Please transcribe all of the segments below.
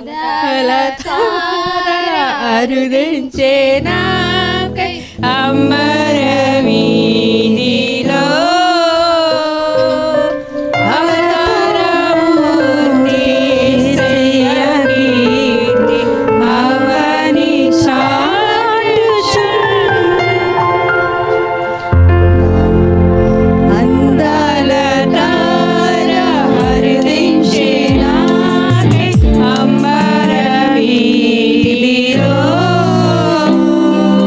అరుదించే నాకై అమర వీధిలో అవతారమూర్తి యేసయ్య కీర్తి అవని అందాల తార హరిదించే నాకై అమర వీధిలో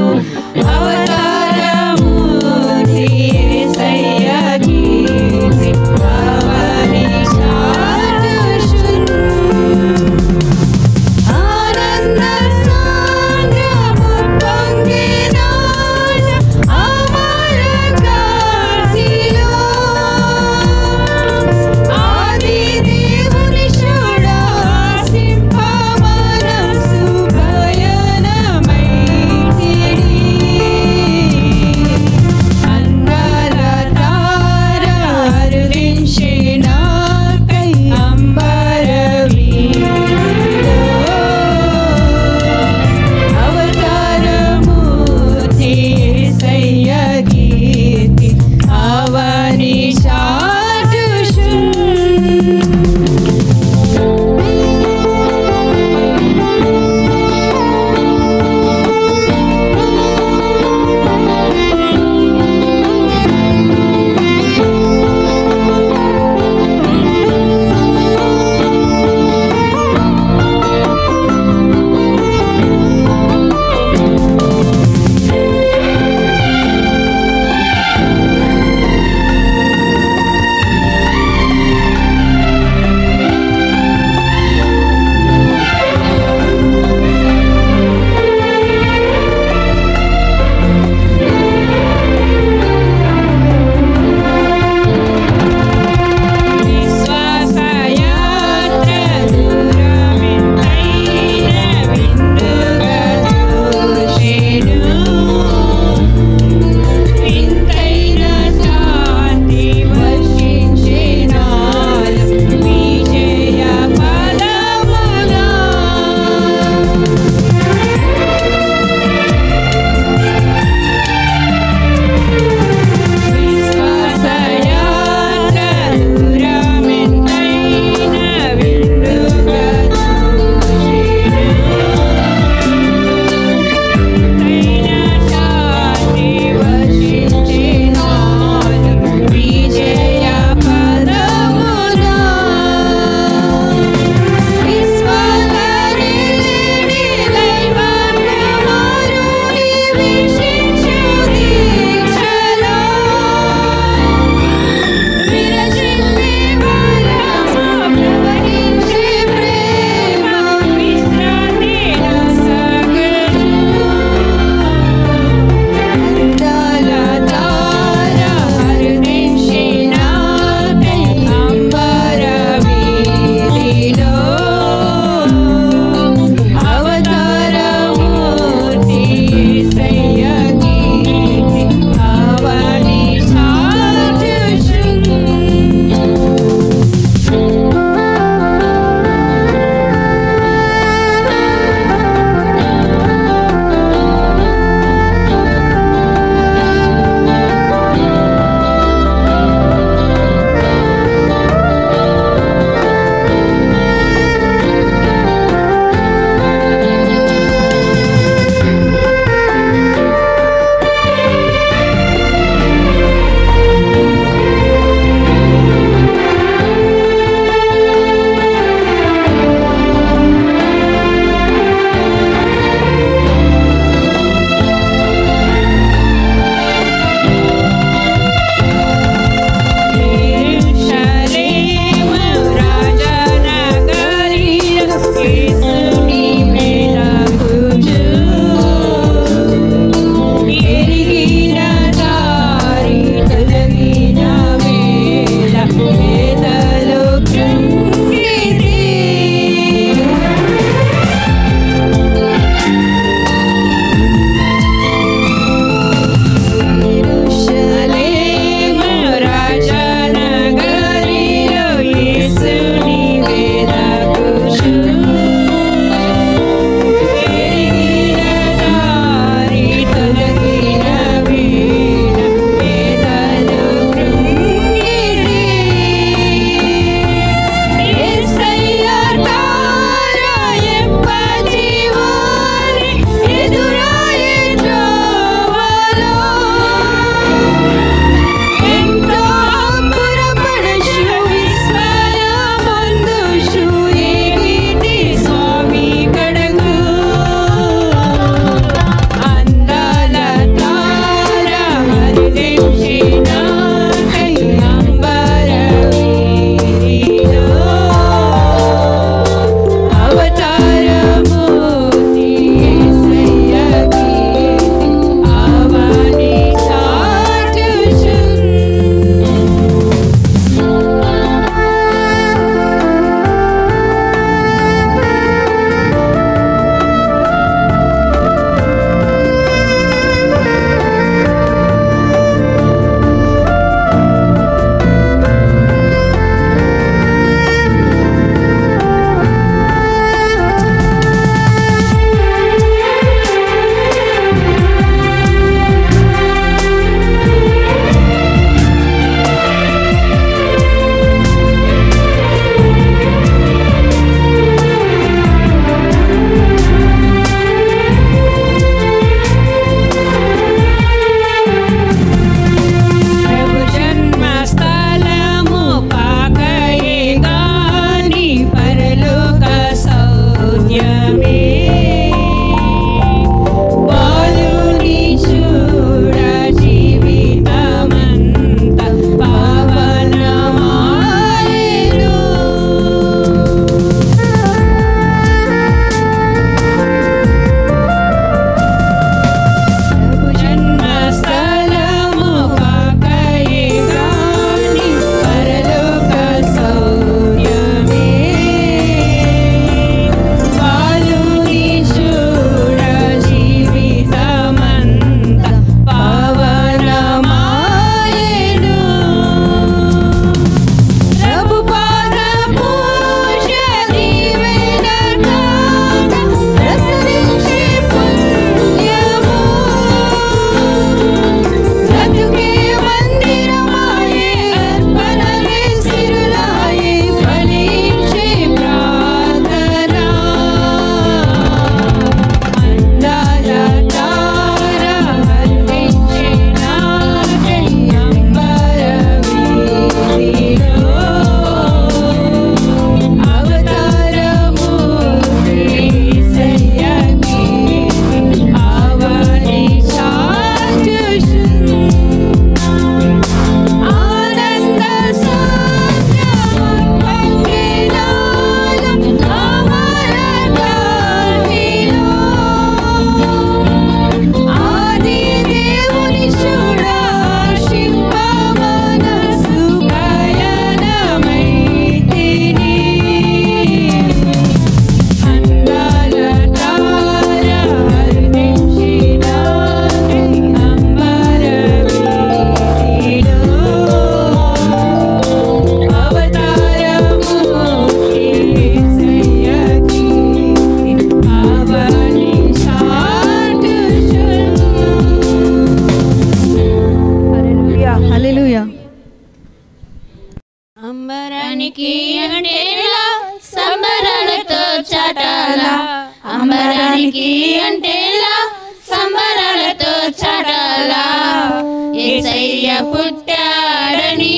అంబరానికి అంటేలా సంబరాలతో చడలా ఏసయ్య పుట్టాడని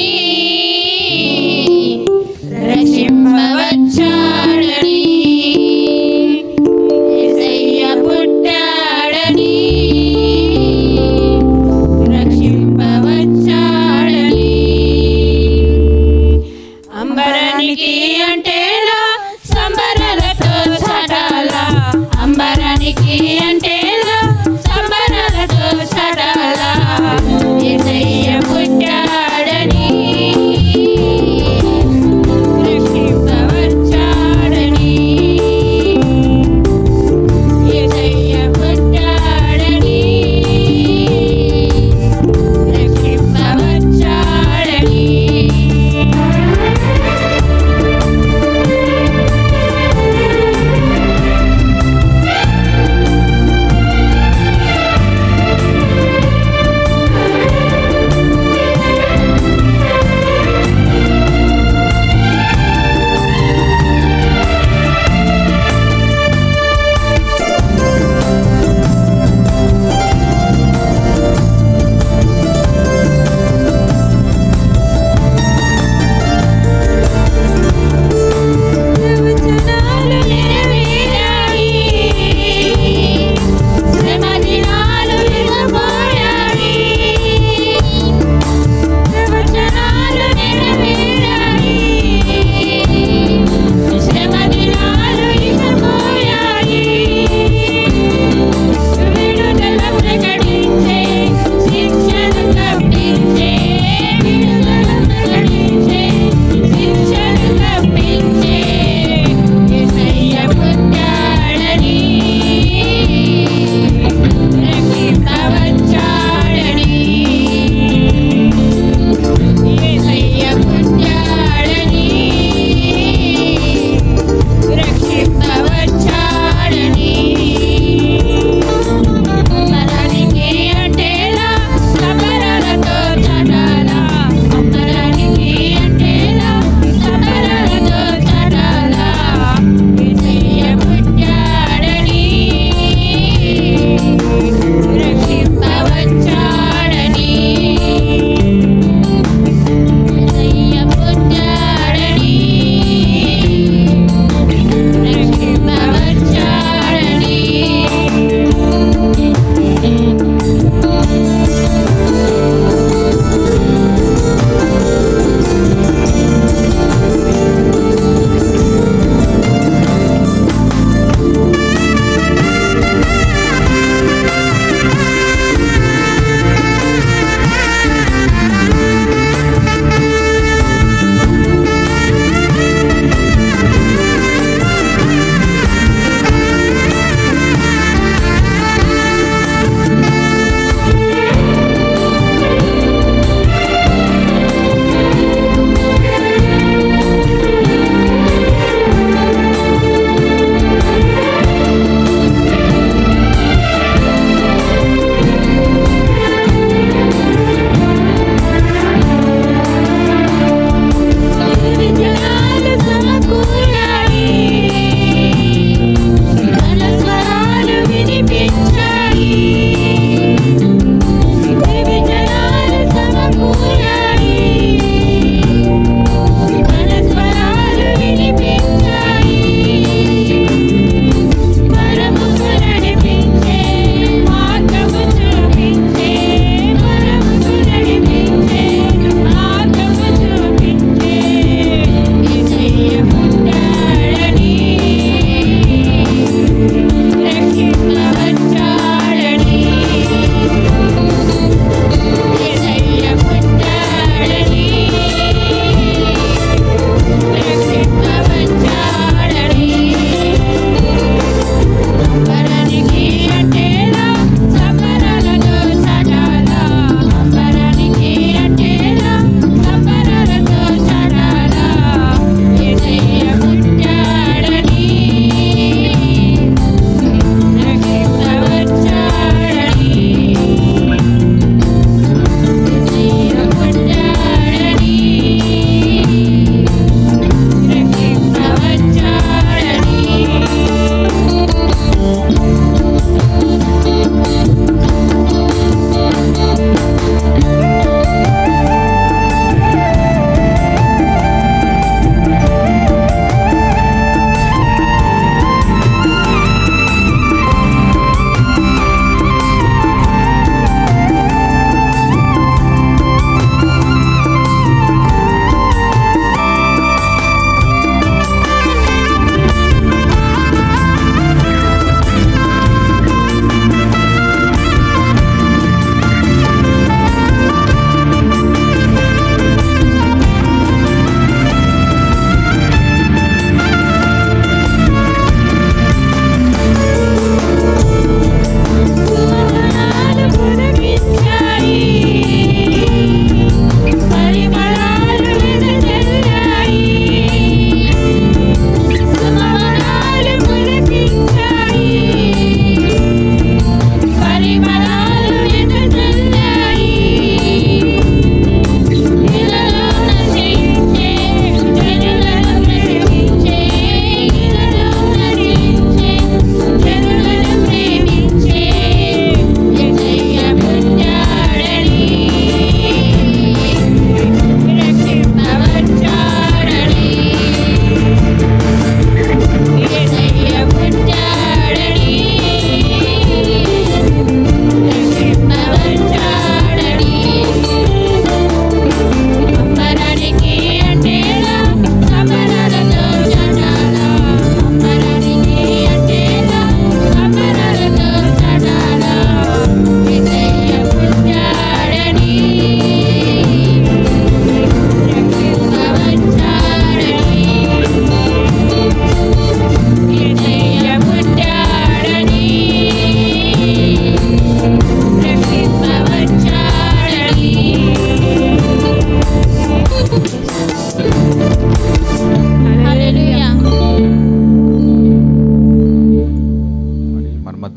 రక్షింపవచ్చాడని ఏసయ్య పుట్టాడని రక్షింపవచ్చాడని అంబరానికి అంటేలా సంబరాలతో చడాలా అంబరానికి అంటేలా సంబరాలతో చడాలా ఏసయ్య పుట్టా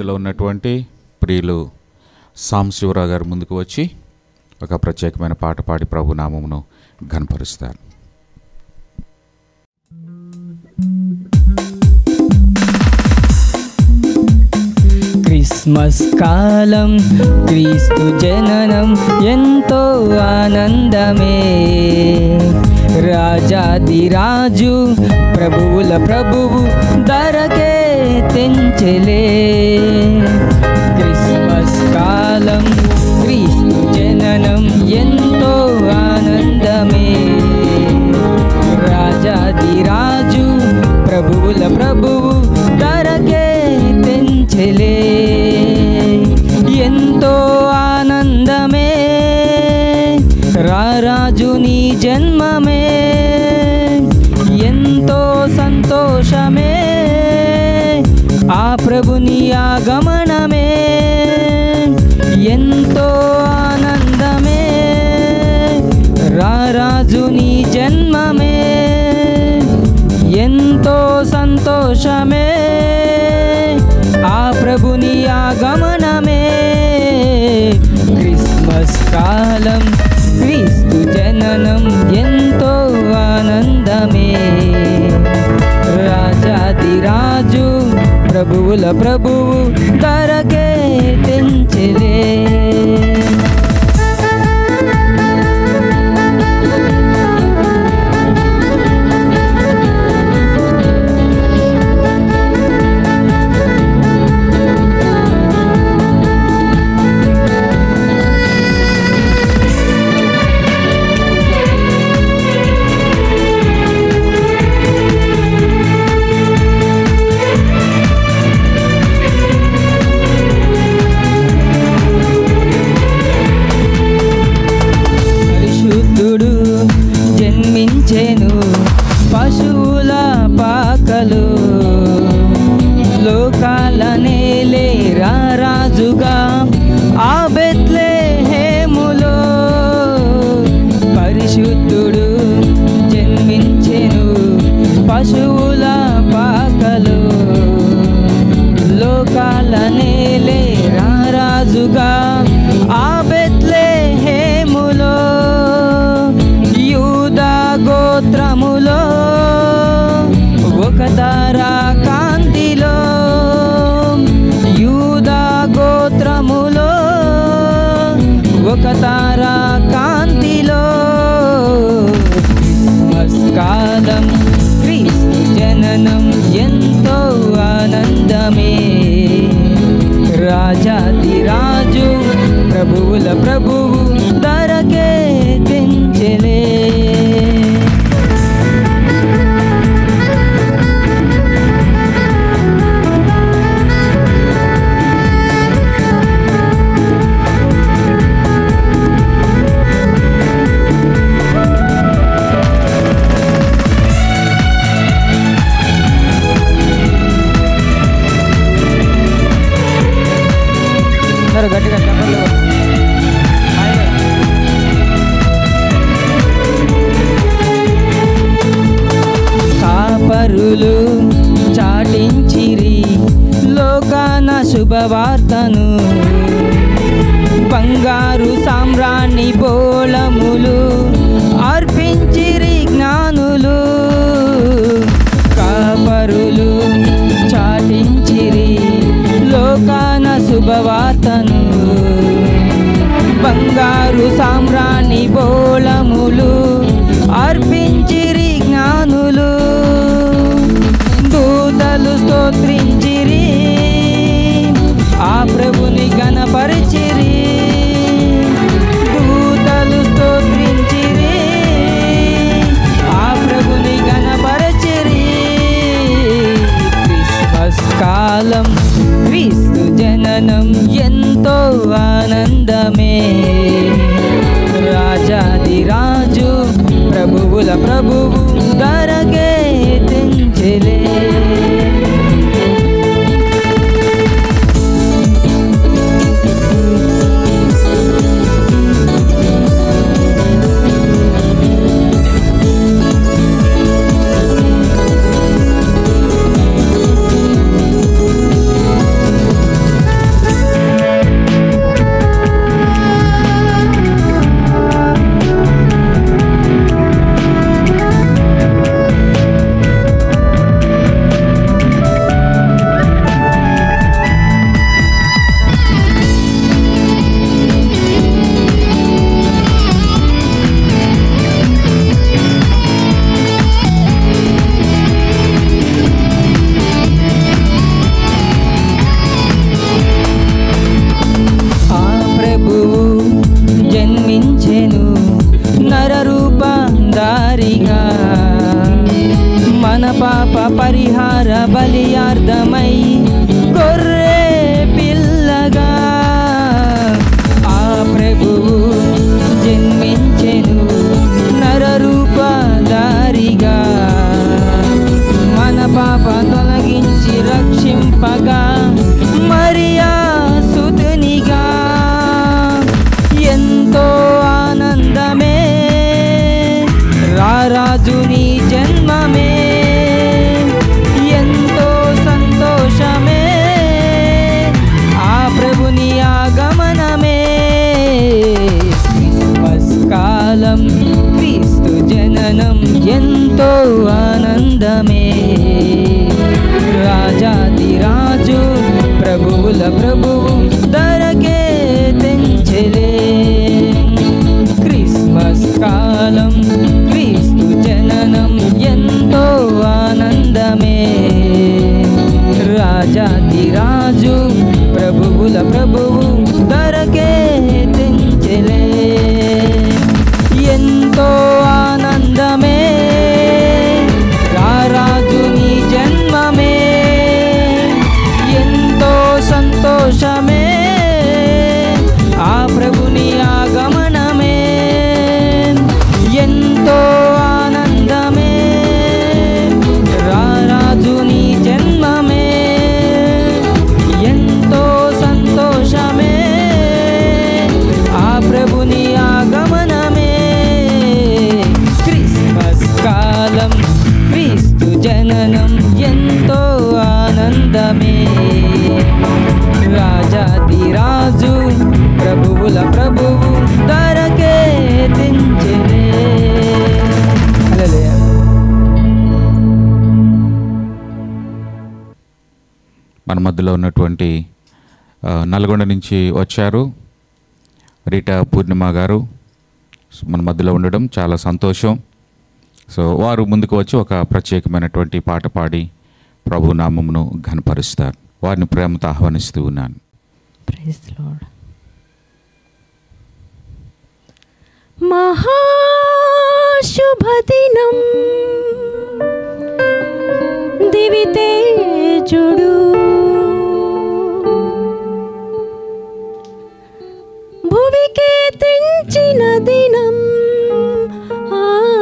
మధ్యలో ఉన్నటువంటి ప్రియులు సాంశివరావు గారు ముందుకు వచ్చి ఒక ప్రత్యేకమైన పాట పాడి ప్రభు నామమును ఘనపరుస్తారు క్రిస్మస్ కాలం క్రీస్తు జననం ఎంతో ఆనందమే రాజాది రాజు ప్రభువుల ప్రభువు ధరకే తెంచెలే క్రిస్మస్ కాలం క్రీస్తు జననం ఎంతో ఆనందమే రాజాది రాజు ప్రభువుల ప్రభువు ధరకే తెంచెలే ఎంతో ఆనందమే రారాజు నీ జన్మమే ఎంతో సంతోషమే ఆ ప్రభుని ఆగమనమే ఎంతో ఆనందమే రారాజు నీ జన్మమే ఎంతో సంతోషమే ఆ ప్రభుని ఆగమనమే క్రిస్మస్ కాలం క్రీస్తు జననం ఎంతో ఆనందమే రాజాది రాజు ప్రభువుల ప్రభువు ధరకే తెంచెలే పరిశుద్ధుడు జన్మించెను పశువుల పాకలు లోకాల నేలే రాజుగా ఆ బెత్లే హేములో పరిశుద్ధుడు జన్మించెను పశువుల పాకలు లోకాల నేలే రాజుగా ఆ బెత్లే హేములో యూదా గోత్రములో ఒక తారా కాంతిలో యూదా గోత్రములో ఒక తారా కాంతిలో క్రిస్మస్ కాలం క్రీస్తు జననం ఎంతో ఆనందమే రాజాది రాజు ప్రభువుల ప్రభువు ధరకే తెంచెలే అందరూ గట్టిగా చప్పట్లు కొట్టు. హాయిగా. కాపరులు చాటించిరి లోకాన శుభవార్తను బంగారు సామ్రాణి బోళములు అర్పించిరి జ్ఞానులు కాపరులు చాటించిరి లోకాన శుభవార్తను బంగారు సామ్రాణి బోళములు అర్పించిరి జ్ఞానులు దూతలు స్తోత్రించిరి ఆ ప్రభుని గణపరిచిరి దూతలు స్తోత్రించిరి ఆ ప్రభుని గణపరచిరి క్రిస్మస్ కాలం క్రీస్తు జననం ఎంతో ఆనందమే రాజాది రాజు ప్రభువుల ప్రభువు ధరగే తెంచెలే పంపగా మరియా సుతునిగా ఎంతో ఆనందమే రారాజుని జన్మమే ఎంతో సంతోషమే ఆ ప్రభుని ఆగమనమే క్రిస్మస్ కాలం క్రీస్తు జననం ఎంతో ఆనందమే రాజాది రాజు ప్రభువుల ప్రభువు ధరకే తెంచెలే క్రిస్మస్ కాలం క్రీస్తు జననం ఎంతో ఆనందమే రాజాది రాజు ప్రభువుల ప్రభువు ధరకే తెంచెలే ఎంతో ఆనందమే రారాజుని జన్మమే ఎంతో సంతోషమే ఆ ప్రభుని ఆగమనమే ఎంతో ఆనందమే రారాజుని జన్మమే ఎంతో సంతోషమే ఆ ప్రభుని ఆగమనమే క్రిస్మస్ కాలం క్రీస్తు జననం ఎంతో ఆనందమే రాజాది రాజు ప్రభువుల ప్రభువు ధరకే తెంచెలే హల్లెలూయా మన మధ్యలో ఉన్నటువంటి ఆ, నల్గొండ నుంచి వచ్చారు రీటా పూర్ణిమ గారు మన మధ్యలో ఉండడం చాలా సంతోషం సో వారు ముందుకు వచ్చి ఒక ప్రత్యేకమైనటువంటి పాట పాడి ప్రభు నామమును ఘనపరుస్తారు వారిని ప్రేమతో ఆహ్వానిస్తూ ఉన్నాను ప్రైజ్ లార్డ్ మహాశుభదినం దివితేజుడు భువికే తెంచిన దినం ఆ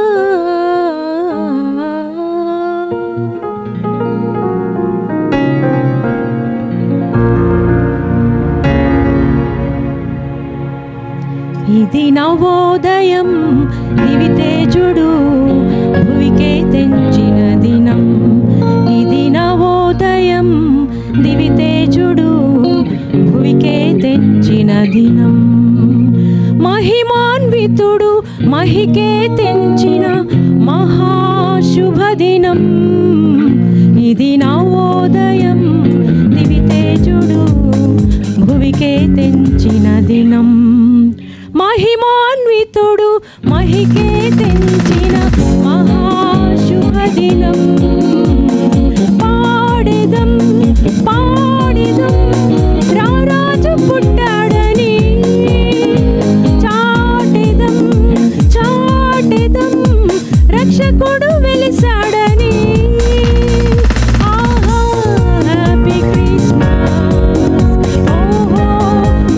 ఇది నవోదయం దివితేజుడు భువికే తెంచిన దినం ఇది నవోదయం దివితేజుడు భువికే తెంచిన దినం మహిమాన్వితుడు మహికే తెంచిన మహాశుభదినం ఇది నవోదయం దివితేజుడు భువికే తెంచిన దినం మహిమాన్వితుడు మహికే తెంచిన మహాశుభదినం పాడెదం పాడెదం రారాజు పుట్టాడని చాటెదం చాటెదం రక్షకుడు వెలిసాడని ఆహా హ్యాపీ క్రిస్మస్ ఓహో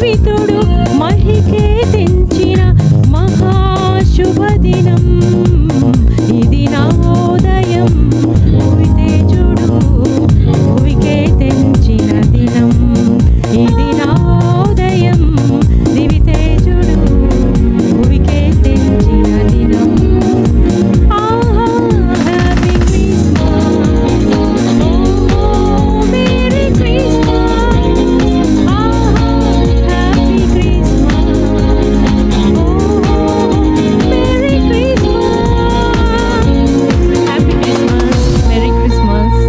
పితుడు మహికే తెంచిన మహాశుభదినం ఇది నవోదయం భువి తేజుడు భువికే తెంచిన దినం ఇది నవోదయం దివి తేజుడు భువికే తెంచిన దినం ఆహా happy Christmas oh merry Christmas ఆహా happy Christmas oh merry Christmas happy Christmas merry Christmas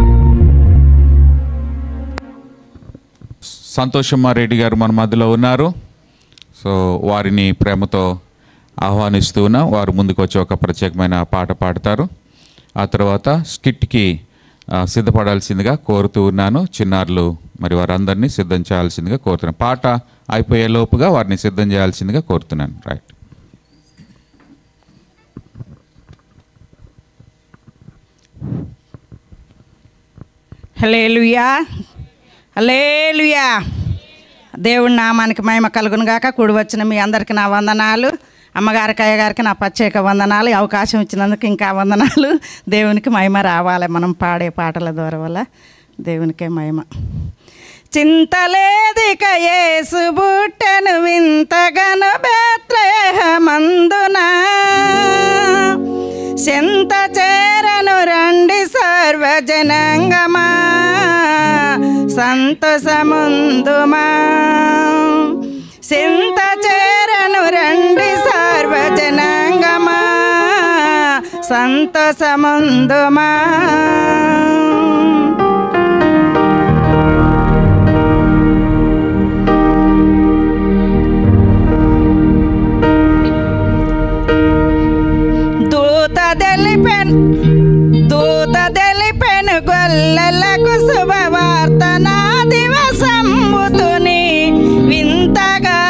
Santhoshamma Reddy garu మన మధ్యలో ఉన్నారు సో వారిని ప్రేమతో ఆహ్వానిస్తూ ఉన్నాం వారు ముందుకు వచ్చి ఒక ప్రత్యేకమైన పాట పాడతారు ఆ తర్వాత స్కిట్కి ఆ, సిద్ధపడాల్సిందిగా కోరుతూ ఉన్నాను చిన్నారులు మరి వారందరినీ సిద్ధం చేయాల్సిందిగా కోరుతున్నాను పాట అయిపోయే లోపుగా వారిని సిద్ధం చేయాల్సిందిగా కోరుతున్నాను రైట్ హలేలుయా హలేలుయా దేవుడి నామానికి మహిమ కలుగును గాక కూడి వచ్చిన మీ అందరికి నా వందనాలు అమ్మగారికి అయ్యగారికి నా ప్రత్యేక వందనాలు ఈ అవకాశం ఇచ్చినందుకు ఇంకా వందనాలు దేవునికి మహిమ రావాలి మనం పాడే పాటల ద్వారా వల్ల దేవునికే మహిమ చింతలేదిక యేసు బుట్టెను వింతగను బెత్రేహమందునా సెంత చేరను రండి సర్వజనాంగమా సంతోషముందుమా సింత చేరను రండి సర్వజనాంగమా సంతోషముందుమా దూత తెలిపెన్ దూత తెలిపెను గొల్లలకు శుభవార్త నా దివసంబుతుని వింతగా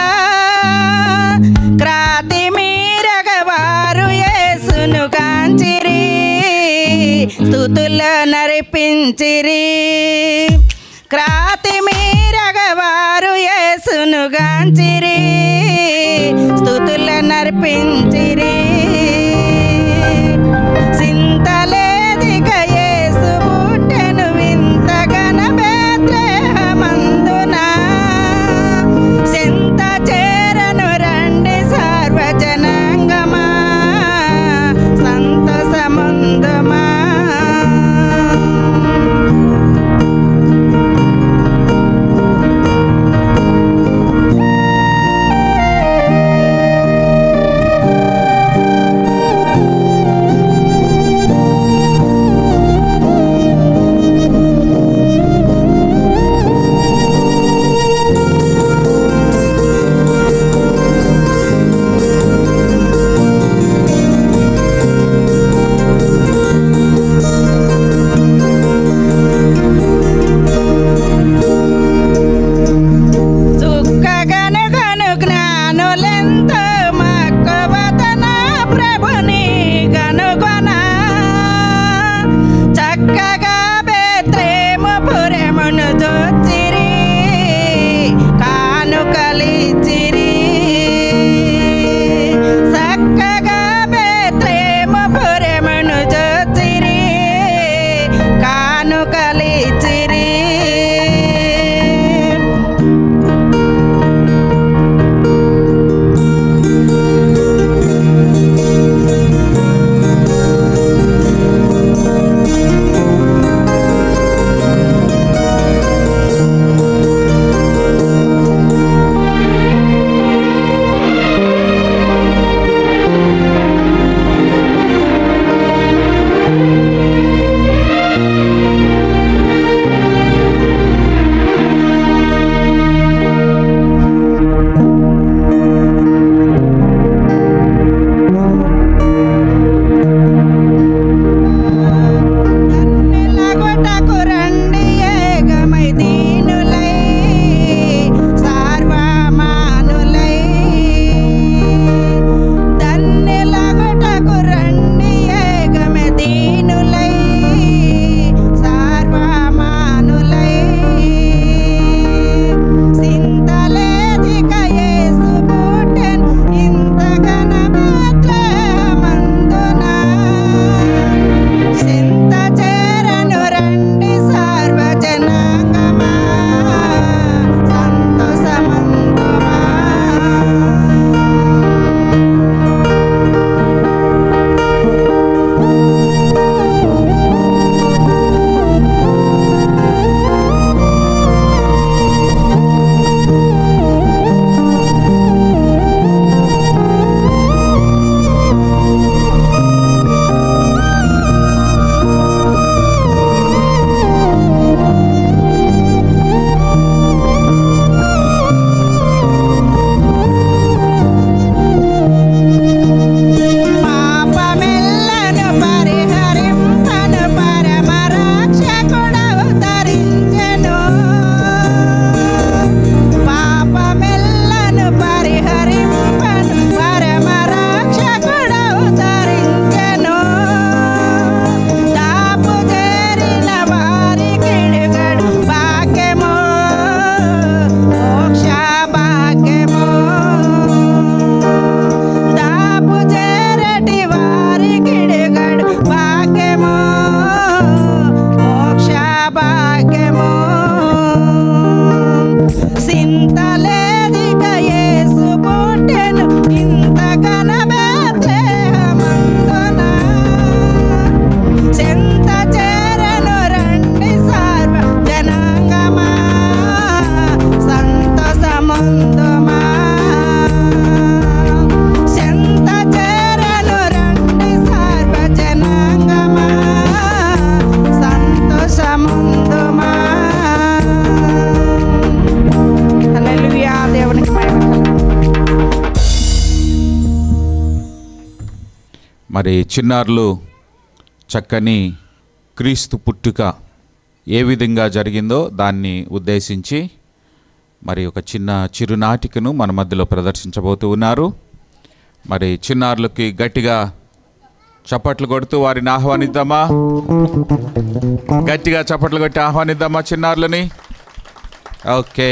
క్రాతి మీరగ వారు యేసును కాంచిరి స్థుతులు నరిపించిరి క్రాతి మీరగ వారు యేసును గాంచిరి స్థుతులు నర్పించిరి సింతలేదిక యేసు పుట్టెను వింతగన బేత్లెహమందున సింత చేరను రండి సర్వజనాంగమా సంతోషముందుమా మరి చిన్నారులు చక్కని క్రీస్తు పుట్టుక ఏ విధంగా జరిగిందో దాన్ని ఉద్దేశించి మరి ఒక చిన్న చిరునాటికను మన మధ్యలో ప్రదర్శించబోతూ ఉన్నారు మరి చిన్నారులకి గట్టిగా చప్పట్లు కొడుతూ వారిని ఆహ్వానిద్దామా గట్టిగా చప్పట్లు కొట్టి ఆహ్వానిద్దామా చిన్నారులని ఓకే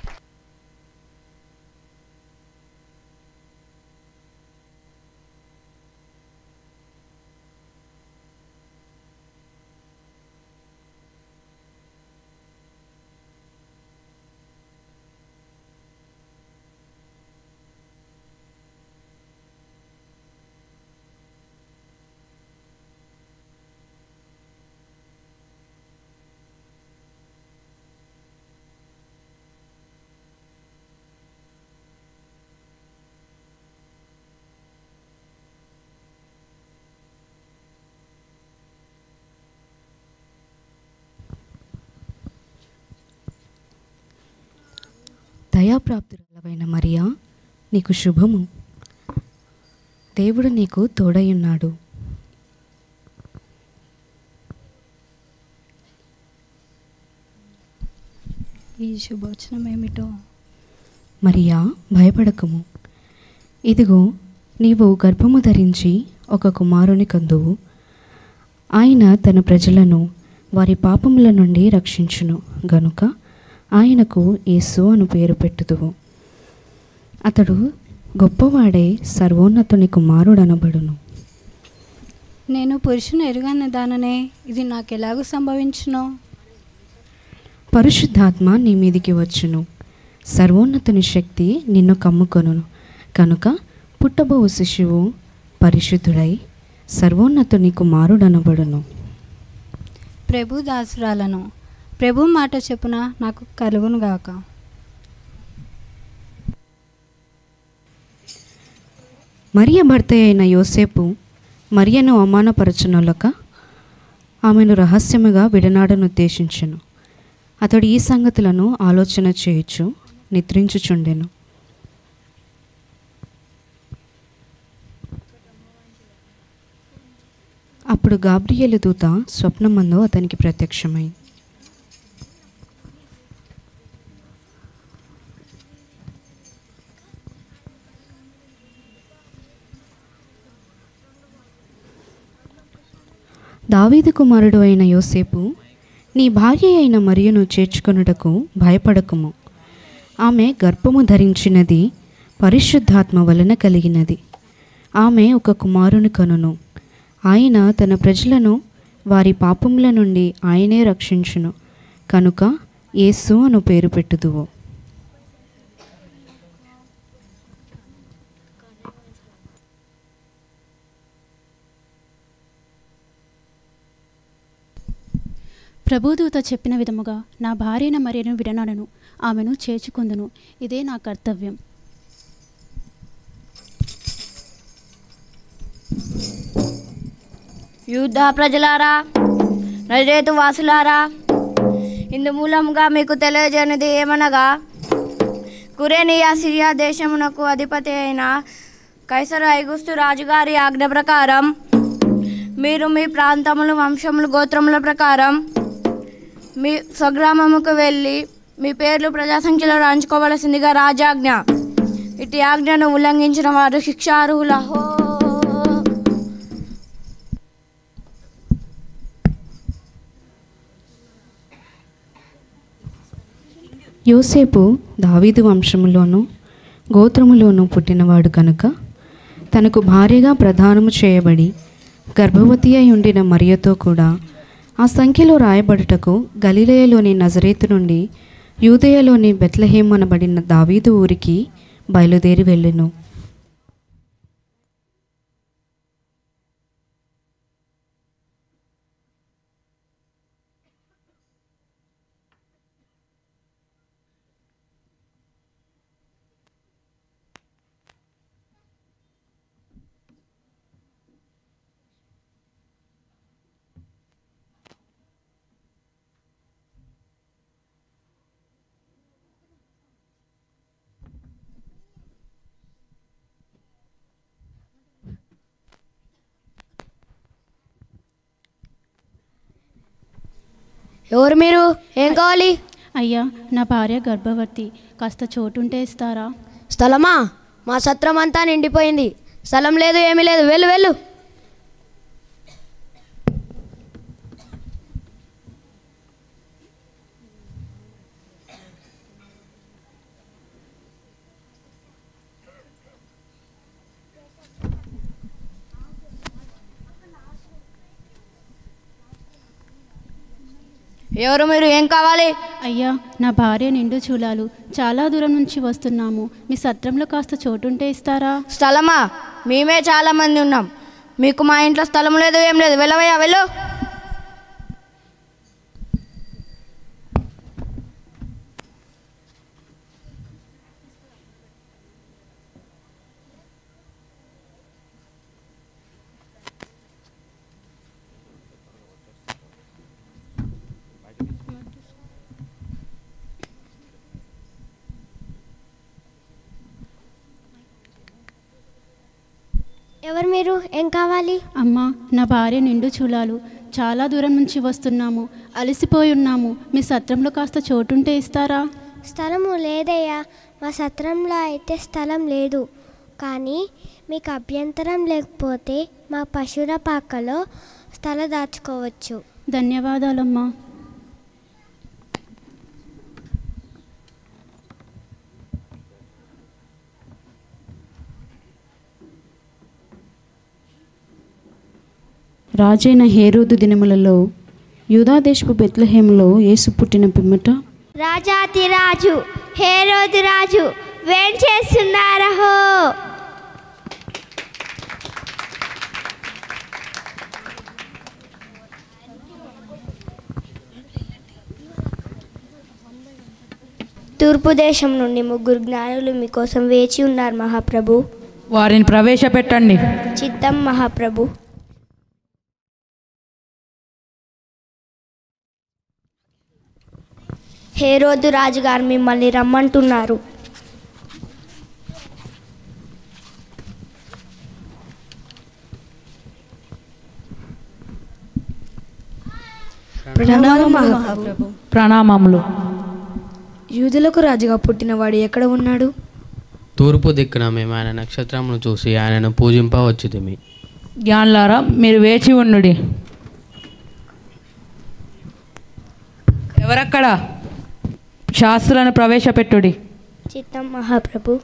దయాప్రాప్తురాలవైన మరియా నీకు శుభము దేవుడు నీకు తోడయున్నాడు ఈ శుభవచనం ఏమిటో మరియా భయపడకము ఇదిగో నీవు గర్భము ధరించి ఒక కుమారుని కందువు ఆయన తన ప్రజలను వారి పాపముల నుండి రక్షించును గనుక ఆయనకు యేసు అను పేరు పెట్టుదువు అతడు గొప్పవాడే సర్వోన్నతుని కుమారుడనబడును నేను పురుషుని ఎరుగని దాననే ఇది నాకు ఎలాగూ సంభవించునో పరిశుద్ధాత్మ నీ మీదికి వచ్చును సర్వోన్నతుని శక్తి నిన్ను కమ్ముకొనును కనుక పుట్టబో శిశువు పరిశుద్ధుడై సర్వోన్నతుని కుమారుడనబడును ప్రభు దాసురాలను ప్రభు మాట చెప్పున నాకు కలుగును గాక మరియ భర్త అయిన యోసేపు మరియను అవమానపరచునొలక ఆమెను రహస్యముగా విడనాడనుద్దేశించెను అతడు ఈ సంగతులను ఆలోచన చేయుచు నిద్రించుచుండెను అప్పుడు గాబ్రియేలు దూత స్వప్నమందు అతనికి ప్రత్యక్షమై దావీదు కుమారుడు అయిన యోసేపు నీ భార్య అయిన మరియను చేర్చుకొనుటకు భయపడకుము ఆమె గర్భము ధరించినది పరిశుద్ధాత్మ వలన కలిగినది ఆమె ఒక కుమారుని కనును ఆయన తన ప్రజలను వారి పాపముల నుండి ఆయనే రక్షించును కనుక యేసు అను పేరు పెట్టుదువు ప్రభుదూత చెప్పిన విధముగా నా భార్యన మరియను విడనాడను ఆమెను చేర్చుకుందును ఇదే నా కర్తవ్యం యూద ప్రజలారా నజరేతు వాసులారా ఇందు మూలంగా మీకు తెలియజేయనిది ఏమనగా కురేనియా సిరియా దేశమునకు అధిపతి అయిన కైసరు ఐగుస్తు రాజుగారి ఆజ్ఞ ప్రకారం మీరు మీ ప్రాంతములు వంశములు గోత్రముల ప్రకారం మీ స్వగ్రామముకు వెళ్ళి మీ పేర్లు ప్రజాసంఖ్యలో రాంచుకోవలసిందిగా రాజాజ్ఞ ఇటు ఆజ్ఞను ఉల్లంఘించిన వారు శిక్షార్హుల హో యోసేపు దావీదు వంశములోను గోత్రములోను పుట్టినవాడు కనుక తనకు భార్యగా ప్రదానము చేయబడి గర్భవతి అయి ఉండిన మరియతో కూడా ఆ సంఖ్యలో రాయబడుటకు గలిలయలోని నజరేతు నుండి యూదయలోని బెత్లహేం అనబడిన దావీదు ఊరికి బయలుదేరి వెళ్ళెను ఎవరు మీరు ఏం కావాలి అయ్యా నా భార్య గర్భవతి కాస్త చోటుంటే ఇస్తారా స్థలమా మా సత్రం అంతా నిండిపోయింది స్థలం లేదు ఏమీ లేదు వెళ్ళు వెళ్ళు ఎవరు మీరు ఏం కావాలి అయ్యా నా భార్య నిండు చూలాలు చాలా దూరం నుంచి వస్తున్నాము మీ సత్రంలో కాస్త చోటుంటే ఇస్తారా స్థలమా మేమే చాలా మంది ఉన్నాం మీకు మా ఇంట్లో స్థలం లేదు ఏం లేదు వెళ్ళవయ్యా వెళ్ళు ఎవరు మీరు ఏం కావాలి అమ్మా నా భార్య నిండు చూలాలు చాలా దూరం నుంచి వస్తున్నాము అలసిపోయి ఉన్నాము మీ సత్రంలో కాస్త చోటుంటే ఇస్తారా స్థలము లేదయ్యా మా సత్రంలో అయితే స్థలం లేదు కానీ మీకు అభ్యంతరం లేకపోతే మా పశువుల పాకలో స్థల దాచుకోవచ్చు ధన్యవాదాలమ్మా రాజైన హేరోదు దినములలో యూదాదేశపు బెత్లహేములో యేసు పుట్టిన పిమ్మట రాజాతి రాజు హేరోదు రాజు వేం చేస్తున్నారహో తూర్పు దేశం నుండి ముగ్గురు జ్ఞానులు మీకోసం వేచి ఉన్నారు మహాప్రభు వారిని ప్రవేశపెట్టండి చిత్తం మహాప్రభు హేరోదు రాజుగారు మిమ్మల్ని రమ్మంటున్నారు ప్రణామం మహాప్రభు ప్రణామములు యూదులకు రాజుగా పుట్టినవాడు ఎక్కడ ఉన్నాడు తూర్పు దిక్కున మేము ఆయన నక్షత్రమును చూసి ఆయనను పూజింపవచ్చుదిమి జ్ఞానులారా మీరు వేచి ఉండుడి ఎవరక్కడ శాస్త్రులను ప్రవేశపెట్టుడి చిత్తం మహాప్రభు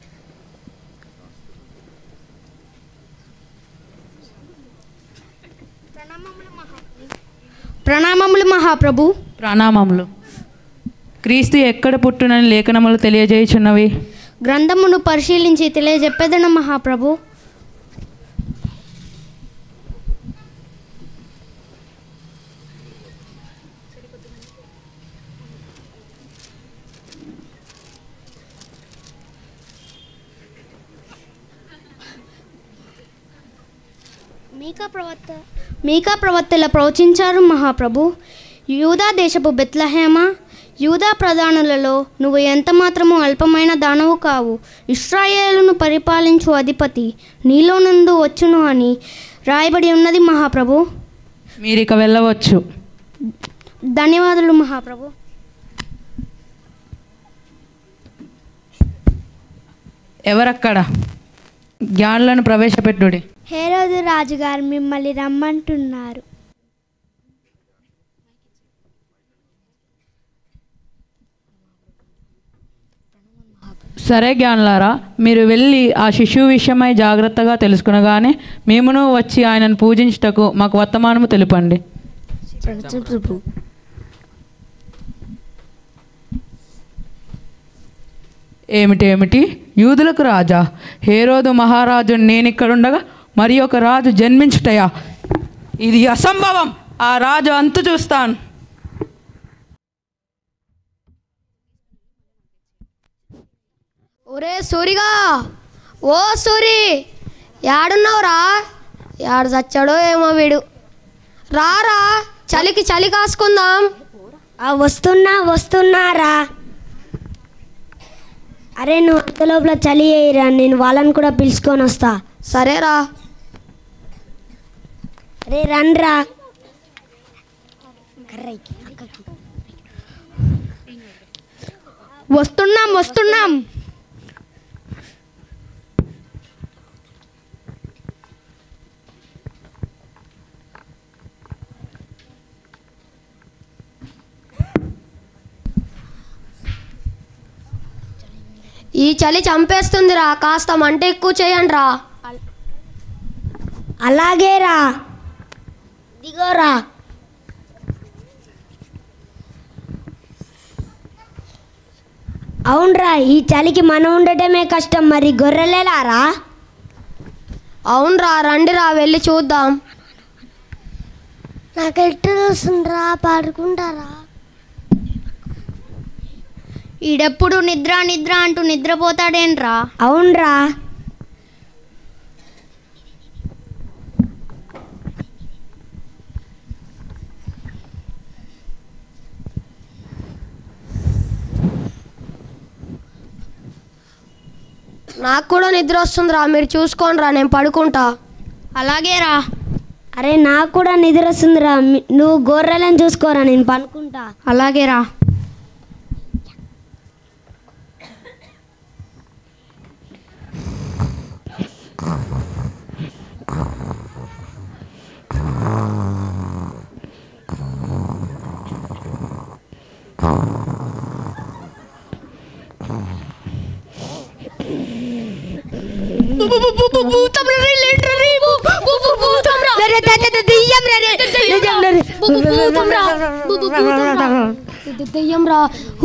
ప్రణామములు మహాప్రభు ప్రణామములు క్రీస్తు ఎక్కడ పుట్టునని లేఖనములు తెలియజేయుచున్నవి గ్రంథమును పరిశీలించి తెలియజెప్పేదన మహాప్రభు మీకా ప్రవక్త మీకా ప్రవక్తల ప్రవచించారు మహాప్రభు యూదా దేశపు బెత్లహేమ యూదా ప్రధానులలో నువ్వు ఎంత మాత్రము అల్పమైన దానవు కావు ఇస్రాయేలును పరిపాలించు అధిపతి నీలో నుండి వచ్చును అని రాయబడి ఉన్నది మహాప్రభు మీరు ఇక వెళ్ళవచ్చు ధన్యవాదాలు మహాప్రభు ఎవరక్కడ జ్ఞానులను ప్రవేశపెట్టుడి హేరోదు రాజుగారు మిమ్మల్ని రమ్మంటున్నారు సరే జ్ఞానులారా మీరు వెళ్ళి ఆ శిశువు విషయమై జాగ్రత్తగా తెలుసుకునగానే మేమును వచ్చి ఆయనను పూజించుటకు మాకు వర్తమానము తెలుపండి ప్రభు ఏమిటి ఏమిటి యూదులకు రాజా హేరోదు మహారాజు నేనిక్కడుండగా మరి ఒక రాజు జన్మించుటయా ఇది అసంభవం ఆ రాజు అంతు చూస్తాను ఒరే సూరిగా ఓ సూరి యాడున్నావురా యాడు చచ్చాడో ఏమో వీడు రారా చలికి చలి కాసుకుందాం వస్తున్నా వస్తున్నారా అరే నువ్వు అంత లోపల చలి వేయరా నేను వాళ్ళని కూడా పిలుచుకొని వస్తా సరేరా రే రండ్రా కర్రైకి అక్కకి వస్తున్నాం వస్తున్నాం ఈ చలి చంపేస్తుందిరా కాస్త మంట ఎక్కువ చేయండి రా అలాగేరా దిగోరా అవునరా ఈ చలికి మనం ఉండటమే కష్టం మరి గొర్రెలేలారా అవునరా రండిరా వెళ్ళి చూద్దాం నాకు ఎట్టు వస్తుందిరా పాడుకుంటారా ఈడెప్పుడు నిద్ర నిద్ర అంటూ నిద్రపోతాడేంట్రా అవునరా నాకు కూడా నిద్ర వస్తుందిరా మీరు చూసుకోండి రా నేను పడుకుంటా అలాగేరా అరే నాకు కూడా నిద్ర వస్తుందిరా మీ- నువ్వు గొర్రెలను చూసుకోరా నేను పనుకుంటా అలాగేరా దెయ్యం రా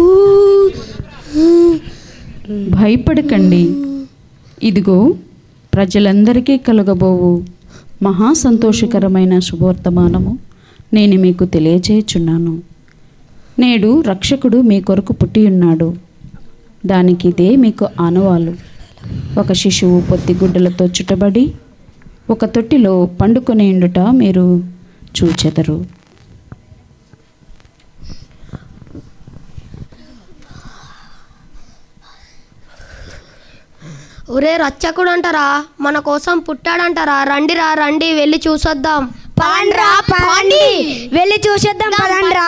భయపడకండి ఇదిగో ప్రజలందరికీ కలగబోవు మహా సంతోషకరమైన శుభవర్తమానము నేను మీకు తెలియచేయుచున్నాను నేడు రక్షకుడు మీ కొరకు పుట్టి ఉన్నాడు దానికి ఇదే మీకు ఆనవాలు ఒక శిశువు పొత్తిగుడ్డలతో చుట్టబడి ఒక తొట్టిలో పండుకొని ఉండుట మీరు చూచెదరు ఒరే రచ్చకుడు అంటారా మన కోసం పుట్టాడంటారా రండిరా రండి వెళ్ళి చూసొద్దాం పదండ్రా పదండి వెళ్ళి చూసేద్దాం పదండ్రా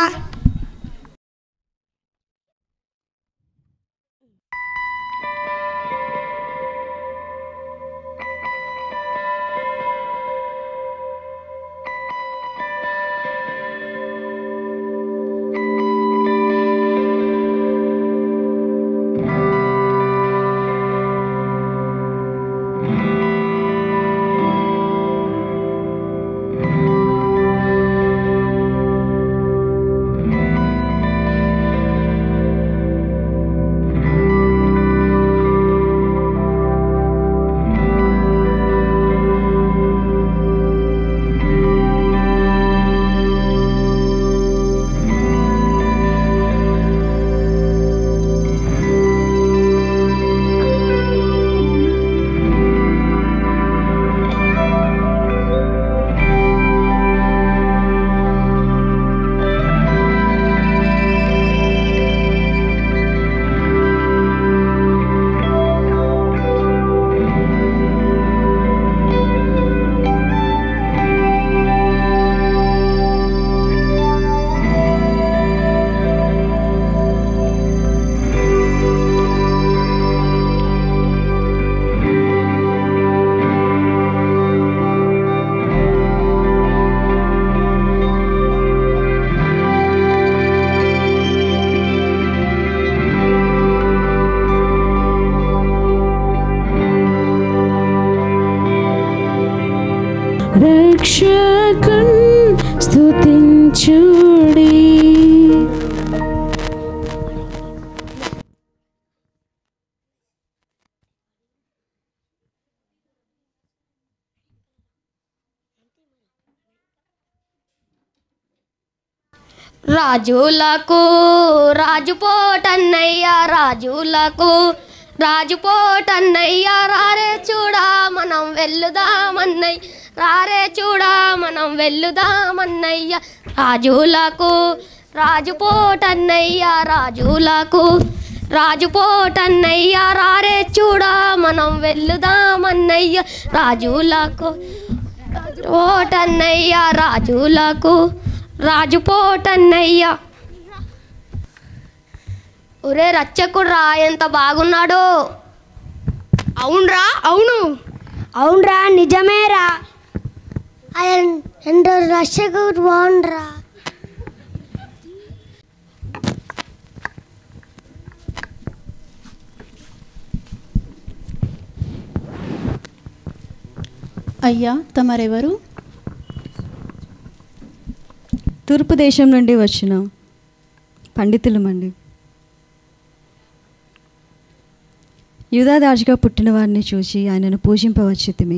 రక్షకున్ స్తుతించుడి రాజులకు రాజుపోటన్నయ్య రాజులకు రాజుపోటన్నయ్య రారే చూడా మనం వెళ్ళుదామన్నయ్య రారే చూడా మనం వెళ్ళుదామన్నయ్య రాజులకు రాజుపోటన్నయ్య రాజులకు రాజుపోటన్నయ్య రారే చూడా మనం వెళ్ళుదామన్నయ్య రాజులకు ఓటన్నయ్య రాజులకు రాజుపోటన్నయ్య ఒరే రచ్చకుడు రా ఎంత బాగున్నాడు అవునరా అవును అవునరా నిజమేరా ఆయన ఎంత రక్షకుడు బాగుండ్రా అయ్యా తమరెవరు తూర్పు దేశం నుండి వచ్చిన పండితులమండి యూదాదాజిగా పుట్టిన వారిని చూసి ఆయనను పూజింపవచ్చితిమి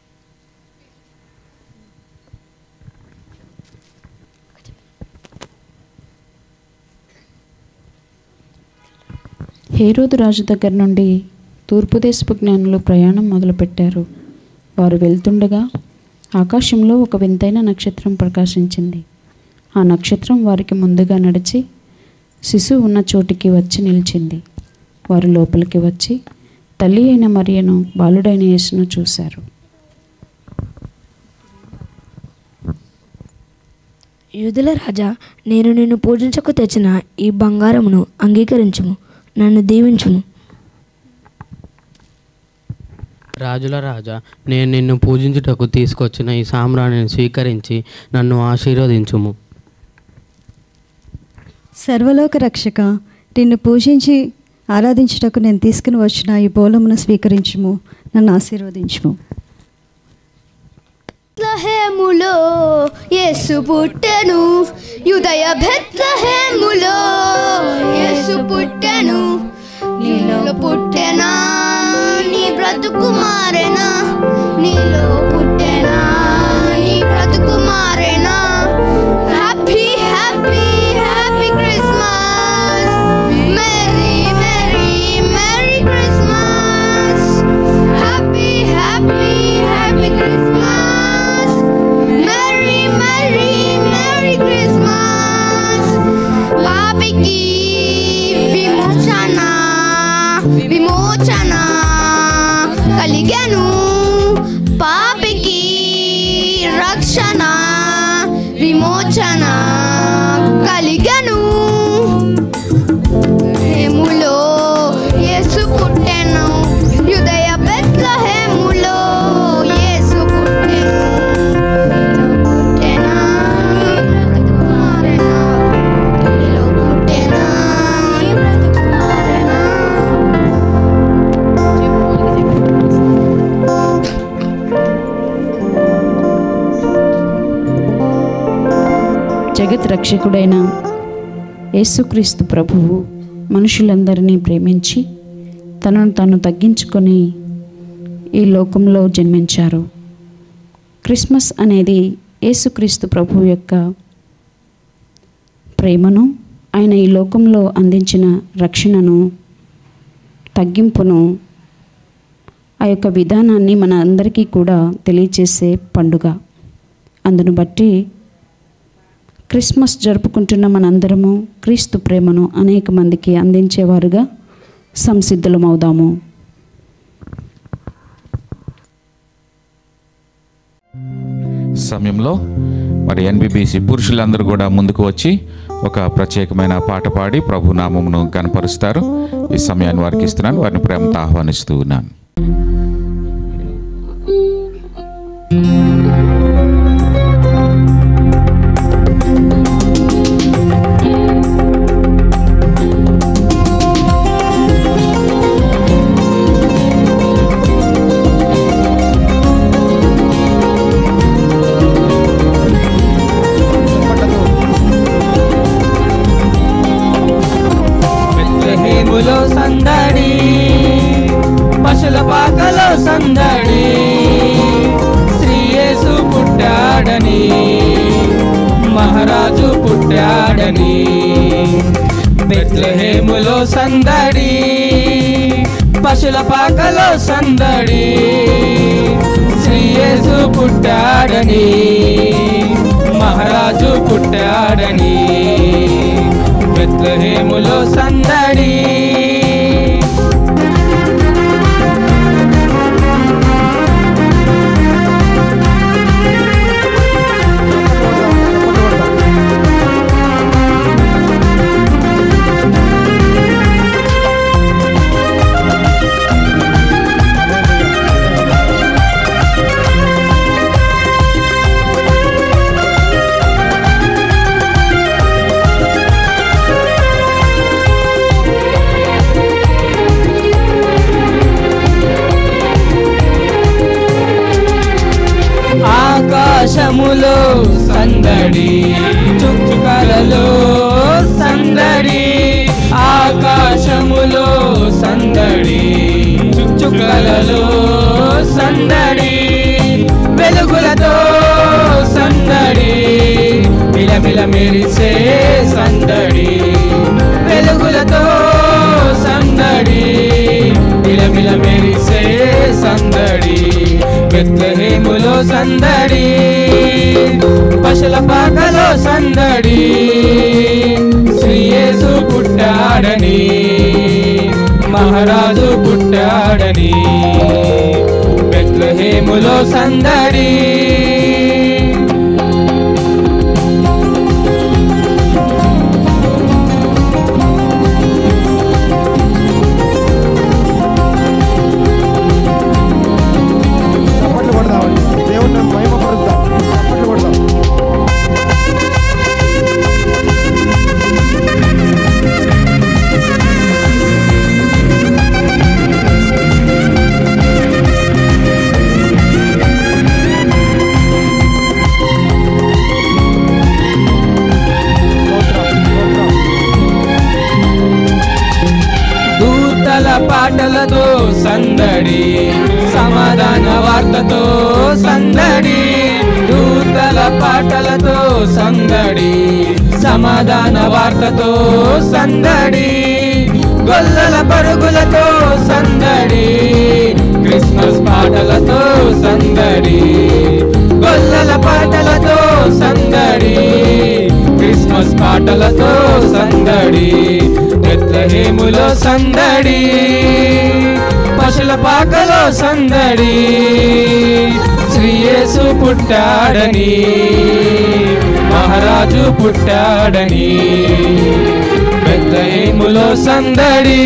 హేరోదు రాజు దగ్గర నుండి తూర్పు దేశపు జ్ఞానులు ప్రయాణం మొదలుపెట్టారు వారు వెళ్తుండగా ఆకాశంలో ఒక వింతైన నక్షత్రం ప్రకాశించింది ఆ నక్షత్రం వారికి ముందుగా నడిచి శిశువు ఉన్న చోటికి వచ్చి నిలిచింది వారు లోపలికి వచ్చి తల్లి అయిన మరియను బాలుడైన యేసును చూశారు యూదుల రాజా నేను నిన్ను పూజించకు తెచ్చిన ఈ బంగారమును అంగీకరించుము నన్ను దీవించుము రాజుల రాజా నేను నిన్ను పూజించుటకు తీసుకొచ్చిన ఈ సామ్రాణిని స్వీకరించి నన్ను ఆశీర్వదించుము సర్వలోక రక్షక నిన్ను పూజించి ఆరాధించుటకు నేను తీసుకుని వచ్చిన ఈ బోలమును స్వీకరించుము నన్ను ఆశీర్వదించుము బెత్లహేములో యేసు పుట్టెను యుదయ బెత్లహేములో యేసు పుట్టెను నీలో పుట్టెనా నీ బ్రతుకు మారెనా నీలో పుట్టెనా నీ బ్రతుకు మారెనా happy happy happy Christmas merry merry merry Christmas happy happy happy Christmas merry merry merry Christmas పాపికి విమోచన విమోచన కలిగెను పాపికి రక్షణ విమోచన కలిగెను హేములో యేసు పుట్టెను యుదయ బెత్లహేములో యేసు పుట్టెను పుట్టెనా మారెనా నీలో పుట్టెనా నీ బ్రతుకు మారెనా జగత్ రక్షకుడైన యేసుక్రీస్తు ప్రభువు మనుషులందరినీ ప్రేమించి తనను తాను తగ్గించుకొని ఈ లోకంలో జన్మించారు క్రిస్మస్ అనేది యేసుక్రీస్తు ప్రభువు యొక్క ప్రేమను ఆయన ఈ లోకంలో అందించిన రక్షణను తగ్గింపును ఆ యొక్క విధానాన్ని మన అందరికీ కూడా తెలియచేసే పండుగ అందును బట్టి క్రిస్మస్ జరుపుకుంటున్న మనందరము క్రీస్తు ప్రేమను అనేక మందికి అందించేవారుగా సంసిద్ధులమవుదాము సమయంలో మరి ఎన్బిబిసి పురుషులందరూ కూడా ముందుకు వచ్చి ఒక ప్రత్యేకమైన పాట పాడి ప్రభు నామమును కనపరుస్తారు ఈ సమయాన్ని వారికి ఇస్తున్నాను వారిని ప్రేమతో ఆహ్వానిస్తూ ఉన్నాను బెత్లెహేములో సందడి పశుల పాకలో సందడి శ్రీయేసు పుట్టాడని మహారాజు పుట్టాడని బెత్లెహేములో సందడి పశుల పాకలో సందడి శ్రీయేసు పుట్టాడని మహారాజు పుట్టాడని బెత్లహేములో సందడి సందడి చుక్చుకలలో సందడి ఆకాశములో సందడి చుక్చుకలలో సందడి వెలుగులతో సందడి మిలమిల మెరిసే సందడి వెలుగులతో సందడి మిలమిల మెరిసే సందడి బెత్లహేములో సందడి పశుల పాకలో సందడి శ్రీయేసు పుట్టాడని మహారాజు పుట్టాడని బెత్లహేములో సందడి చప్పట్లు కొడదామండి దేవుని మహిమ పడుద్దాం చప్పట్లు కొడదాం దూతల పాటలతో సందడి సమాధాన వార్తతో సందడి దూతల పాటలతో సందడి సమాధాన వార్తతో సందడి గొల్లల పరుగులతో సందడి క్రిస్మస్ పాటలతో సందడి గొల్లల పాటలతో సందడి క్రిస్మస్ పాటలతో సందడి బెత్లహేములో సందడి పశుల పాకలో సందడి శ్రీయేసు పుట్టాడని మహారాజు పుట్టాడని బెత్లహేములో సందడి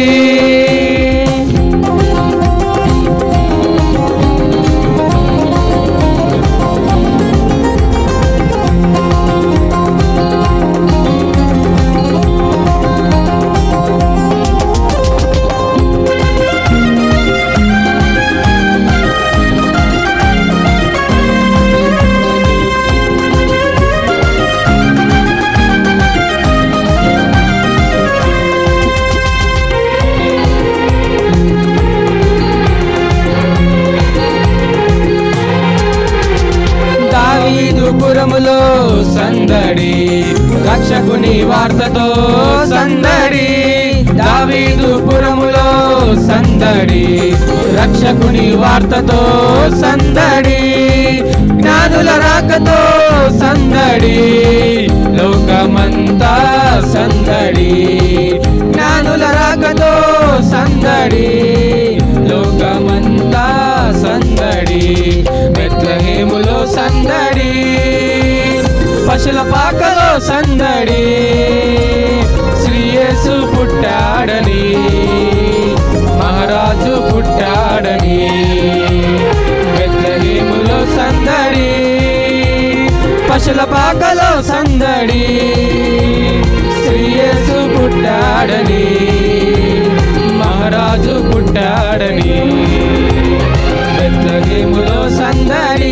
దావీదు పురములో సందడి రక్షకుని వార్తతో సందడి దావీదు పురములో సందడి రక్షకుని వార్తతో సందడి జ్ఞానుల రాకతో సందడి లోకమంతా సందడి జ్ఞానుల రాకతో సందడి లోకమంతా సందడి బెత్లహేములో సందడి పశుల పాకలో సందడి శ్రీయేసు పుట్టాడని మహారాజు పుట్టాడని బెత్లహేములో సందడి పశుల పాకలో సందడి శ్రీయేసు పుట్టాడని మహారాజు పుట్టాడని బెత్లహేములో సందడి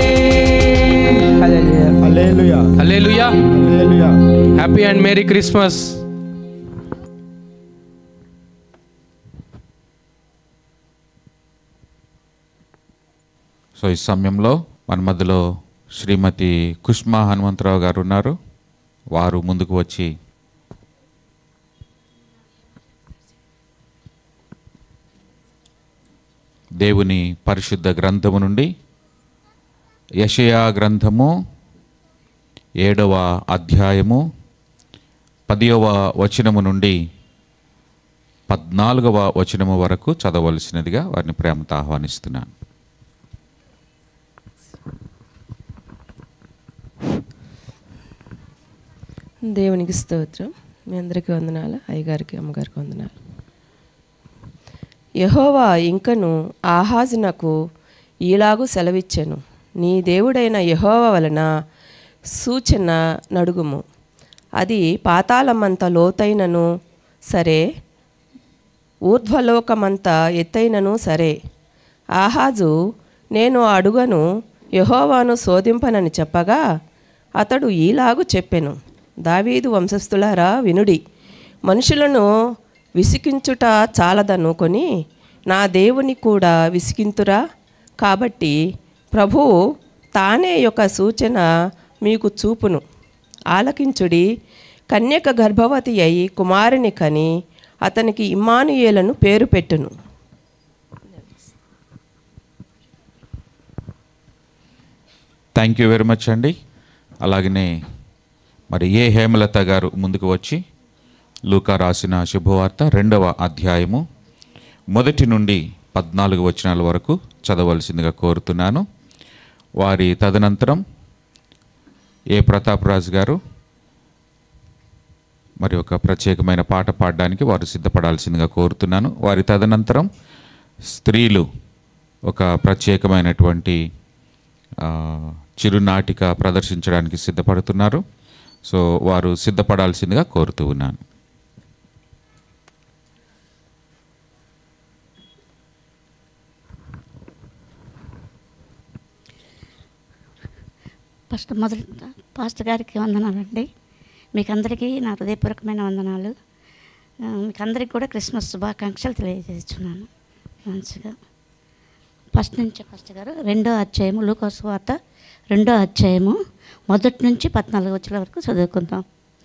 hallelujah hallelujah hallelujah happy and merry Christmas so ఈ సమయంలో మన మధ్యలో శ్రీమతి కుష్మా హనుమంతరావు గారు ఉన్నారు వారు ముందుకు వచ్చి దేవుని పరిశుద్ధ గ్రంథము నుండి యషయా గ్రంథము ఏడవ అధ్యాయము పదియవ వచనము నుండి పద్నాలుగవ వచనము వరకు చదవలసినదిగా వారిని ప్రేమతో ఆహ్వానిస్తున్నాను దేవునికి స్తోత్రం మీ అందరికీ వందనాలు అయ్యగారికి అమ్మగారికి వందనాలు యహోవా ఇంకను ఆహాజునకు ఈలాగు సెలవిచ్చెను నీ దేవుడైన యహోవా వలన సూచన నడుగుము అది పాతాళమంత లోతైనను సరే ఊర్ధ్వలోకమంత ఎత్తైనను సరే ఆహాజు నేను అడుగను యహోవాను శోధింపనని చెప్పగా అతడు ఈలాగు చెప్పెను దావీదు వంశస్థులారా వినుడి మనుషులను విసికించుట చాలదనుకొని నా దేవుని కూడా విసికింతురా కాబట్టి ప్రభువు తానే యొక్క సూచన మీకు చూపును ఆలకించుడి కన్యక గర్భవతి అయి కుమారుని కని అతనికి ఇమ్మానుయేలను పేరు పెట్టును థ్యాంక్ యూ వెరీ మచ్ అండి అలాగనే మరి ఏ హేమలత గారు ముందుకు వచ్చి లూకా రాసిన శుభవార్త రెండవ అధ్యాయము మొదటి నుండి పద్నాలుగు వచనాల వరకు చదవలసిందిగా కోరుతున్నాను వారి తదనంతరం ఏ ప్రతాప్ రాజు గారు మరి ఒక ప్రత్యేకమైన పాట పాడడానికి వారు సిద్ధపడాల్సిందిగా కోరుతున్నాను వారి తదనంతరం స్త్రీలు ఒక ప్రత్యేకమైనటువంటి ఆ, చిరునాటిక ప్రదర్శించడానికి సిద్ధపడుతున్నారు సో వారు సిద్ధపడాల్సిందిగా కోరుతూ ఉన్నాను ఫస్ట్ మొదలు పాస్టర్ గారికి వందనాలండి మీకు అందరికీ నా హృదయపూర్వకమైన వందనాలు ఆ, మీకు అందరికీ కూడా క్రిస్మస్ శుభాకాంక్షలు తెలియజేస్తున్నాను మంచిగా ఫస్ట్ నుంచి ఫస్ట్ గారు రెండో అధ్యాయము లూకోస్ వార్త రెండో అధ్యాయము మొదటి నుంచి పద్నాలుగు వచ్చిన వరకు చదువుకుందాం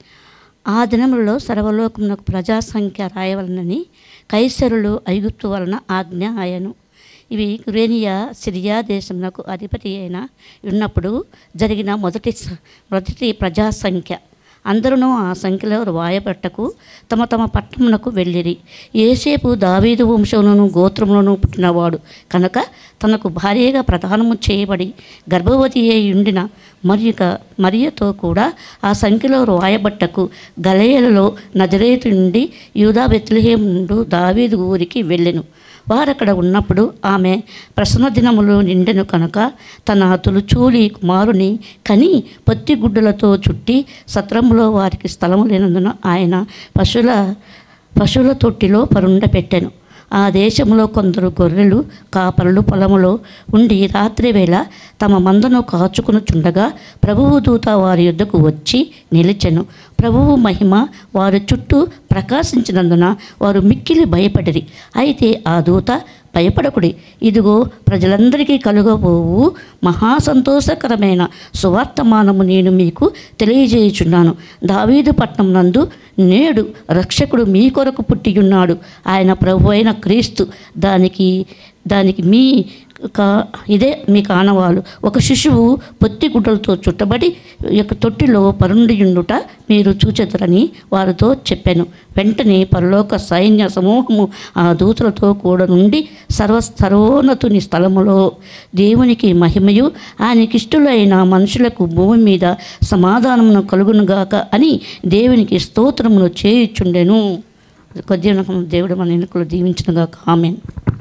ఆ దినములలో సర్వలోకమునకు ప్రజా సంఖ్య రాయవలనని కైసరులు ఐగుప్తు వలన ఆజ్ఞ ఆయను ఇవి కురేనియా సిరియా దేశమునకు అధిపతి అయిన ఉన్నప్పుడు జరిగిన మొదటి స- మొదటి ప్రజా సంఖ్య అందరూ ఆ సంఖ్యలో వాయబట్టకు తమ తమ పట్టణమునకు వెళ్ళిరి ఏసేపు దావీదు వంశములను గోత్రములను పుట్టినవాడు కనుక తనకు భార్యగా ప్రధానము చేయబడి గర్భవతి అయి ఉండిన మరియక మరియతో కూడా ఆ సంఖ్యలో రాయబట్టకు గలయలలో నజరేతు నుండి యూదా బెత్లెహేం నుండి దావీదు ఊరికి వెళ్ళెను వారక్కడ ఉన్నప్పుడు ఆమె ప్రసన్న దినములు నిండెను కనుక తన తొలుచూలి కుమారుని కని పొత్తి గుడ్డలతో చుట్టి సత్రములో వారికి స్థలము లేనందున ఆయన పశువుల పశువుల తొట్టిలో పరుండపెట్టెను ఆ దేశంలో కొందరు గొర్రెలు కాపరులు పొలములో ఉండి రాత్రి వేళ తమ మందను కాచుకునుచుండగా ప్రభువు దూత వారి యొద్దకు వచ్చి నిలిచెను ప్రభువు మహిమ వారి చుట్టూ ప్రకాశించినందున వారు మిక్కిలి భయపడిరి అయితే ఆ దూత భయపడకుడి ఇదిగో ప్రజలందరికీ కలుగబోవు మహా సంతోషకరమైన సువార్తమానము నేను మీకు తెలియజేయుచున్నాను దావీదు పట్నం నందు నేడు రక్షకుడు మీ కొరకు పుట్టియున్నాడు ఆయన ప్రభు అయిన క్రీస్తు దానికి దానికి మీ కా ఇదే మీ కానవాలు ఒక శిశువు పొత్తి గుడ్డలతో చుట్టబడి ఈ యొక్క తొట్టిలో పరుండియుండుట మీరు చూచెదరని వారితో చెప్పాను వెంటనే పరలోక సైన్య సమూహము ఆ దూతలతో కూడా నుండి సర్వ సర్వోన్నతుని స్థలములో దేవునికి మహిమయు ఆయనకిష్టులైన మనుషులకు భూమి మీద సమాధానమును కలుగునుగాక అని దేవునికి స్తోత్రమును చేయుచుండెను కొద్దిగా దేవుడు మన ఎన్నికలు దీవించినగాక amen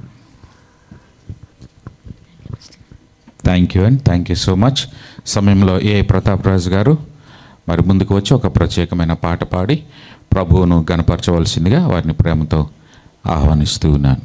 thank you and thank you so much సమయంలో ఏ ప్రతాప్ రాజు గారు మరి ముందుకు వచ్చి ఒక ప్రత్యేకమైన పాట పాడి ప్రభువును గనపరచవలసిందిగా వారిని ప్రేమతో ఆహ్వానిస్తూ ఉన్నాను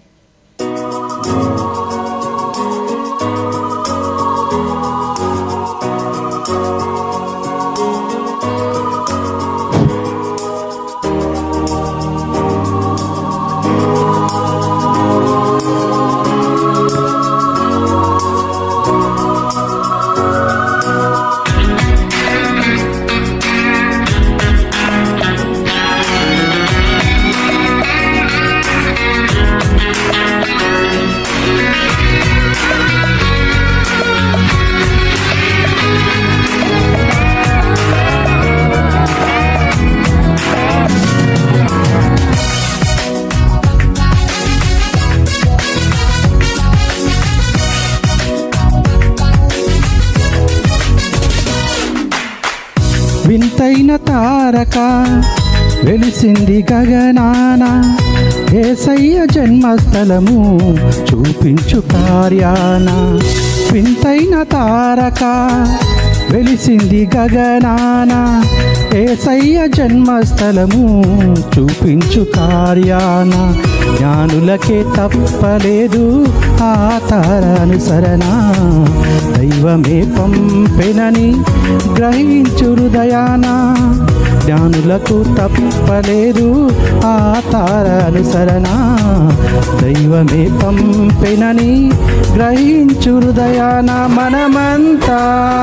వింతైన తారక వెలిసింది గగనాన ఏసయ్య జన్మస్థలము చూపించు కార్యాన వింతైన తారక వెలిసింది గగనాన ఏసయ్య జన్మస్థలము చూపించు కార్యాన జ్ఞానులకే తప్పలేదు ఆ తార అనుసరణ దైవమే పంపెనని గ్రహించు హృదయాన జ్ఞానులకు తప్పలేదు ఆ తార అనుసరణ దైవమే పంపెనని గ్రహించు హృదయాన మనమంతా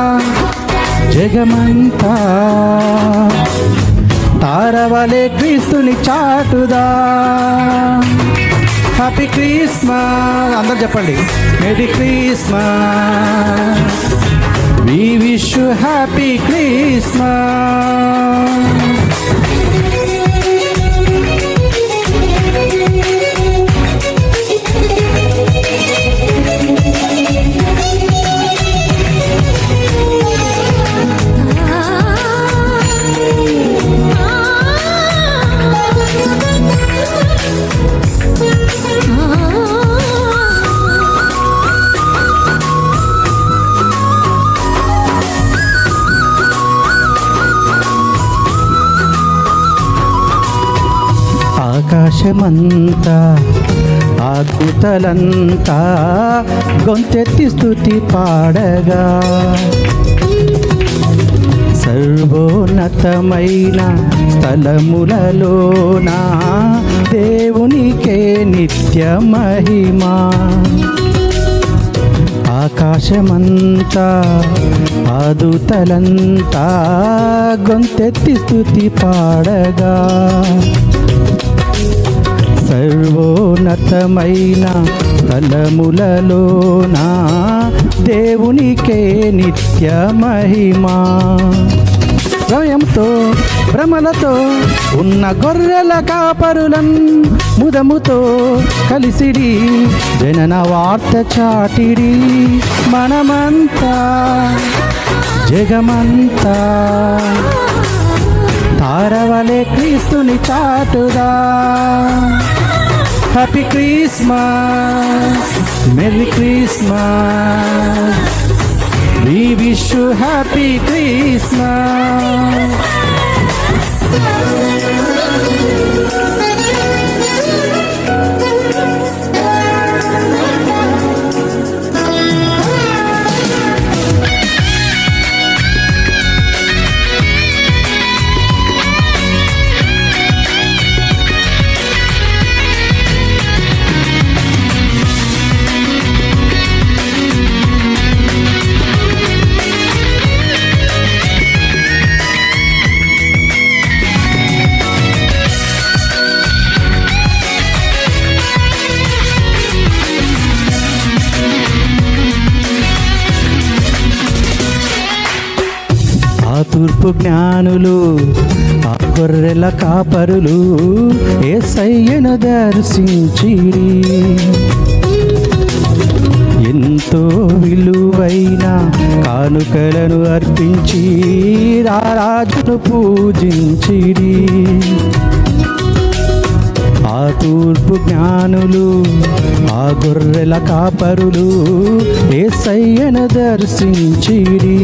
జగమంతా తారవలే క్రీస్తుని చాటుదా హ్యాపీ క్రిస్మస్ అందరు చెప్పండి merry Christmas we wish happy Christmas ఆకాశమంతా ఆకుతలంతా గొంతెత్తి స్థుతి పాడగా సర్వోన్నతమైన స్థలములలోన దేవునికే నిత్య మహిమా ఆకాశమంతా ఆదుతలంతా గొంతెత్తి స్థుతి పాడగా సర్వోన్నతమైన స్థలములలోన దేవునికే నిత్య మహిమా ప్రళయంతో భ్రమలతో ఉన్న గొర్రెల కాపరులన్ ముదముతో కలిసిరి జనన వార్త చాటిరి మనమంతా జగమంతా తారవలే క్రీస్తుని చాటుదా happy Christmas merry Christmas we wish happy Christmas ఆ తూర్పు జ్ఞానులు ఆ గొర్రెల కాపరులు ఏసయ్యను దర్శించిరి ఎంతో విలువైన కానుకలను అర్పించి రారాజును పూజించిరి ఆ తూర్పు జ్ఞానులు ఆ గొర్రెల కాపరులు ఏసయ్యను దర్శించిరి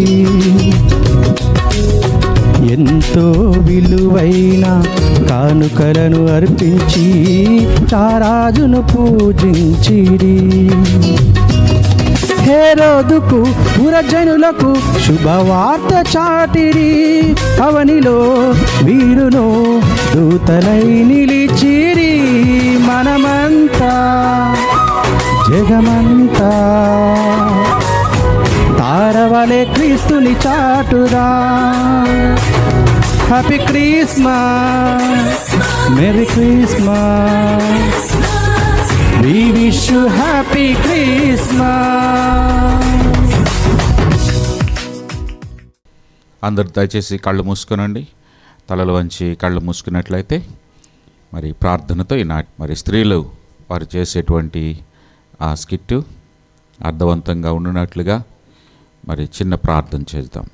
ఎంతో విలువైన కానుకలను అర్పించి తారాజును పూజించిరి హేరోదుకు పురజనులకు శుభవార్త చాటిరి అవనిలో వీరును దూతలై నిలిచిరి మనమంతా జగమంతా తారవలే క్రీస్తుని చాటుదా happy Christmas merry Christmas we wish happy Christmas అందరు దయచేసి కళ్ళు మూసుకొనండి తలలు వంచి కళ్ళు మూసుకున్నట్లయితే మరి ప్రార్థనతో ఈనాటి మరి స్త్రీలు వారు చేసేటువంటి ఆ స్కిట్ అర్థవంతంగా ఉండునట్లుగా మరి చిన్న ప్రార్థన చేద్దాం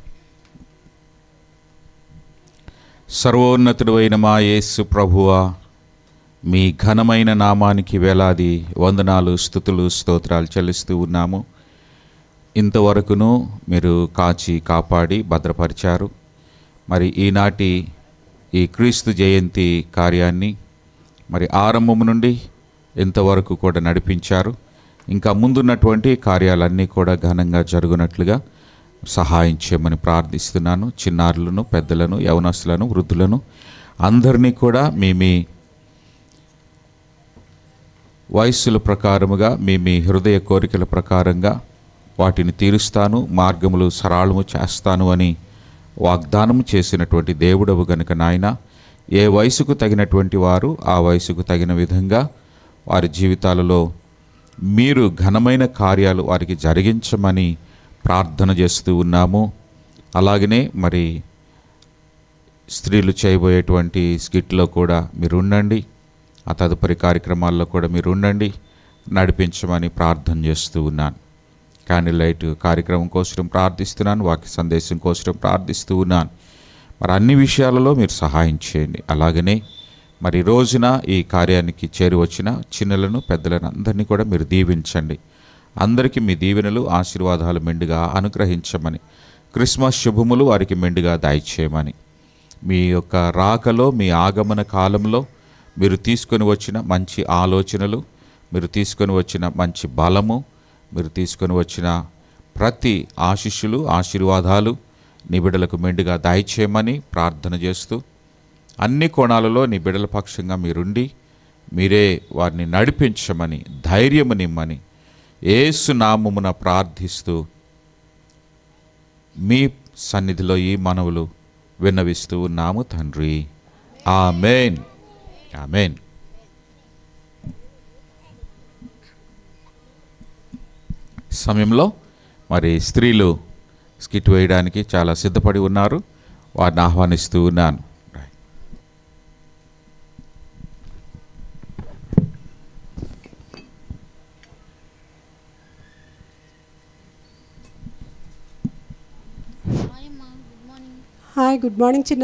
సర్వోన్నతుడు అయిన మా యేసు ప్రభువా మీ ఘనమైన నామానికి వేలాది వందనాలు స్థుతులు స్తోత్రాలు చెల్లిస్తూ ఉన్నాము ఇంతవరకును మీరు కాచి కాపాడి భద్రపరిచారు మరి ఈనాటి ఈ క్రీస్తు జయంతి కార్యాన్ని మరి ఆరంభం నుండి ఇంతవరకు కూడా నడిపించారు ఇంకా ముందున్నటువంటి కార్యాలన్నీ కూడా ఘనంగా జరుగునట్లుగా సహాయం చేయమని ప్రార్థిస్తున్నాను చిన్నారులను పెద్దలను యవనస్తులను వృద్ధులను అందరినీ కూడా మీ మీ వయస్సుల ప్రకారముగా మీ మీ హృదయ కోరికల ప్రకారంగా వాటిని తీరుస్తాను మార్గములు సరళము చేస్తాను అని వాగ్దానం చేసినటువంటి దేవుడవు గనుక నాయన ఏ వయసుకు తగినటువంటి వారు ఆ వయసుకు తగిన విధంగా వారి జీవితాలలో మీరు ఘనమైన కార్యాలు వారికి జరిగించమని ప్రార్థన చేస్తూ ఉన్నాము అలాగనే మరి స్త్రీలు చేయబోయేటువంటి స్కిట్లో కూడా మీరు ఉండండి ఆ తదుపరి కార్యక్రమాల్లో కూడా మీరు ఉండండి నడిపించమని ప్రార్థన చేస్తూ ఉన్నాను క్యాండిల్ లైట్ కార్యక్రమం కోసం ప్రార్థిస్తున్నాను వాక్య సందేశం కోసం ప్రార్థిస్తూ ఉన్నాను మరి అన్ని విషయాలలో మీరు సహాయం చేయండి అలాగనే మరి రోజున ఈ కార్యానికి చేరి వచ్చిన చిన్నలను పెద్దలను అందరినీ కూడా మీరు దీవించండి అందరికీ మీ దీవెనలు ఆశీర్వాదాలు మెండుగా అనుగ్రహించమని క్రిస్మస్ శుభములు వారికి మెండుగా దయచేయమని మీ యొక్క రాకలో మీ ఆగమన కాలంలో మీరు తీసుకొని వచ్చిన మంచి ఆలోచనలు మీరు తీసుకొని వచ్చిన మంచి బలము మీరు తీసుకొని వచ్చిన ప్రతి ఆశిష్యులు ఆశీర్వాదాలు నీ బిడ్డలకు మెండుగా దయచేయమని ప్రార్థన చేస్తూ అన్ని కోణాలలో నీ బిడ్డల పక్షంగా మీరుండి మీరే వారిని నడిపించమని ధైర్యమునిమ్మని ఏసు నామమున ప్రార్థిస్తూ మీ సన్నిధిలో ఈ మనవులు విన్నవిస్తూ ఉన్నాము తండ్రి ఆమెన్ ఆమెన్ సమయంలో మరి స్త్రీలు స్కిట్ వేయడానికి చాలా సిద్ధపడి ఉన్నారు వారిని ఆహ్వానిస్తూ ఉన్నాను హాయ్ గుడ్ మార్నింగ్ చిన్న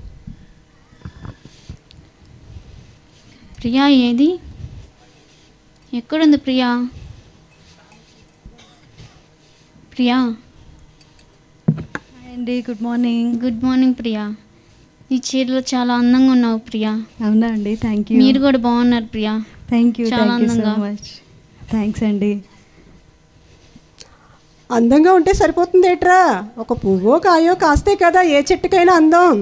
ప్రియా ఏది ఎక్కడుంది ప్రియా ప్రియా అండి good morning good morning Priya ఈ చీరలో చాలా అందంగా ఉన్నావు ప్రియా అవునా అండి థ్యాంక్ యూ మీరు కూడా బాగున్నారు ప్రియా థ్యాంక్ యూ చాలా థ్యాంక్ యూ సో అందంగా మచ్ థ్యాంక్స్ అండి అందంగా ఉంటే సరిపోతుంది ఏట్రా ఒక పువ్వో కాయో కాస్తే కదా ఏ చెట్టుకైనా అందం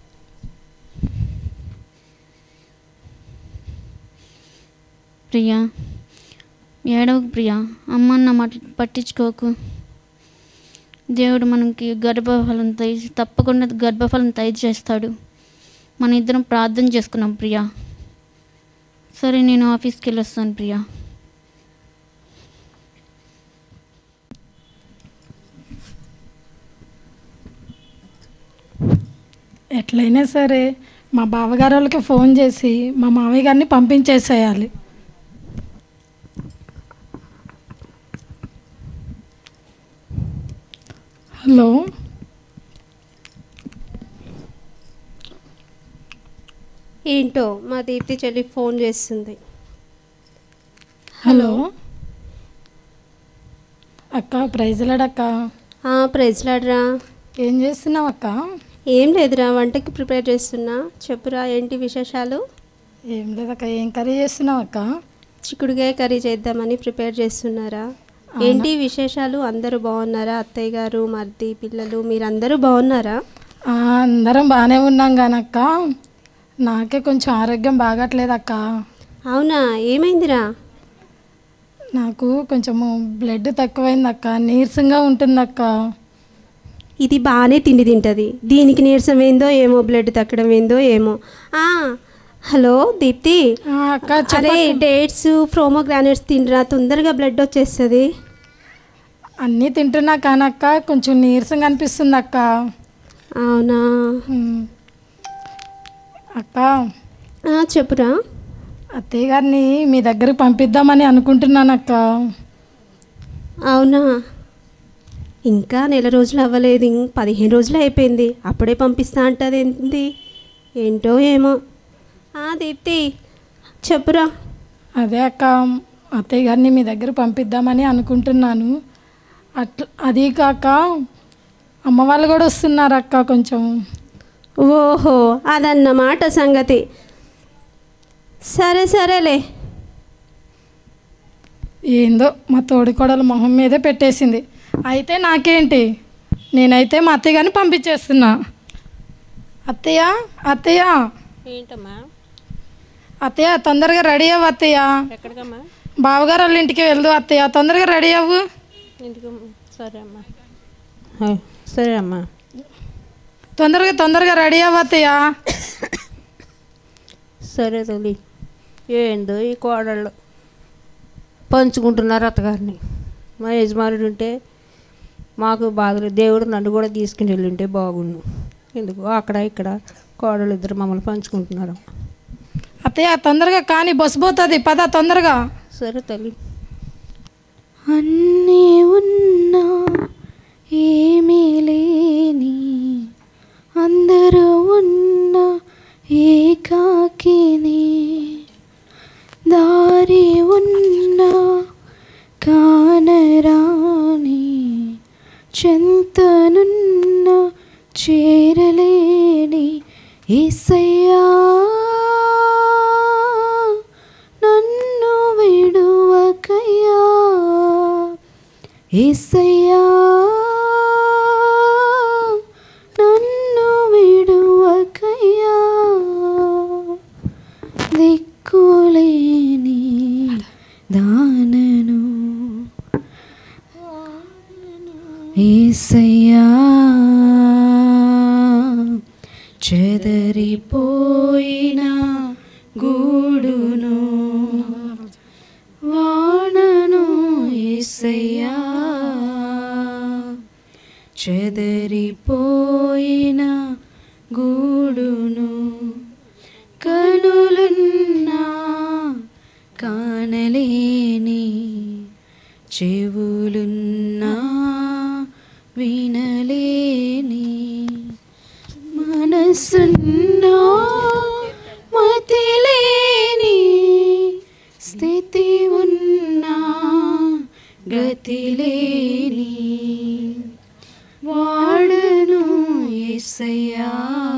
ప్రియా ఏడవకు ప్రియా అమ్మ నా మాట పట్టించుకోకు దేవుడు మనకి గర్భఫలం తయ తప్పకుండా గర్భఫలం తయారు చేస్తాడు మన ఇద్దరం ప్రార్థన చేసుకున్నాం ప్రియా సరే నేను ఆఫీస్కి వెళ్ళి వస్తాను ప్రియా ఎట్లయినా సరే మా బావగారు వాళ్ళకి ఫోన్ చేసి మా మామయ్య గారిని పంపించేసేయాలి హలో ఏంటో మా దీప్తి చెల్లి ఫోన్ చేస్తుంది హలో అక్క ప్రైజ్లాడక్క ప్రైజ్లాడరా ఏం చేస్తున్నావు అక్క ఏం లేదురా వంటకి ప్రిపేర్ చేస్తున్నా చెప్పురా ఏంటి విశేషాలు ఏం లేదక్క ఏం కర్రీ చేస్తున్నావు అక్క చిక్కుడుగాయ కర్రీ చేద్దామని ప్రిపేర్ చేస్తున్నారా అవునా? ఏంటి విశేషాలు అందరూ బాగున్నారా అత్తయ్య గారు మర్ది పిల్లలు మీరందరూ బాగున్నారా ఆ, అందరం బాగానే ఉన్నాం కానక్క నాకే కొంచెం ఆరోగ్యం బాగట్లేదక్క అవునా ఏమైందిరా నాకు కొంచెము బ్లడ్ తక్కువైందక్క నీరసంగా ఉంటుందక్క ఇది బాగానే తిండి తింటుంది దీనికి నీరసం ఏందో ఏమో బ్లడ్ తగ్గడం ఏందో ఏమో ఆ, హలో దీప్తి అక్క అరే డేట్స్ ప్రోమోగ్రానైట్స్ తినరా తొందరగా బ్లడ్ వచ్చేస్తుంది అన్నీ తింటున్నా కానక్క కొంచెం నీరసంగా అనిపిస్తుంది అక్క అవునా అక్క చెప్పురా అత్తయ్య గారిని మీ దగ్గరికి పంపిద్దామని అనుకుంటున్నాను అక్క అవునా ఇంకా నెల రోజులు అవ్వలేదు ఇంక పదిహేను రోజులు అయిపోయింది అప్పుడే పంపిస్తా అంటది ఏంటి ఏంటో ఏమో ఆ, దీప్తి చెప్పురా అదే అక్క అత్తయ్య గారిని మీ దగ్గర పంపిద్దామని అనుకుంటున్నాను అట్లా అది కాక అమ్మ వాళ్ళు కూడా వస్తున్నారు అక్క కొంచెం ఓహో అదన్నమాట సంగతి సరే సరేలే ఏందో మా తోడికోడలు మొహం మీదే పెట్టేసింది అయితే నాకేంటి నేనైతే మా అత్తయ్య గారిని పంపించేస్తున్నా అత్తయ్య అత్తయ్య ఏంటమ్మా అత్తయ్య తొందరగా రెడీ అవ్వు అత్తయ్య ఎక్కడికమ్మా బావగారు వాళ్ళ ఇంటికి వెళ్దు అత్తయ్య తొందరగా రెడీ అవ్వు ఇంటికి సరే అమ్మా ఆ, సరే అమ్మా తొందరగా తొందరగా రెడీ అవ్వు అత్తయ్య సరే తల్లి ఏందో ఈ కోడళ్ళు పంచుకుంటున్నారు అత్తగారిని మా యజమానుడు ఉంటే మాకు బాగలేదు దేవుడు నన్ను కూడా తీసుకుని వెళ్ళుంటే బాగుండు ఎందుకు అక్కడ ఇక్కడ కోడలు ఇద్దరు మమ్మల్ని పంచుకుంటున్నారు అత్తయ్య తొందరగా కానీ బస్సు పోతుంది పద తొందరగా సరే తల్లి అన్నీ ఉన్నా ఏమీ లేని అందరూ ఉన్న ఏకాకిని దారి ఉన్నా కానరాని చెంతనున్న చేరలేని ఏసయ్యా నన్ను విడువకయ్యా ఏసయ్యా నన్ను విడువకయ్యా దిక్కులేని దానను ఏసయ్యా చెదరిపోయిన గూడును వానను ఏసయ్యా చెదరిపోయిన గూడును కనులున్నా కానలేని చెవులున్నా వినలేని మనసున్నా మతిలేని స్థితి ఉన్నా గతిలేని వాడను ఎసయ్యా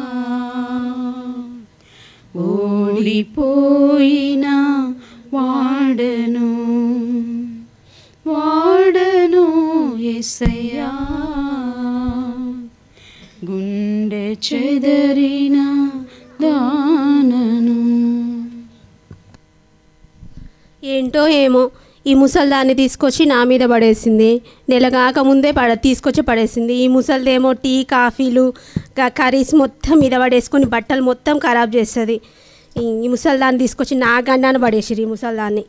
ఓడిపోయిన వాడను వాడను ఎసయ్యా గుండె చెదరిన దానను ఏంటో ఏమో ఈ ముసల్దాన్ని తీసుకొచ్చి నా మీద పడేసింది నెల కాకముందే పడ తీసుకొచ్చి పడేసింది ఈ ముసల్దేమో టీ కాఫీలు క- కర్రీస్ మొత్తం మీద పడేసుకొని బట్టలు మొత్తం ఖరాబ్ చేస్తుంది ఈ ఈ ముసల్దాన్ని తీసుకొచ్చి నా గండాన్ని పడేసిరు ఈ ముసల్దాన్ని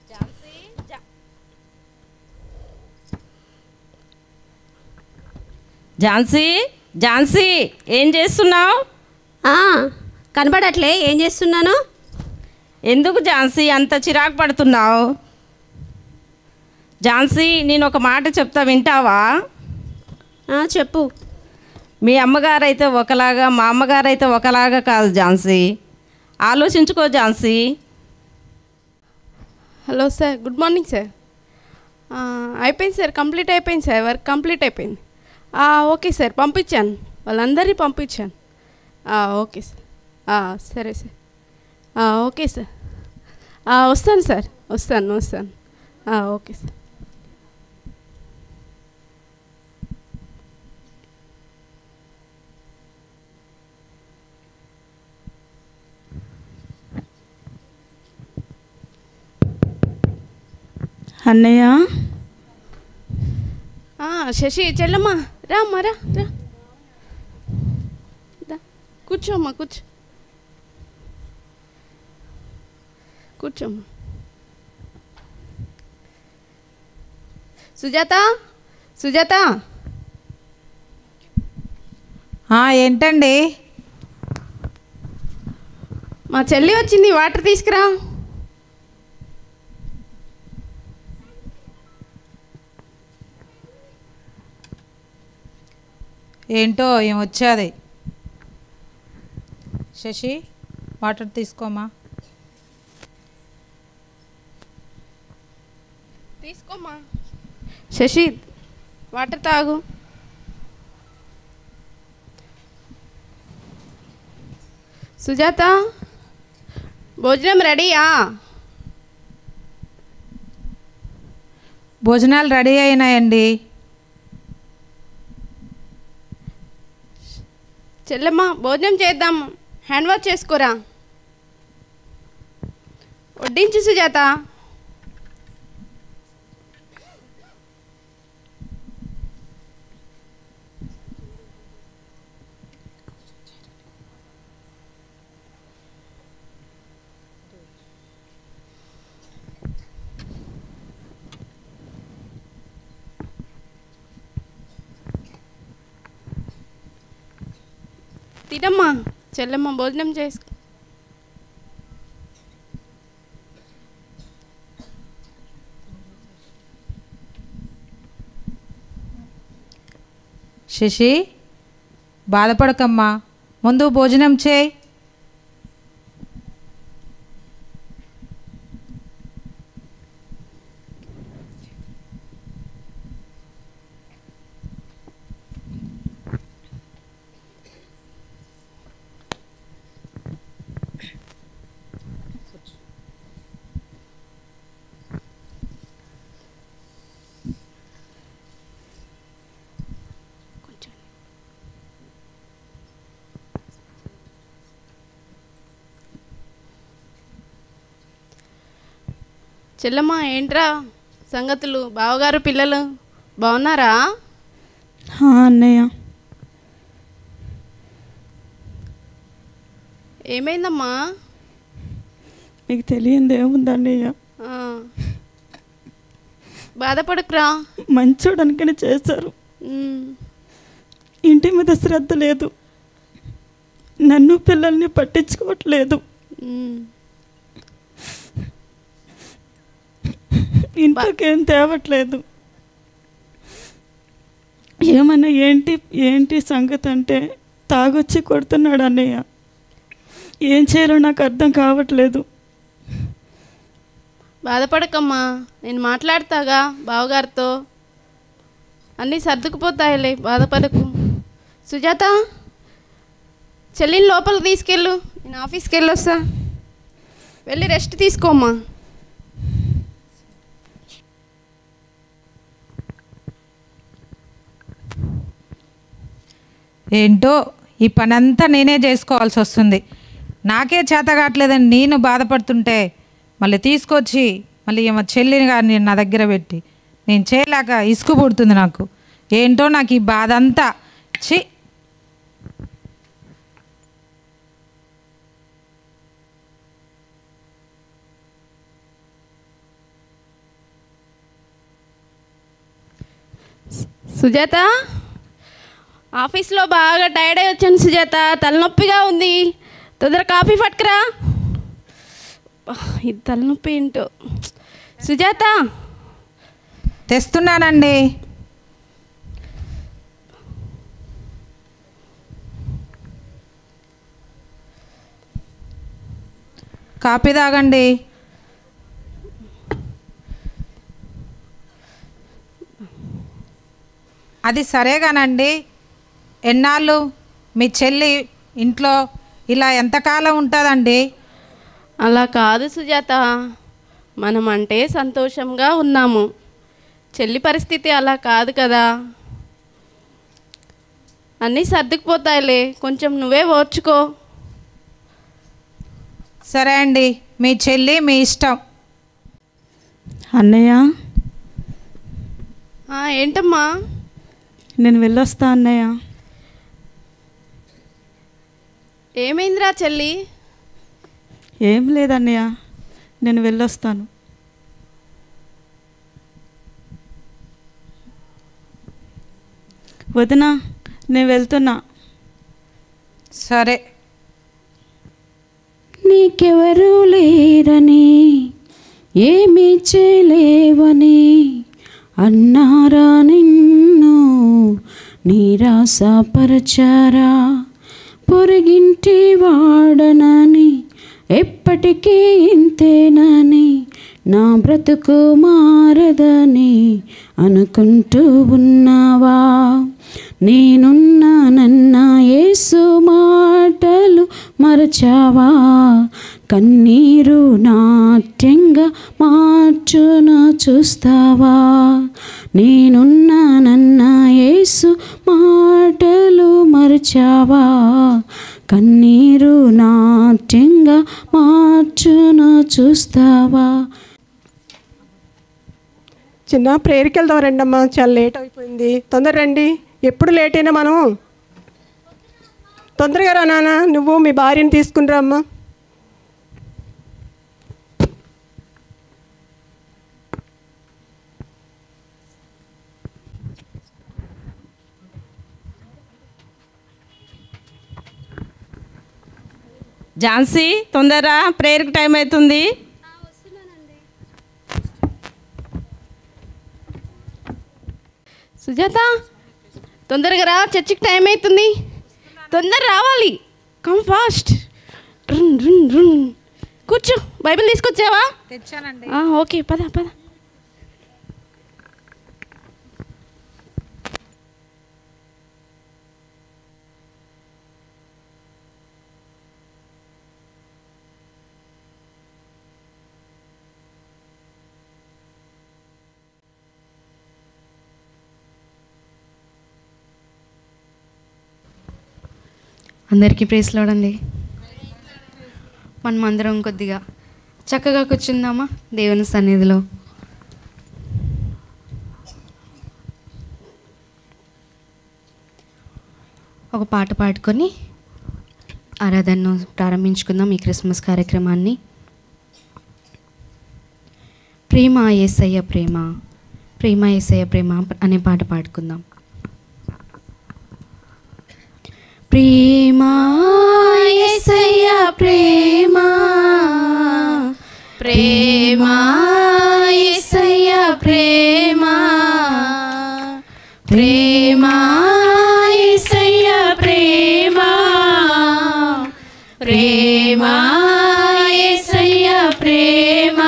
ఝాన్సీ ఝాన్సీ ఏం చేస్తున్నావు కనపడట్లే ఏం చేస్తున్నాను ఎందుకు ఝాన్సీ అంత చిరాకు పడుతున్నావు ఝాన్సీ నేను ఒక మాట చెప్తా వింటావా చెప్పు మీ అమ్మగారు అయితే ఒకలాగా మా అమ్మగారు అయితే ఒకలాగా కాదు ఝాన్సీ ఆలోచించుకో Jhansi hello sir good morning sir ఆ, అయిపోయింది సార్ కంప్లీట్ అయిపోయింది సార్ వర్క్ కంప్లీట్ అయిపోయింది ఆ, ఓకే సార్ పంపించాను వాళ్ళందరినీ పంపించాను ఆ, ఓకే సార్ ఆ, సరే సార్ ఆ, ఓకే సార్ ఆ, వస్తాను సార్ వస్తాను వస్తాను ఆ, ఓకే సార్ అన్నయ్య ఆ, శశి చెల్లమ్మ రా అమ్మా రా రా దా, కూర్చోమ్మా కూర్చో కూర్చోమ్మా సుజాత సుజాత ఏంటండి మా చెల్లి వచ్చింది వాటర్ తీసుకురా ఏంటో ఏం వచ్చాది శశి వాటర్ తీసుకోమా తీసుకోమ్మా శశి వాటర్ తాగు సుజాత భోజనం రెడీయా భోజనాలు రెడీ అయినాయండి చెల్లెమ్మ భోజనం చేద్దాం హ్యాండ్ వాష్ చేసుకోరా వడ్డించు సుజాత తినమ్మా చెల్లెమ్మ భోజనం చేసుకో శశి బాధపడకమ్మా ముందు భోజనం చేయి చెల్లెమ్మ ఏంట్రా సంగతులు బావగారు పిల్లలు బాగున్నారా హా, అన్నయ్య ఏమైందమ్మా మీకు తెలియంది ఏముంది అన్నయ్య ఆ. బాధపడకురా మంచోడనుకని చేశారు ఉమ్. ఇంటి మీద శ్రద్ధ లేదు నన్ను పిల్లల్ని పట్టించుకోవట్లేదు ఉమ్. ఇంట్లోకి ఏం తేవట్లేదు ఏమన్నా ఏంటి ఏంటి సంగతి అంటే తాగొచ్చి కొడుతున్నాడు అన్నయ్య ఏం చేయాలో నాకు అర్థం కావట్లేదు బాధపడకమ్మా నేను మాట్లాడతాగా బావగారితో అన్నీ సర్దుకుపోతాయిలే బాధపడకు సుజాత చెల్లిని లోపలికి తీసుకెళ్ళు నేను ఆఫీస్కి వెళ్ళొస్తా వెళ్ళి రెస్ట్ తీసుకోమ్మా ఏంటో ఈ పని అంతా నేనే చేసుకోవాల్సి వస్తుంది నాకే చేత కావట్లేదని నేను బాధపడుతుంటే మళ్ళీ తీసుకొచ్చి మళ్ళీ ఏమో చెల్లిని కానీ నా దగ్గర పెట్టి నేను చేయలేక ఇసుకు పుడుతుంది నాకు ఏంటో నాకు ఈ బాధ అంతా చి సుజాత ఆఫీస్లో బాగా టైర్డ్ అయి వచ్చాను సుజాత తలనొప్పిగా ఉంది తొందర కాఫీ పట్టుకురా అబ్బా, ఇది తలనొప్పి ఏంటో సుజాత తెస్తున్నానండి కాఫీ తాగండి అది సరేగానండి ఎన్నాళ్ళు మీ చెల్లి ఇంట్లో ఇలా ఎంతకాలం ఉంటుందండి అలా కాదు సుజాత మనం అంటే సంతోషంగా ఉన్నాము చెల్లి పరిస్థితి అలా కాదు కదా అన్నీ సర్దుకుపోతాయిలే కొంచెం నువ్వే ఓర్చుకో సరే అండి మీ చెల్లి మీ ఇష్టం అన్నయ్య ఆ, ఏంటమ్మా నేను వెళ్ళొస్తా అన్నయ్య ఏమైందిరా చెల్లి ఏం లేదన్నయ్య నేను వెళ్ళొస్తాను వదినా నేను వెళ్తున్నా సరే నీకెవరూ లేరని ఏమీ చేయలేవని అన్నారా నిన్ను నిరాశపరచారా పొరుగింటి వాడనని ఎప్పటికీ ఇంతేనని నా బ్రతుకు మారదని అనుకుంటూ ఉన్నావా నేనున్నానన్న యేసు మాటలు మరచావా కన్నీరు నాట్యంగా మార్చును చూస్తావా నేనున్నానన్న యేసు మాటలు మరచావా కన్నీరు నాట్యంగా మార్చును చూస్తావా చిన్న ప్రేయర్కి వెళ్దాం రండి అమ్మా చాలా లేట్ అయిపోయింది తొందర రండి ఎప్పుడు లేట్ అయినా మనం తొందరగా రా నాన్న నువ్వు మీ భార్యని తీసుకుని రా అమ్మా ఝాన్సీ తొందర ప్రేయర్కి టైం అవుతుంది సుజాత తొందరగా రా చర్చికి టైం అవుతుంది తొందర రావాలి కమ్ ఫాస్ట్ రున్ రున్ రున్ కూర్చో బైబిల్ తీసుకొచ్చావా తెచ్చానండి ఆ, ఓకే పద పద అందరికీ ప్రేస్లోడండి మనం అందరం కొద్దిగా చక్కగా కూర్చుందామా దేవుని సన్నిధిలో ఒక పాట పాడుకొని ఆరాధనను ప్రారంభించుకుందాం ఈ క్రిస్మస్ కార్యక్రమాన్ని ప్రేమ ఏసయ్య ప్రేమ ప్రేమ ఏసయ్య ప్రేమ అనే పాట పాడుకుందాం ప్రేమ యేసయ్య ప్రేమ ప్రేమ యేసయ్య ప్రేమ ప్రేమ యేసయ్య ప్రేమ ప్రేమ యేసయ్య ప్రేమ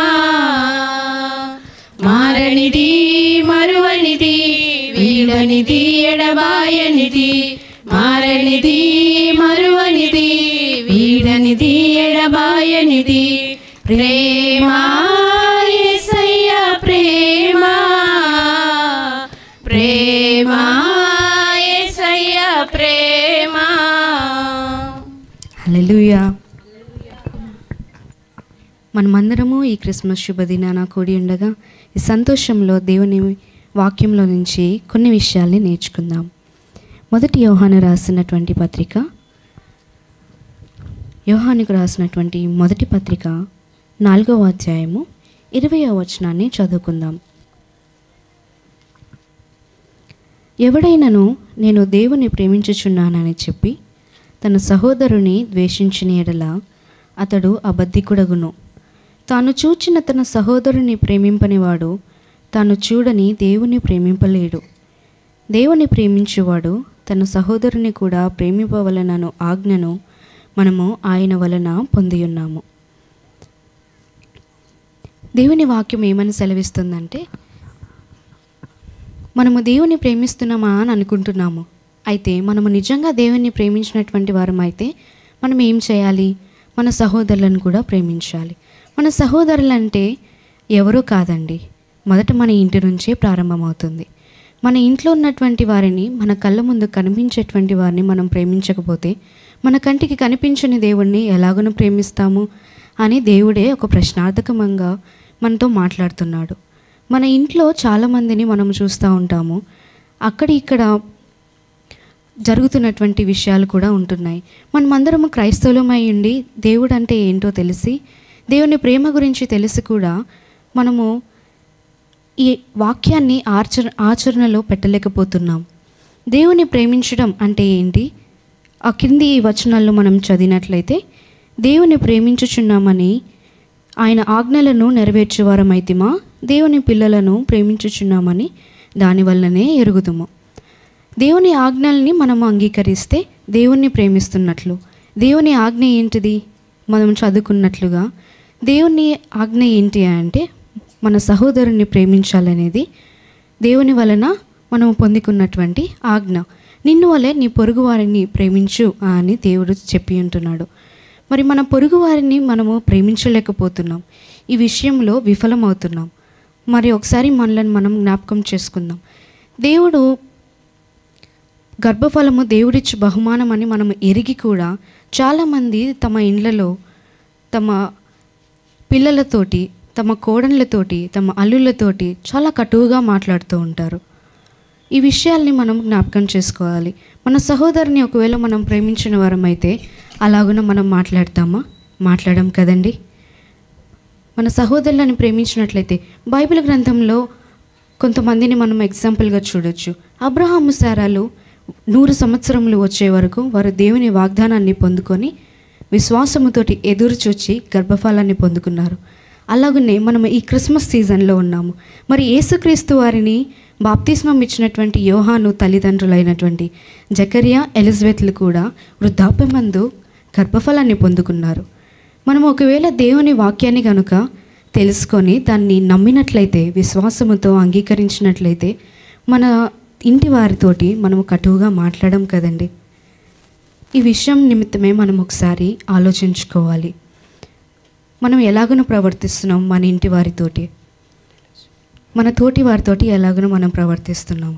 మారనిది మరువనిది వీడనిది ఎడబాయనిది మారనిది మరువనిది వీడనిది ఎడబాయనిది ప్రేమ యేసయ్య ప్రేమ ప్రేమ యేసయ్య ప్రేమ హల్లెలూయా మనమందరము ఈ క్రిస్మస్ శుభదినాన కూడి ఉండగా ఈ సంతోషంలో దేవుని వాక్యంలో నుంచి కొన్ని విషయాల్ని నేర్చుకుందాం మొదటి యోహాను రాసినటువంటి పత్రిక యోహానుకు రాసినటువంటి మొదటి పత్రిక నాలుగవ అధ్యాయము ఇరవయవ వచనాన్ని చదువుకుందాం ఎవడైనను నేను దేవుని ప్రేమించుచున్నానని చెప్పి తన సహోదరుని ద్వేషించిన ఎడల అతడు అబద్ధికుడగును తాను చూచిన తన సహోదరుని ప్రేమింపనివాడు తాను చూడని దేవుని ప్రేమింపలేడు దేవుని ప్రేమించువాడు తన సహోదరుని కూడా ప్రేమింపవలనను ఆజ్ఞను మనము ఆయన వలన పొంది ఉన్నాము దేవుని వాక్యం ఏమని సెలవిస్తుందంటే మనము దేవుని ప్రేమిస్తున్నామా అని అనుకుంటున్నాము అయితే మనము నిజంగా దేవుని ప్రేమించినటువంటి వారం అయితే మనం ఏం చేయాలి మన సహోదరులను కూడా ప్రేమించాలి మన సహోదరులు అంటే ఎవరో కాదండి మొదట మన ఇంటి నుంచే ప్రారంభమవుతుంది మన ఇంట్లో ఉన్నటువంటి వారిని మన కళ్ళ ముందు కనిపించేటువంటి వారిని మనం ప్రేమించకపోతే మన కంటికి కనిపించని దేవుణ్ణి ఎలాగను ప్రేమిస్తాము అని దేవుడే ఒక ప్రశ్నార్థకమంగా మనతో మాట్లాడుతున్నాడు మన ఇంట్లో చాలామందిని మనం చూస్తూ ఉంటాము అక్కడ ఇక్కడ జరుగుతున్నటువంటి విషయాలు కూడా ఉంటున్నాయి మనమందరము క్రైస్తవులమై ఉండి దేవుడు అంటే ఏంటో తెలిసి దేవుని ప్రేమ గురించి తెలిసి కూడా మనము ఈ వాక్యాన్ని ఆచర ఆచరణలో పెట్టలేకపోతున్నాం దేవుని ప్రేమించడం అంటే ఏంటి ఆ కింది వచనాల్లో మనం చదివినట్లయితే దేవుని ప్రేమించుచున్నామని ఆయన ఆజ్ఞలను నెరవేర్చేవారమైతిమా దేవుని పిల్లలను ప్రేమించుచున్నామని దానివల్లనే ఎరుగుదుము దేవుని ఆజ్ఞల్ని మనము అంగీకరిస్తే దేవుణ్ణి ప్రేమిస్తున్నట్లు దేవుని ఆజ్ఞ ఏంటిది మనం చదువుకున్నట్లుగా దేవుని ఆజ్ఞ ఏంటి అంటే మన సహోదరుని ప్రేమించాలనేది దేవుని వలన మనం పొందుకున్నటువంటి ఆజ్ఞ నిన్ను వలె నీ పొరుగు వారిని ప్రేమించు అని దేవుడు చెప్పి ఉంటున్నాడు మరి మన పొరుగు వారిని మనము ప్రేమించలేకపోతున్నాం ఈ విషయంలో విఫలమవుతున్నాం మరి ఒకసారి మనల్ని మనం జ్ఞాపకం చేసుకుందాం దేవుడు గర్భఫలము దేవుడిచ్చి బహుమానం అని మనం ఎరిగి కూడా చాలామంది తమ ఇండ్లలో తమ పిల్లలతోటి తమ కోడళ్ళతోటి తమ అల్లుళ్ళతోటి చాలా కటువుగా మాట్లాడుతూ ఉంటారు ఈ విషయాల్ని మనం జ్ఞాపకం చేసుకోవాలి మన సహోదరుని ఒకవేళ మనం ప్రేమించిన వారం అయితే అలాగున మనం మాట్లాడతామా మాట్లాడడం కదండి మన సహోదరులను ప్రేమించినట్లయితే బైబిల్ గ్రంథంలో కొంతమందిని మనం ఎగ్జాంపుల్గా చూడొచ్చు అబ్రహాము సారాలు నూరు సంవత్సరములు వచ్చే వరకు వారు దేవుని వాగ్దానాన్ని పొందుకొని విశ్వాసముతోటి ఎదురు చూచి గర్భఫలాన్ని పొందుకున్నారు అలాగనే మనం ఈ క్రిస్మస్ సీజన్లో ఉన్నాము మరి యేసుక్రీస్తు వారిని బాప్తిస్మం ఇచ్చినటువంటి యోహాను తల్లిదండ్రులైనటువంటి జకరియా ఎలిజబెత్లు కూడా వృద్ధాప్యమందు గర్భఫలాన్ని పొందుకున్నారు మనం ఒకవేళ దేవుని వాక్యాన్ని కనుక తెలుసుకొని దాన్ని నమ్మినట్లయితే విశ్వాసముతో అంగీకరించినట్లయితే మన ఇంటి వారితోటి మనము కటువుగా మాట్లాడడం కదండి ఈ విషయం నిమిత్తమే మనం ఒకసారి ఆలోచించుకోవాలి మనం ఎలాగనో ప్రవర్తిస్తున్నాం మన ఇంటి వారితోటి మన తోటి వారితోటి ఎలాగనో మనం ప్రవర్తిస్తున్నాము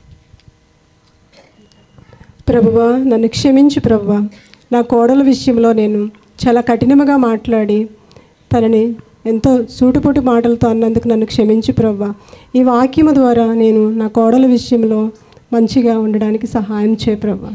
ప్రభువా నన్ను క్షమించు ప్రభువా నా కోడల విషయంలో నేను చాలా కఠినముగా మాట్లాడి తనని ఎంతో సూటుపోటు మాటలతో అన్నందుకు నన్ను క్షమించు ప్రభువా ఈ వాక్యము ద్వారా నేను నా కోడల విషయంలో మంచిగా ఉండడానికి సహాయం చేయ ప్రభువా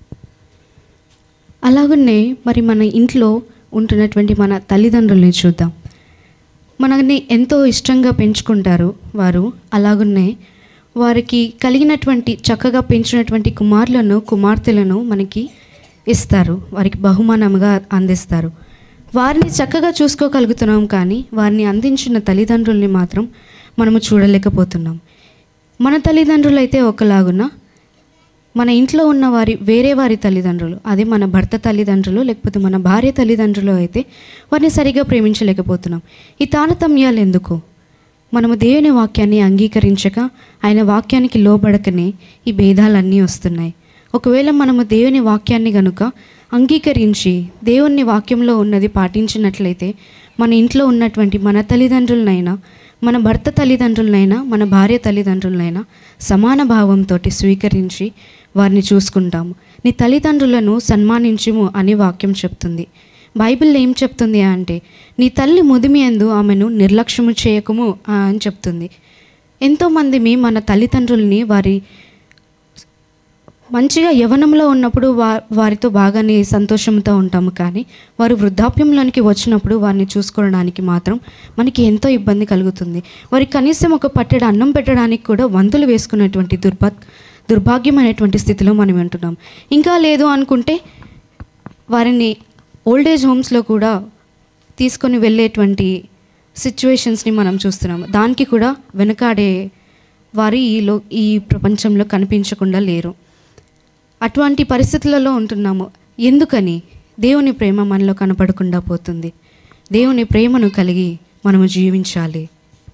అలాగనే మరి మన ఇంట్లో ఉంటున్నటువంటి మన తల్లిదండ్రుల్ని చూద్దాం మనల్ని ఎంతో ఇష్టంగా పెంచుకుంటారు వారు అలాగనే వారికి కలిగినటువంటి చక్కగా పెంచినటువంటి కుమారులను కుమార్తెలను మనకి ఇస్తారు వారికి బహుమానంగా అందిస్తారు వారిని చక్కగా చూసుకోగలుగుతున్నాం కానీ వారిని అందించిన తల్లిదండ్రుల్ని మాత్రం మనము చూడలేకపోతున్నాం మన తల్లిదండ్రులు అయితే ఒకలాగున మన ఇంట్లో ఉన్న వారి వేరే వారి తల్లిదండ్రులు అది మన భర్త తల్లిదండ్రులు లేకపోతే మన భార్య తల్లిదండ్రులు అయితే వారిని సరిగా ప్రేమించలేకపోతున్నాం ఈ తారతమ్యాలు ఎందుకు మనము దేవుని వాక్యాన్ని అంగీకరించక ఆయన వాక్యానికి లోబడకనే ఈ భేదాలన్నీ వస్తున్నాయి ఒకవేళ మనము దేవుని వాక్యాన్ని గనుక అంగీకరించి దేవుని వాక్యంలో ఉన్నది పాటించినట్లయితే మన ఇంట్లో ఉన్నటువంటి మన తల్లిదండ్రులనైనా మన భర్త తల్లిదండ్రులనైనా మన భార్య తల్లిదండ్రులనైనా సమాన భావంతో స్వీకరించి వారిని చూసుకుంటాము నీ తల్లిదండ్రులను సన్మానించుము అని వాక్యం చెప్తుంది బైబిల్ ఏం చెప్తుంది అంటే నీ తల్లి ముదిమి ఎందు ఆమెను నిర్లక్ష్యము చేయకము ఆ అని చెప్తుంది ఎంతోమంది మీ మన తల్లిదండ్రుల్ని వారి మంచిగా యవనంలో ఉన్నప్పుడు వా వారితో బాగానే సంతోషంతో ఉంటాము కానీ వారు వృద్ధాప్యంలోనికి వచ్చినప్పుడు వారిని చూసుకోవడానికి మాత్రం మనకి ఎంతో ఇబ్బంది కలుగుతుంది వారికి కనీసం ఒక పట్టెడు అన్నం పెట్టడానికి కూడా వంతులు వేసుకునేటువంటి దుర్భా దుర్భాగ్యమైనటువంటి స్థితిలో మనం ఉంటున్నాం ఇంకా లేదు అనుకుంటే వారిని ఓల్డేజ్ హోమ్స్లో కూడా తీసుకొని వెళ్ళేటువంటి సిచ్యువేషన్స్ని మనం చూస్తున్నాము దానికి కూడా వెనుకాడే వారు ఈలో ఈ ప్రపంచంలో కనిపించకుండా లేరు అటువంటి పరిస్థితులలో ఉంటున్నాము ఎందుకని దేవుని ప్రేమ మనలో కనపడకుండా పోతుంది దేవుని ప్రేమను కలిగి మనము జీవించాలి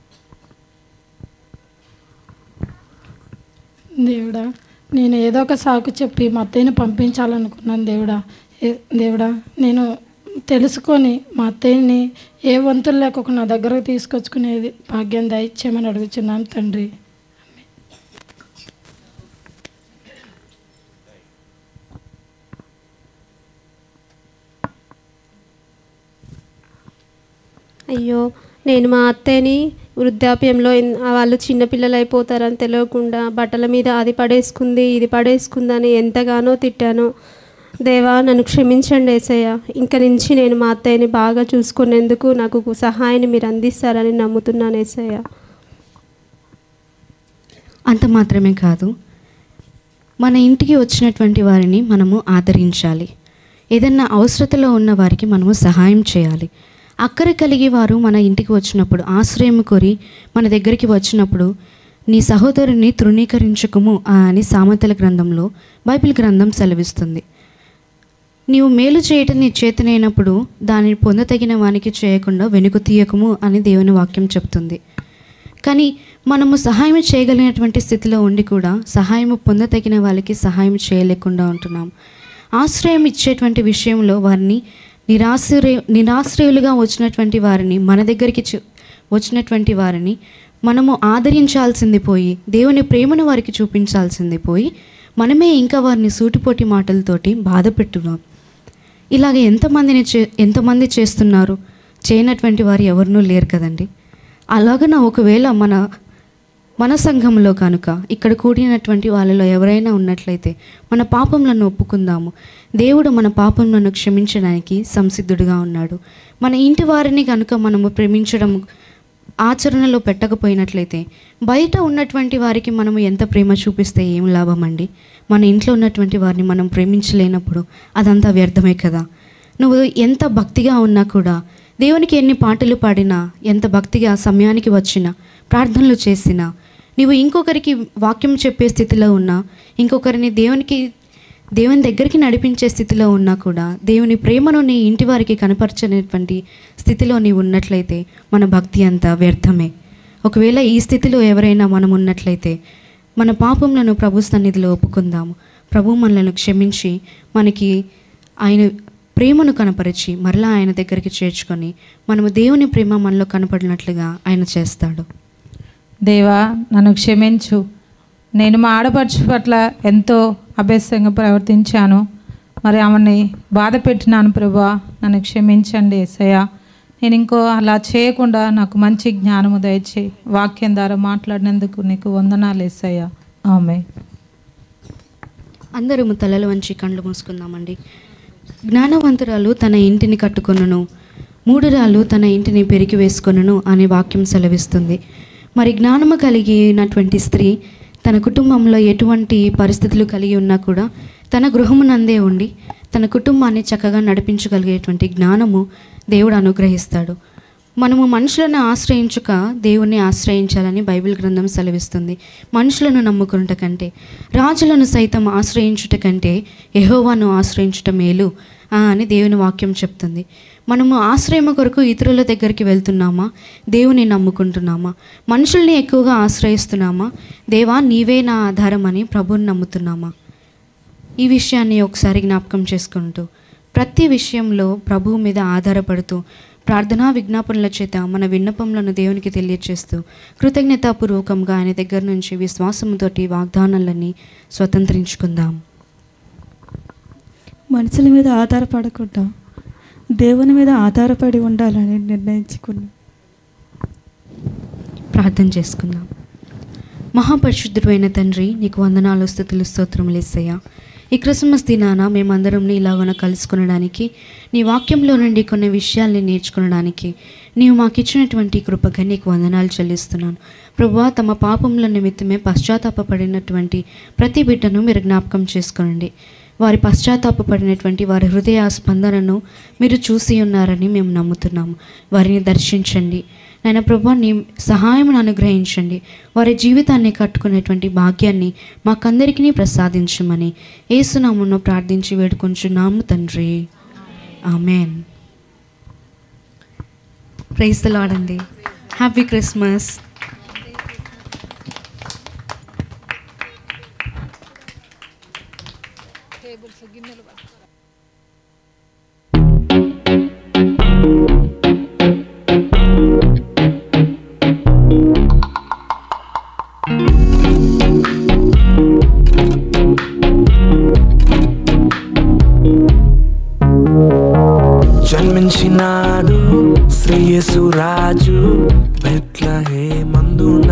దేవుడా నేను ఏదో ఒక సాకు చెప్పి మా అత్తయ్యని పంపించాలనుకున్నాను దేవుడా ఏ- దేవుడా నేను తెలుసుకొని మా అత్తయ్యని ఏ వంతులు లేకుండా నా దగ్గరకు తీసుకొచ్చుకునేది భాగ్యం దయచేయమని అడుగుచున్నాను తండ్రి అయ్యో నేను మా అత్తయ్యని వృద్ధాప్యంలో ఎన్- వాళ్ళు చిన్నపిల్లలు అయిపోతారని తెలియకుండా బట్టల మీద అది పడేసుకుంది ఇది పడేసుకుందని ఎంతగానో తిట్టాను దేవా నన్ను క్షమించండి ఏసయ్య ఇంక నుంచి నేను మా అత్తయ్యని బాగా చూసుకునేందుకు నాకు సహాయాన్ని మీరు అందిస్తారని నమ్ముతున్నాను ఏసయ్య అంత మాత్రమే కాదు మన ఇంటికి వచ్చినటువంటి వారిని మనము ఆదరించాలి ఏదన్నా అవసరతలో ఉన్న వారికి మనము సహాయం చేయాలి అక్కర కలిగి వారు మన ఇంటికి వచ్చినప్పుడు ఆశ్రయం కోరి మన దగ్గరికి వచ్చినప్పుడు నీ సహోదరుని తృణీకరించకము అని సామెతల గ్రంథంలో బైబిల్ గ్రంథం సెలవిస్తుంది నీవు మేలు చేయటం నీ చేతనైనప్పుడు దానిని పొందతగిన వానికి చేయకుండా వెనుక తీయకము అని దేవుని వాక్యం చెప్తుంది కానీ మనము సహాయం చేయగలిగినటువంటి స్థితిలో ఉండి కూడా సహాయం పొందతగిన వాళ్ళకి సహాయం చేయలేకుండా ఉంటున్నాం ఆశ్రయం ఇచ్చేటువంటి విషయంలో వారిని నిరాశ్రయ నిరాశ్రయులుగా వచ్చినటువంటి వారిని మన దగ్గరికి చు- వచ్చినటువంటి వారిని మనము ఆదరించాల్సింది పోయి దేవుని ప్రేమను వారికి చూపించాల్సింది పోయి మనమే ఇంకా వారిని సూటిపోటి మాటలతోటి బాధ పెట్టున్నాం ఇలాగ ఎంతమందిని చే ఎంతమంది చేస్తున్నారు చేయనటువంటి వారు ఎవరినూ లేరు కదండి అలాగన ఒకవేళ మన మన సంఘంలో కనుక ఇక్కడ కూడినటువంటి వాళ్ళలో ఎవరైనా ఉన్నట్లయితే మన పాపములను ఒప్పుకుందాము దేవుడు మన పాపములను క్షమించడానికి సంసిద్ధుడుగా ఉన్నాడు మన ఇంటి వారిని కనుక మనము ప్రేమించడం ఆచరణలో పెట్టకపోయినట్లయితే బయట ఉన్నటువంటి వారికి మనము ఎంత ప్రేమ చూపిస్తే ఏం లాభం అండి మన ఇంట్లో ఉన్నటువంటి వారిని మనం ప్రేమించలేనప్పుడు అదంతా వ్యర్థమే కదా నువ్వు ఎంత భక్తిగా ఉన్నా కూడా దేవునికి ఎన్ని పాటలు పాడినా ఎంత భక్తిగా సమయానికి వచ్చినా ప్రార్థనలు చేసినా నీవు ఇంకొకరికి వాక్యం చెప్పే స్థితిలో ఉన్నా ఇంకొకరిని దేవునికి దేవుని దగ్గరికి నడిపించే స్థితిలో ఉన్నా కూడా దేవుని ప్రేమను నీ ఇంటి వారికి కనపరచనేటువంటి స్థితిలో నీవు ఉన్నట్లయితే మన భక్తి అంతా వ్యర్థమే ఒకవేళ ఈ స్థితిలో ఎవరైనా మనం ఉన్నట్లయితే మన పాపములను ప్రభు సన్నిధిలో ఒప్పుకుందాము ప్రభు మనలను క్షమించి మనకి ఆయన ప్రేమను కనపరిచి మరలా ఆయన దగ్గరికి చేర్చుకొని మనము దేవుని ప్రేమ మనలో కనపడినట్లుగా ఆయన చేస్తాడు దేవా నన్ను క్షమించు నేను మా ఆడపడుచు పట్ల ఎంతో అభ్యసంగా ప్రవర్తించాను మరి ఆమెని బాధ పెట్టినాను ప్రభా నన్ను క్షమించండి ఏసయ్య నేను ఇంకో అలా చేయకుండా నాకు మంచి జ్ఞానము దయచే వాక్యం ద్వారా మాట్లాడినందుకు నీకు వందనాలు ఏసయ్య ఆమె అందరము తలలు వంచి కళ్ళు మూసుకుందామండి జ్ఞానవంతురాలు తన ఇంటిని కట్టుకొనును మూడురాలు తన ఇంటిని పెరికి వేసుకొనును అనే వాక్యం సెలవిస్తుంది మరి జ్ఞానము కలిగినటువంటి స్త్రీ తన కుటుంబంలో ఎటువంటి పరిస్థితులు కలిగి ఉన్నా కూడా తన గృహమునందే ఉండి తన కుటుంబాన్ని చక్కగా నడిపించగలిగేటువంటి జ్ఞానము దేవుడు అనుగ్రహిస్తాడు మనము మనుషులను ఆశ్రయించుక దేవుణ్ణి ఆశ్రయించాలని బైబిల్ గ్రంథం సెలవిస్తుంది మనుషులను నమ్ముకున్నట కంటే రాజులను సైతం ఆశ్రయించుట కంటే యెహోవాను ఆశ్రయించుట మేలు ఆ, అని దేవుని వాక్యం చెప్తుంది మనము ఆశ్రయం కొరకు ఇతరుల దగ్గరికి వెళ్తున్నామా దేవుని నమ్ముకుంటున్నామా మనుషుల్ని ఎక్కువగా ఆశ్రయిస్తున్నామా దేవా నీవే నా ఆధారం అని ప్రభువుని నమ్ముతున్నామా ఈ విషయాన్ని ఒకసారి జ్ఞాపకం చేసుకుంటూ ప్రతి విషయంలో ప్రభువు మీద ఆధారపడుతూ ప్రార్థనా విజ్ఞాపనల చేత మన విన్నపములను దేవునికి తెలియచేస్తూ కృతజ్ఞతాపూర్వకంగా ఆయన దగ్గర నుంచి విశ్వాసముతోటి వాగ్దానాలన్నీ స్వతంత్రించుకుందాం మనుషుల మీద ఆధారపడకుండా దేవుని మీద ఆధారపడి ఉండాలని నిర్ణయించుకున్నాను ప్రార్థన చేసుకుందాం మహాపరిశుద్ధుడు అయిన తండ్రి నీకు వందనాలు స్థుతులు స్తోత్రములు ఇస్తయ్యా ఈ క్రిస్మస్ దినాన మేమందరం ఇలాగన కలుసుకునడానికి నీ వాక్యంలో నుండి కొన్ని విషయాల్ని నేర్చుకునడానికి నీవు మాకు ఇచ్చినటువంటి కృపగా నీకు వందనాలు చెల్లిస్తున్నాను ప్రభువా తమ పాపముల నిమిత్తమే పశ్చాత్తాపపడినటువంటి ప్రతి బిడ్డను మీరు జ్ఞాపకం చేసుకోనండి వారి పశ్చాత్తాపపడినటువంటి వారి హృదయ స్పందనను మీరు చూసి ఉన్నారని మేము నమ్ముతున్నాము వారిని దర్శించండి నాయన ప్రభా నీ సహాయం అనుగ్రహించండి వారి జీవితాన్ని కట్టుకునేటువంటి భాగ్యాన్ని మాకందరికీ ప్రసాదించమని ఏసునామును ప్రార్థించి వేడుకొంచున్నాము తండ్రి ఆమెన్ ప్రైజ్ లాడండి హ్యాపీ క్రిస్మస్ జన్మించినాడు శ్రేయసు రాజు బెత్లహేమందున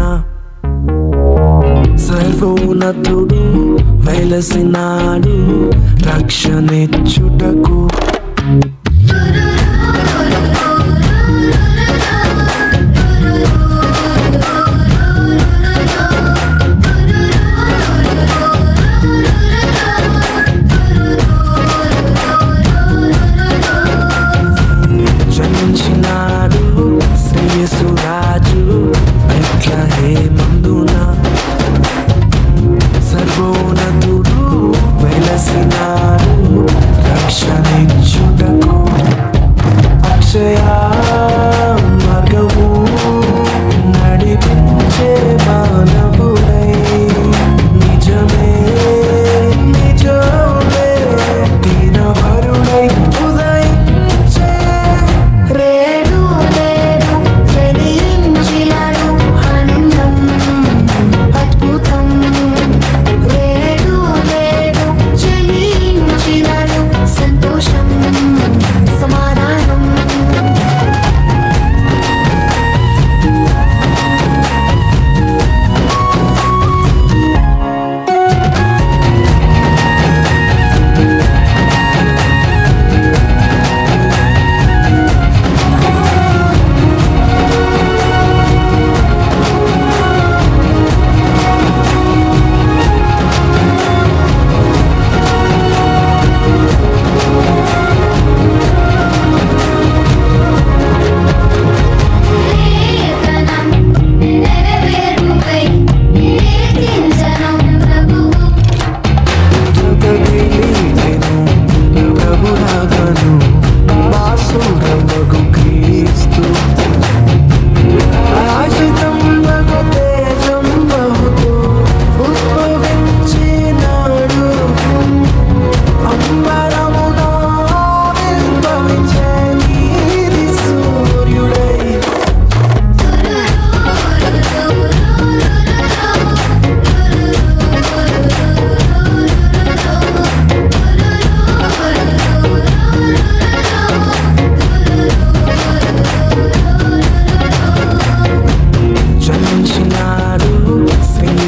సర్వోన్నతుడు వెలసినాడు రక్షణిచ్చుటకు జన్మించినాడు శ్రేయసు రాజు బెత్లహేమందున సర్వోన్నతుడు వెలసినాడు రక్షణ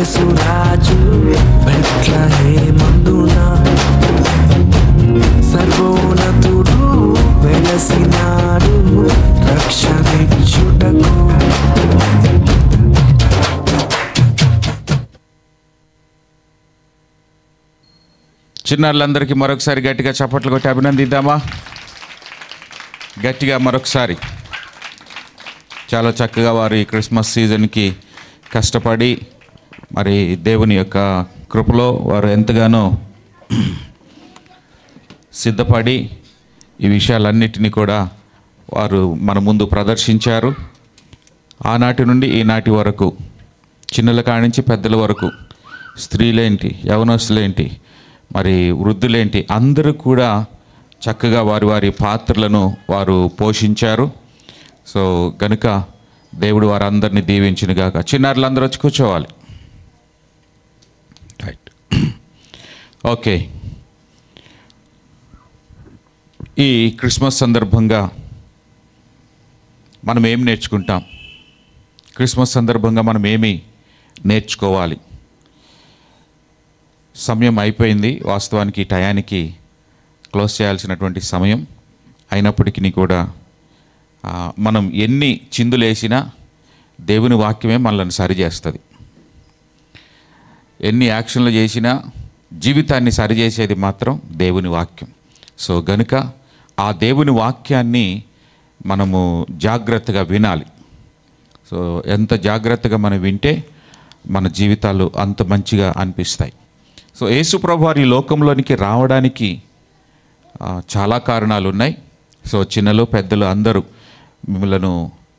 శ్రీయేసురాజు బెత్లహేమందున సర్వోన్నతుడు వెలసినాడు రక్షణిచ్చుటకు చిన్నారులందరికీ మరొకసారి గట్టిగా చప్పట్లు కొట్టి అభినందిద్దామా గట్టిగా మరొకసారి చాలా చక్కగా వారు ఈ క్రిస్మస్ సీజన్కి కష్టపడి మరి దేవుని యొక్క కృపలో వారు ఎంతగానో సిద్ధపడి ఈ విషయాలన్నిటినీ కూడా వారు మన ముందు ప్రదర్శించారు ఆనాటి నుండి ఈనాటి వరకు చిన్నల కాడి నుంచి పెద్దల వరకు స్త్రీలేంటి యవనస్తులేంటి మరి వృద్ధులేంటి అందరూ కూడా చక్కగా వారి వారి పాత్రలను వారు పోషించారు సో గనుక దేవుడు వారందరినీ దీవించిన గాక చిన్నారులందరూ వచ్చి కూర్చోవాలి రైట్ ఓకే ఈ క్రిస్మస్ సందర్భంగా మనం ఏం నేర్చుకుంటాం క్రిస్మస్ సందర్భంగా మనం ఏమి నేర్చుకోవాలి సమయం అయిపోయింది వాస్తవానికి ఈ టయానికి క్లోజ్ చేయాల్సినటువంటి సమయం అయినప్పటికీ కూడా ఆ, మనం ఎన్ని చిందులేసినా దేవుని వాక్యమే మనల్ని సరిచేస్తుంది ఎన్ని యాక్షన్లు చేసినా జీవితాన్ని సరిచేసేది మాత్రం దేవుని వాక్యం సో గనుక ఆ దేవుని వాక్యాన్ని మనము జాగ్రత్తగా వినాలి సో ఎంత జాగ్రత్తగా మనం వింటే మన జీవితాలు అంత మంచిగా అనిపిస్తాయి సో యేసుప్రభు వారి ఈ లోకంలోనికి రావడానికి ఆ, చాలా కారణాలు ఉన్నాయి సో చిన్నలు పెద్దలు అందరూ మిమ్మలను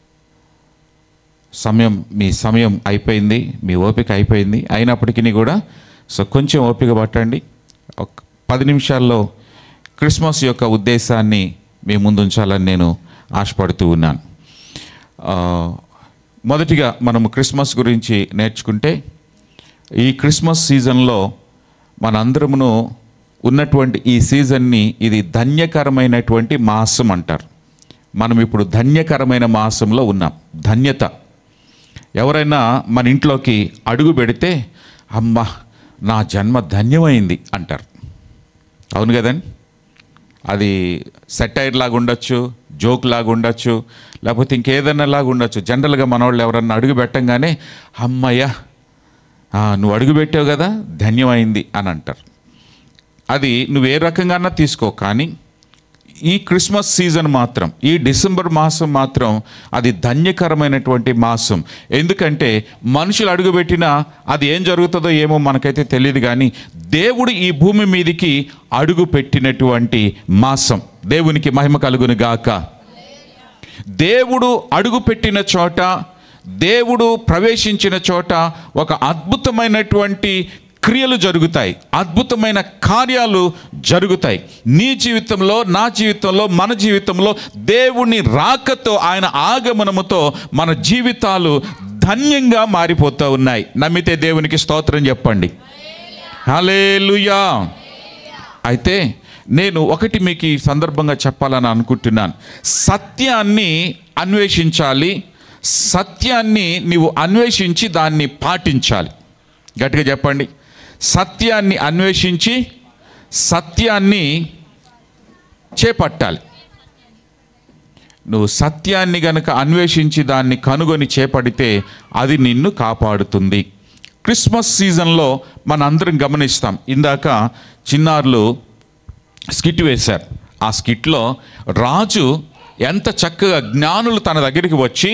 సమయం మీ సమయం అయిపోయింది మీ ఓపిక అయిపోయింది అయినప్పటికీ కూడా సో కొంచెం ఓపిక పట్టండి ఒక పది నిమిషాల్లో క్రిస్మస్ యొక్క ఉద్దేశాన్ని మీ ముందు ఉంచాలని నేను ఆశపడుతూ ఉన్నాను ఆ, మొదటిగా మనము క్రిస్మస్ గురించి నేర్చుకుంటే ఈ క్రిస్మస్ సీజన్లో మనందరమును ఉన్నటువంటి ఈ సీజన్ని ఇది ధన్యకరమైనటువంటి మాసం అంటారు మనం ఇప్పుడు ధన్యకరమైన మాసంలో ఉన్నాం ధన్యత ఎవరైనా మన ఇంట్లోకి అడుగు పెడితే అమ్మ నా జన్మ ధన్యమైంది అంటారు అవును కదండి అది సెటైర్ లాగా ఉండొచ్చు జోక్ లాగా ఉండొచ్చు లేకపోతే ఇంకేదన్నా లాగా ఉండొచ్చు జనరల్గా మనవాళ్ళు ఎవరన్నా అడుగు పెట్టంగానే అమ్మయ్య ఆ, నువ్వు అడుగు పెట్టావు కదా ధన్యమైంది అని అంటారు అది నువ్వు ఏ రకంగానా తీసుకో కానీ ఈ క్రిస్మస్ సీజన్ మాత్రం ఈ డిసెంబర్ మాసం మాత్రం అది ధన్యకరమైనటువంటి మాసం ఎందుకంటే మనుషులు అడుగుపెట్టినా అది ఏం జరుగుతుందో ఏమో మనకైతే తెలియదు కానీ దేవుడు ఈ భూమి మీదికి అడుగు పెట్టినటువంటి మాసం దేవునికి మహిమ కలుగును గాక దేవుడు అడుగు పెట్టిన చోట దేవుడు ప్రవేశించిన చోట ఒక అద్భుతమైనటువంటి క్రియలు జరుగుతాయి అద్భుతమైన కార్యాలు జరుగుతాయి నీ జీవితంలో నా జీవితంలో మన జీవితంలో దేవుని రాకతో ఆయన ఆగమనముతో మన జీవితాలు ధన్యంగా మారిపోతూ ఉన్నాయి నమ్మితే దేవునికి స్తోత్రం చెప్పండి హలేలుయా అయితే నేను ఒకటి మీకు ఈ సందర్భంగా చెప్పాలని అనుకుంటున్నాను సత్యాన్ని అన్వేషించాలి సత్యాన్ని నీవు అన్వేషించి దాన్ని పాటించాలి గట్టిగా చెప్పండి సత్యాన్ని అన్వేషించి సత్యాన్ని చేపట్టాలి నువ్వు సత్యాన్ని గనక అన్వేషించి దాన్ని కనుగొని చేపడితే అది నిన్ను కాపాడుతుంది క్రిస్మస్ సీజన్లో మన అందరం గమనిస్తాం ఇందాక చిన్నారులు స్కిట్ వేశారు ఆ స్కిట్లో రాజు ఎంత చక్కగా జ్ఞానులు తన దగ్గరికి వచ్చి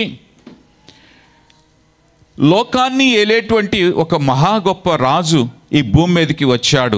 లోకాన్ని ఏలేటువంటి ఒక మహా గొప్ప రాజు ఈ భూమి మీదకి వచ్చాడు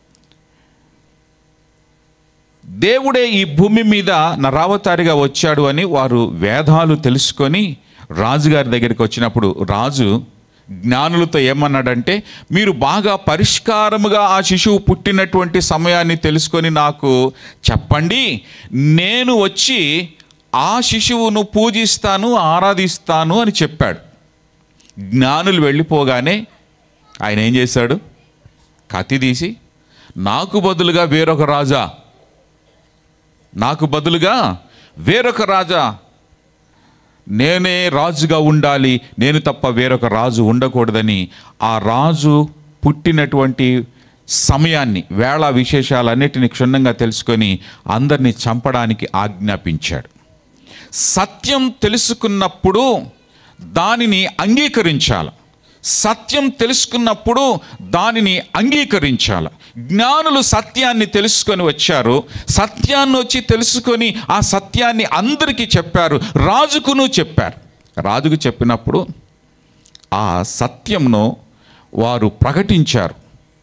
దేవుడే ఈ భూమి మీద నరావతారిగా వచ్చాడు అని వారు వేదాలు తెలుసుకొని రాజుగారి దగ్గరికి వచ్చినప్పుడు రాజు జ్ఞానులతో ఏమన్నాడంటే మీరు బాగా పరిష్కారముగా ఆ శిశువు పుట్టినటువంటి సమయాన్ని తెలుసుకొని నాకు చెప్పండి నేను వచ్చి ఆ శిశువును పూజిస్తాను ఆరాధిస్తాను అని చెప్పాడు జ్ఞానులు వెళ్ళిపోగానే ఆయన ఏం చేశాడు కత్తి తీసి నాకు బదులుగా వేరొక రాజా నాకు బదులుగా వేరొక రాజా నేనే రాజుగా ఉండాలి నేను తప్ప వేరొక రాజు ఉండకూడదని ఆ రాజు పుట్టినటువంటి సమయాన్ని వేళ విశేషాలన్నిటిని క్షుణ్ణంగా తెలుసుకొని అందరినీ చంపడానికి ఆజ్ఞాపించాడు సత్యం తెలుసుకున్నప్పుడు దానిని అంగీకరించాలి సత్యం తెలుసుకున్నప్పుడు దానిని అంగీకరించాలి జ్ఞానులు సత్యాన్ని తెలుసుకొని వచ్చారు సత్యాన్ని వచ్చి తెలుసుకొని ఆ సత్యాన్ని అందరికీ చెప్పారు రాజుకును చెప్పారు రాజుకు చెప్పినప్పుడు ఆ సత్యంను వారు ప్రకటించారు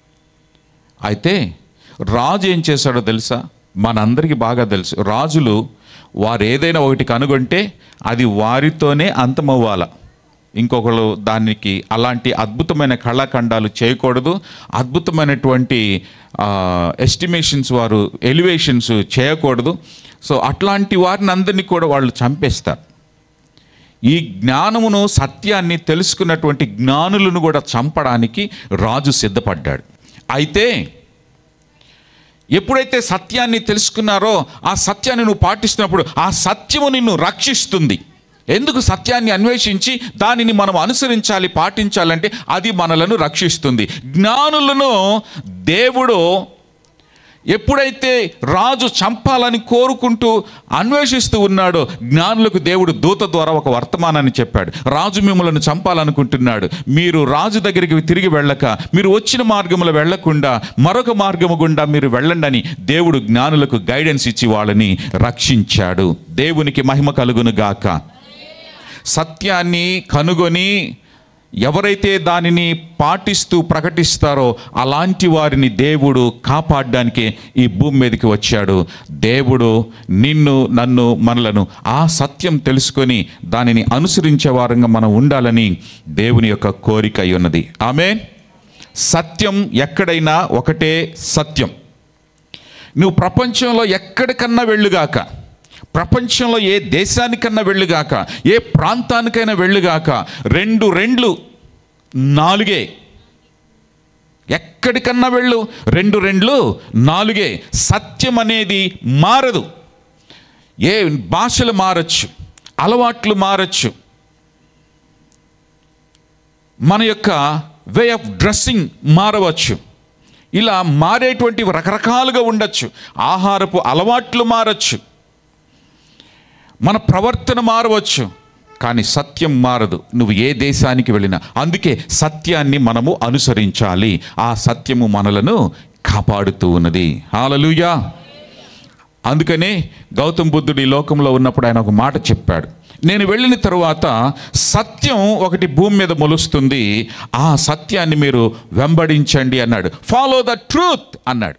అయితే రాజు ఏం చేశాడో తెలుసా మనందరికీ బాగా తెలుసు రాజులు వారు ఏదైనా ఒకటి కనుగొంటే అది వారితోనే అంతమవ్వాల ఇంకొకరు దానికి అలాంటి అద్భుతమైన కళాఖండాలు చేయకూడదు అద్భుతమైనటువంటి ఎస్టిమేషన్స్ వారు ఎలివేషన్స్ చేయకూడదు సో అట్లాంటి వారిని అందరినీ కూడా వాళ్ళు చంపేస్తారు ఈ జ్ఞానమును సత్యాన్ని తెలుసుకున్నటువంటి జ్ఞానులను కూడా చంపడానికి రాజు సిద్ధపడ్డాడు అయితే ఎప్పుడైతే సత్యాన్ని తెలుసుకున్నారో ఆ సత్యాన్ని నువ్వు పాటిస్తున్నప్పుడు ఆ సత్యము నిన్ను రక్షిస్తుంది ఎందుకు సత్యాన్ని అన్వేషించి దానిని మనం అనుసరించాలి పాటించాలంటే అది మనలను రక్షిస్తుంది జ్ఞానులను దేవుడు ఎప్పుడైతే రాజు చంపాలని కోరుకుంటూ అన్వేషిస్తూ ఉన్నాడో జ్ఞానులకు దేవుడు దూత ద్వారా ఒక వర్తమానాన్ని చెప్పాడు రాజు మిమ్మల్ని చంపాలనుకుంటున్నాడు మీరు రాజు దగ్గరికి తిరిగి వెళ్ళక మీరు వచ్చిన మార్గములో వెళ్లకుండా మరొక మార్గము గుండా మీరు వెళ్ళండి అని దేవుడు జ్ఞానులకు గైడెన్స్ ఇచ్చి వాళ్ళని రక్షించాడు దేవునికి మహిమ కలుగును గాక సత్యాన్ని కనుగొని ఎవరైతే దానిని పాటిస్తూ ప్రకటిస్తారో అలాంటి వారిని దేవుడు కాపాడడానికి ఈ భూమి మీదకి వచ్చాడు దేవుడు నిన్ను నన్ను మనలను ఆ సత్యం తెలుసుకొని దానిని అనుసరించే వారంగా మనం ఉండాలని దేవుని యొక్క కోరిక అయి ఉన్నది ఆమె సత్యం ఎక్కడైనా ఒకటే సత్యం నువ్వు ప్రపంచంలో ఎక్కడికన్నా వెళ్ళుగాక ప్రపంచంలో ఏ దేశానికన్నా వెళ్ళుగాక ఏ ప్రాంతానికైనా వెళ్ళుగాక రెండు రెండ్లు నాలుగే ఎక్కడికన్నా వెళ్ళు రెండు రెండ్లు నాలుగే సత్యం అనేది మారదు ఏ భాషలు మారచ్చు అలవాట్లు మారచ్చు మన యొక్క వే ఆఫ్ డ్రెస్సింగ్ మారవచ్చు ఇలా మారేటువంటివి రకరకాలుగా ఉండొచ్చు ఆహారపు అలవాట్లు మారచ్చు మన ప్రవర్తన మారవచ్చు కానీ సత్యం మారదు నువ్వు ఏ దేశానికి వెళ్ళినా అందుకే సత్యాన్ని మనము అనుసరించాలి ఆ సత్యము మనలను కాపాడుతూ ఉన్నది హాలలుయా అందుకనే గౌతమ్ బుద్ధుడు ఈ లోకంలో ఉన్నప్పుడు ఆయన ఒక మాట చెప్పాడు నేను వెళ్ళిన తరువాత సత్యం ఒకటి భూమి మీద మొలుస్తుంది ఆ సత్యాన్ని మీరు వెంబడించండి అన్నాడు ఫాలో ద ట్రూత్ అన్నాడు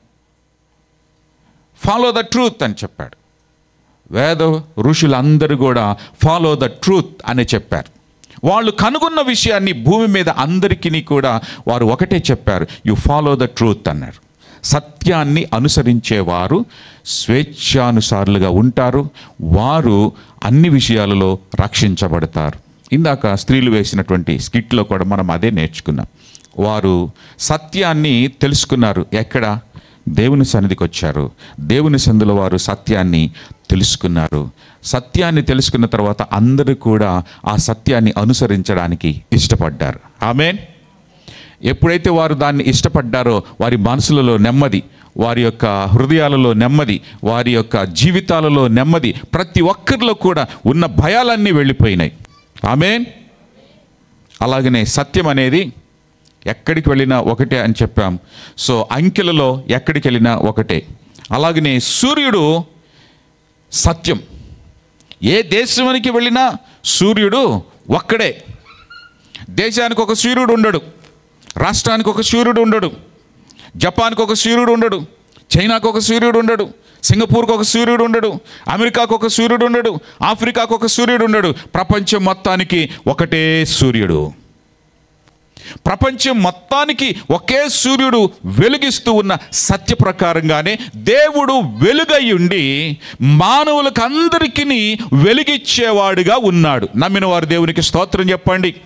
ఫాలో ద ట్రూత్ అని చెప్పాడు వేద ఋషులందరూ కూడా ఫాలో ద ట్రూత్ అని చెప్పారు వాళ్ళు కనుగొన్న విషయాన్ని భూమి మీద అందరికీ కూడా వారు ఒకటే చెప్పారు యు ఫాలో ద ట్రూత్ అన్నారు సత్యాన్ని అనుసరించేవారు స్వేచ్ఛానుసారులుగా ఉంటారు వారు అన్ని విషయాలలో రక్షించబడతారు ఇందాక స్త్రీలు వేసినటువంటి స్కిట్లో కూడా మనం అదే నేర్చుకున్నాం వారు సత్యాన్ని తెలుసుకున్నారు ఎక్కడ దేవుని సన్నిధికి వచ్చారు దేవుని సందులో వారు సత్యాన్ని తెలుసుకున్నారు సత్యాన్ని తెలుసుకున్న తర్వాత అందరూ కూడా ఆ సత్యాన్ని అనుసరించడానికి ఇష్టపడ్డారు ఆమెన్ ఎప్పుడైతే వారు దాన్ని ఇష్టపడ్డారో వారి మనసులలో నెమ్మది వారి యొక్క హృదయాలలో నెమ్మది వారి యొక్క జీవితాలలో నెమ్మది ప్రతి ఒక్కరిలో కూడా ఉన్న భయాలన్నీ వెళ్ళిపోయినాయి ఆమెన్ అలాగనే సత్యం అనేది ఎక్కడికి వెళ్ళినా ఒకటే అని చెప్పాం సో అంకెలలో ఎక్కడికి వెళ్ళినా ఒకటే అలాగనే సూర్యుడు సత్యం ఏ దేశానికి వెళ్ళినా సూర్యుడు ఒక్కడే దేశానికి ఒక సూర్యుడు ఉండడు రాష్ట్రానికి ఒక సూర్యుడు ఉండడు జపాన్కి ఒక సూర్యుడు ఉండడు చైనాకు ఒక సూర్యుడు ఉండడు సింగపూర్కి ఒక సూర్యుడు ఉండడు అమెరికాకు ఒక సూర్యుడు ఉండడు ఆఫ్రికాకు ఒక సూర్యుడు ఉండడు ప్రపంచం మొత్తానికి ఒకటే సూర్యుడు ప్రపంచం మొత్తానికి ఒకే సూర్యుడు వెలుగిస్తూ ఉన్న సత్య ప్రకారంగానే దేవుడు వెలుగై ఉండి మానవులకు అందరికీ వెలిగిచ్చేవాడుగా ఉన్నాడు నమ్మిన వారు దేవునికి స్తోత్రం చెప్పండి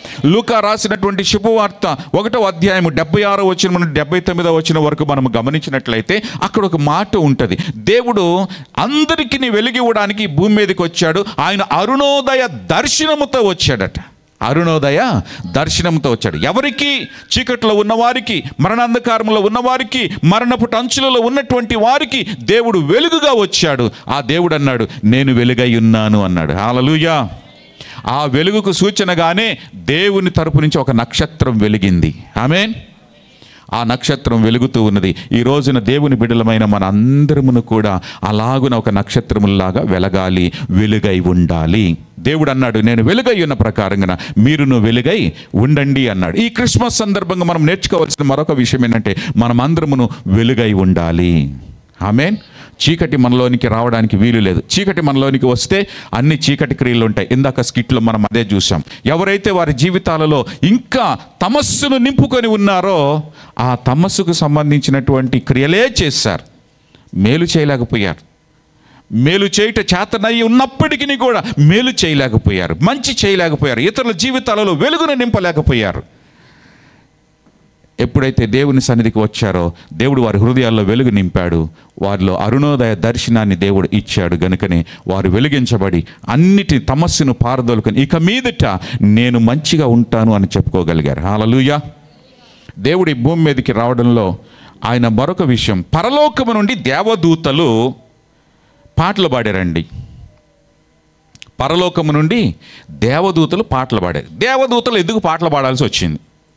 లూకా రాసినటువంటి శుభవార్త ఒకటో అధ్యాయం డెబ్బై ఆరో వచ్చిన నుండి డెబ్బై తొమ్మిదో వచ్చిన వరకు మనం గమనించినట్లయితే అక్కడ ఒక మాట ఉంటుంది దేవుడు అందరికీ వెలిగివ్వడానికి ఈ భూమి మీదకి వచ్చాడు ఆయన అరుణోదయ దర్శనముతో వచ్చాడట అరుణోదయ దర్శనంతో వచ్చాడు ఎవరికి చీకట్లో ఉన్నవారికి మరణాంధకారంలో ఉన్నవారికి మరణపు టంచులలో ఉన్నటువంటి వారికి దేవుడు వెలుగుగా వచ్చాడు ఆ దేవుడు అన్నాడు నేను వెలుగై ఉన్నాను అన్నాడు హాలలుయా ఆ వెలుగుకు సూచనగానే దేవుని తరపు నుంచి ఒక నక్షత్రం వెలిగింది ఆమెన్ ఆ నక్షత్రం వెలుగుతూ ఉన్నది ఈ రోజున దేవుని బిడ్డలమైన మన అందరమును కూడా అలాగున ఒక నక్షత్రములాగా వెలగాలి వెలుగై ఉండాలి దేవుడు అన్నాడు నేను వెలుగై ఉన్న ప్రకారంగా మీరును వెలుగై ఉండండి అన్నాడు ఈ క్రిస్మస్ సందర్భంగా మనం నేర్చుకోవాల్సిన మరొక విషయం ఏంటంటే మనం అందరమును వెలుగై ఉండాలి ఆమెన్ చీకటి మనలోనికి రావడానికి వీలు లేదు చీకటి మనలోనికి వస్తే అన్ని చీకటి క్రియలు ఉంటాయి ఇందాక స్కిట్లో మనం అదే చూసాం ఎవరైతే వారి జీవితాలలో ఇంకా తమస్సును నింపుకొని ఉన్నారో ఆ తమస్సుకు సంబంధించినటువంటి క్రియలే చేశారు మేలు చేయలేకపోయారు మేలు చేయుట చేతనయ్యి ఉన్నప్పటికీ కూడా మేలు చేయలేకపోయారు మంచి చేయలేకపోయారు ఇతరుల జీవితాలలో వెలుగును నింపలేకపోయారు ఎప్పుడైతే దేవుని సన్నిధికి వచ్చారో దేవుడు వారి హృదయాల్లో వెలుగు నింపాడు వారిలో అరుణోదయ దర్శనాన్ని దేవుడు ఇచ్చాడు గనుకనే వారు వెలిగించబడి అన్నిటి తమస్సును పారదోలుకొని ఇక మీదట నేను మంచిగా ఉంటాను అని చెప్పుకోగలిగారు హాలలుయా దేవుడు ఈ భూమి మీదకి రావడంలో ఆయన మరొక విషయం పరలోకము నుండి దేవదూతలు పాటలు పాడారండి పరలోకము నుండి దేవదూతలు పాటలు పాడారు దేవదూతలు ఎందుకు పాటలు పాడాల్సి వచ్చింది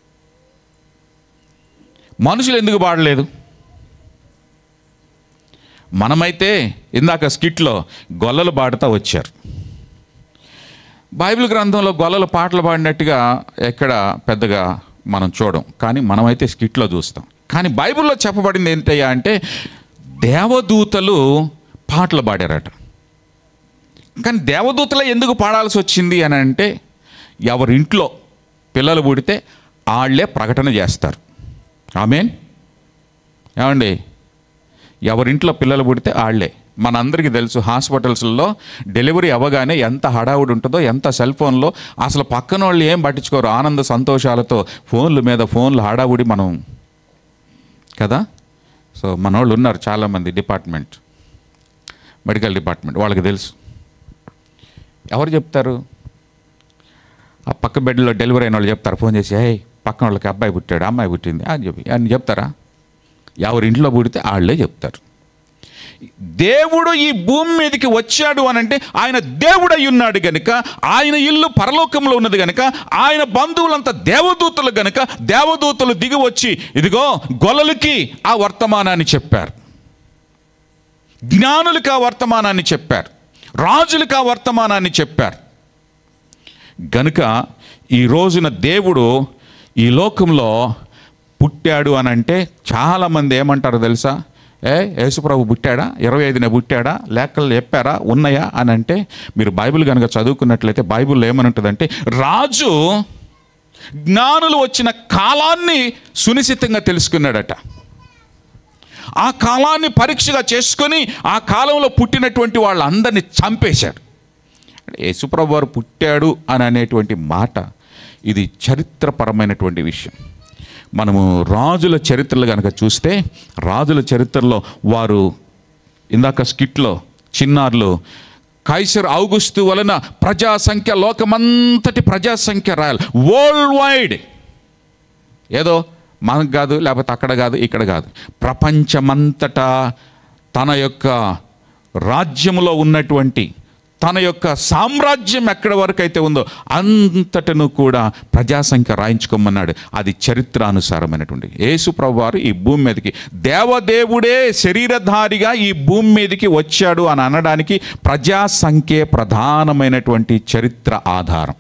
మనుషులు ఎందుకు పాడలేదు మనమైతే ఇందాక స్కిట్లో గొల్లలు పాడుతూ వచ్చారు బైబిల్ గ్రంథంలో గొల్లలు పాటలు పాడినట్టుగా ఎక్కడ పెద్దగా మనం చూడం కానీ మనమైతే స్కిట్లో చూస్తాం కానీ బైబిల్లో చెప్పబడింది ఏంటయ్యా అంటే దేవదూతలు పాటలు పాడారట కానీ దేవదూతలే ఎందుకు పాడాల్సి వచ్చింది అని అంటే ఎవరింట్లో పిల్లలు పుడితే వాళ్ళే ప్రకటన చేస్తారు ఆమెన్ ఏమండి ఎవరింట్లో పిల్లలు పుడితే వాళ్ళే మనందరికీ తెలుసు హాస్పిటల్స్లో డెలివరీ అవ్వగానే ఎంత హడావుడి ఉంటుందో ఎంత సెల్ ఫోన్లో అసలు పక్కన వాళ్ళు ఏం పట్టించుకోరు ఆనంద సంతోషాలతో ఫోన్ల మీద ఫోన్లు హడావుడి మనం కదా సో మన వాళ్ళు ఉన్నారు చాలామంది డిపార్ట్మెంట్ మెడికల్ డిపార్ట్మెంట్ వాళ్ళకి తెలుసు ఎవరు చెప్తారు ఆ పక్క బెడ్లో డెలివరీ అయిన వాళ్ళు చెప్తారు ఫోన్ చేసి ఏ పక్కన వాళ్ళకి అబ్బాయి పుట్టాడు అమ్మాయి పుట్టింది అని చెప్పి అని చెప్తారా ఎవరి ఇంట్లో పుడితే వాళ్ళే చెప్తారు దేవుడు ఈ భూమి మీదకి వచ్చాడు అని అంటే ఆయన దేవుడై ఉన్నాడు గనుక ఆయన ఇల్లు పరలోకంలో ఉన్నది గనుక ఆయన బంధువులంతా దేవదూతలు గనుక దేవదూతలు దిగి వచ్చి ఇదిగో గొల్లలకి ఆ వర్తమానాన్ని చెప్పారు జ్ఞానులకు ఆ వర్తమానాన్ని చెప్పారు రాజులకు ఆ వర్తమానాన్ని చెప్పారు గనుక ఈ రోజున దేవుడు ఈ లోకంలో పుట్టాడు అని అంటే చాలామంది ఏమంటారు తెలుసా ఏ యేసుప్రభు పుట్టాడా ఇరవై ఐదున పుట్టాడా లెక్కలు చెప్పారా ఉన్నాయా అని అంటే మీరు బైబిల్ కనుక చదువుకున్నట్లయితే బైబిల్లో ఏమని ఉంటుందంటే రాజు జ్ఞానులు వచ్చిన కాలాన్ని సునిశ్చితంగా తెలుసుకున్నాడట ఆ కాలాన్ని పరీక్షగా చేసుకొని ఆ కాలంలో పుట్టినటువంటి వాళ్ళందరినీ చంపేశాడు యేసుప్రభు వారు పుట్టాడు అని అనేటువంటి మాట ఇది చరిత్రపరమైనటువంటి విషయం మనము రాజుల చరిత్రలు కనుక చూస్తే రాజుల చరిత్రలో వారు ఇందాక స్కిట్లో చిన్నారులు కైసర్ ఔగుస్తు వలన ప్రజా సంఖ్య లోకమంతటి ప్రజా సంఖ్య రాయాలి వరల్డ్ వైడ్ ఏదో మనకు కాదు లేకపోతే అక్కడ కాదు ఇక్కడ కాదు ప్రపంచమంతటా తన యొక్క రాజ్యములో ఉన్నటువంటి తన యొక్క సామ్రాజ్యం ఎక్కడి వరకు అయితే ఉందో అంతటను కూడా ప్రజాసంఖ్య రాయించుకోమన్నాడు అది చరిత్రానుసారమైనటువంటి యేసు ప్రభు వారు ఈ భూమి మీదకి దేవదేవుడే శరీరధారిగా ఈ భూమి మీదకి వచ్చాడు అని అనడానికి ప్రజాసంఖ్యే ప్రధానమైనటువంటి చరిత్ర ఆధారం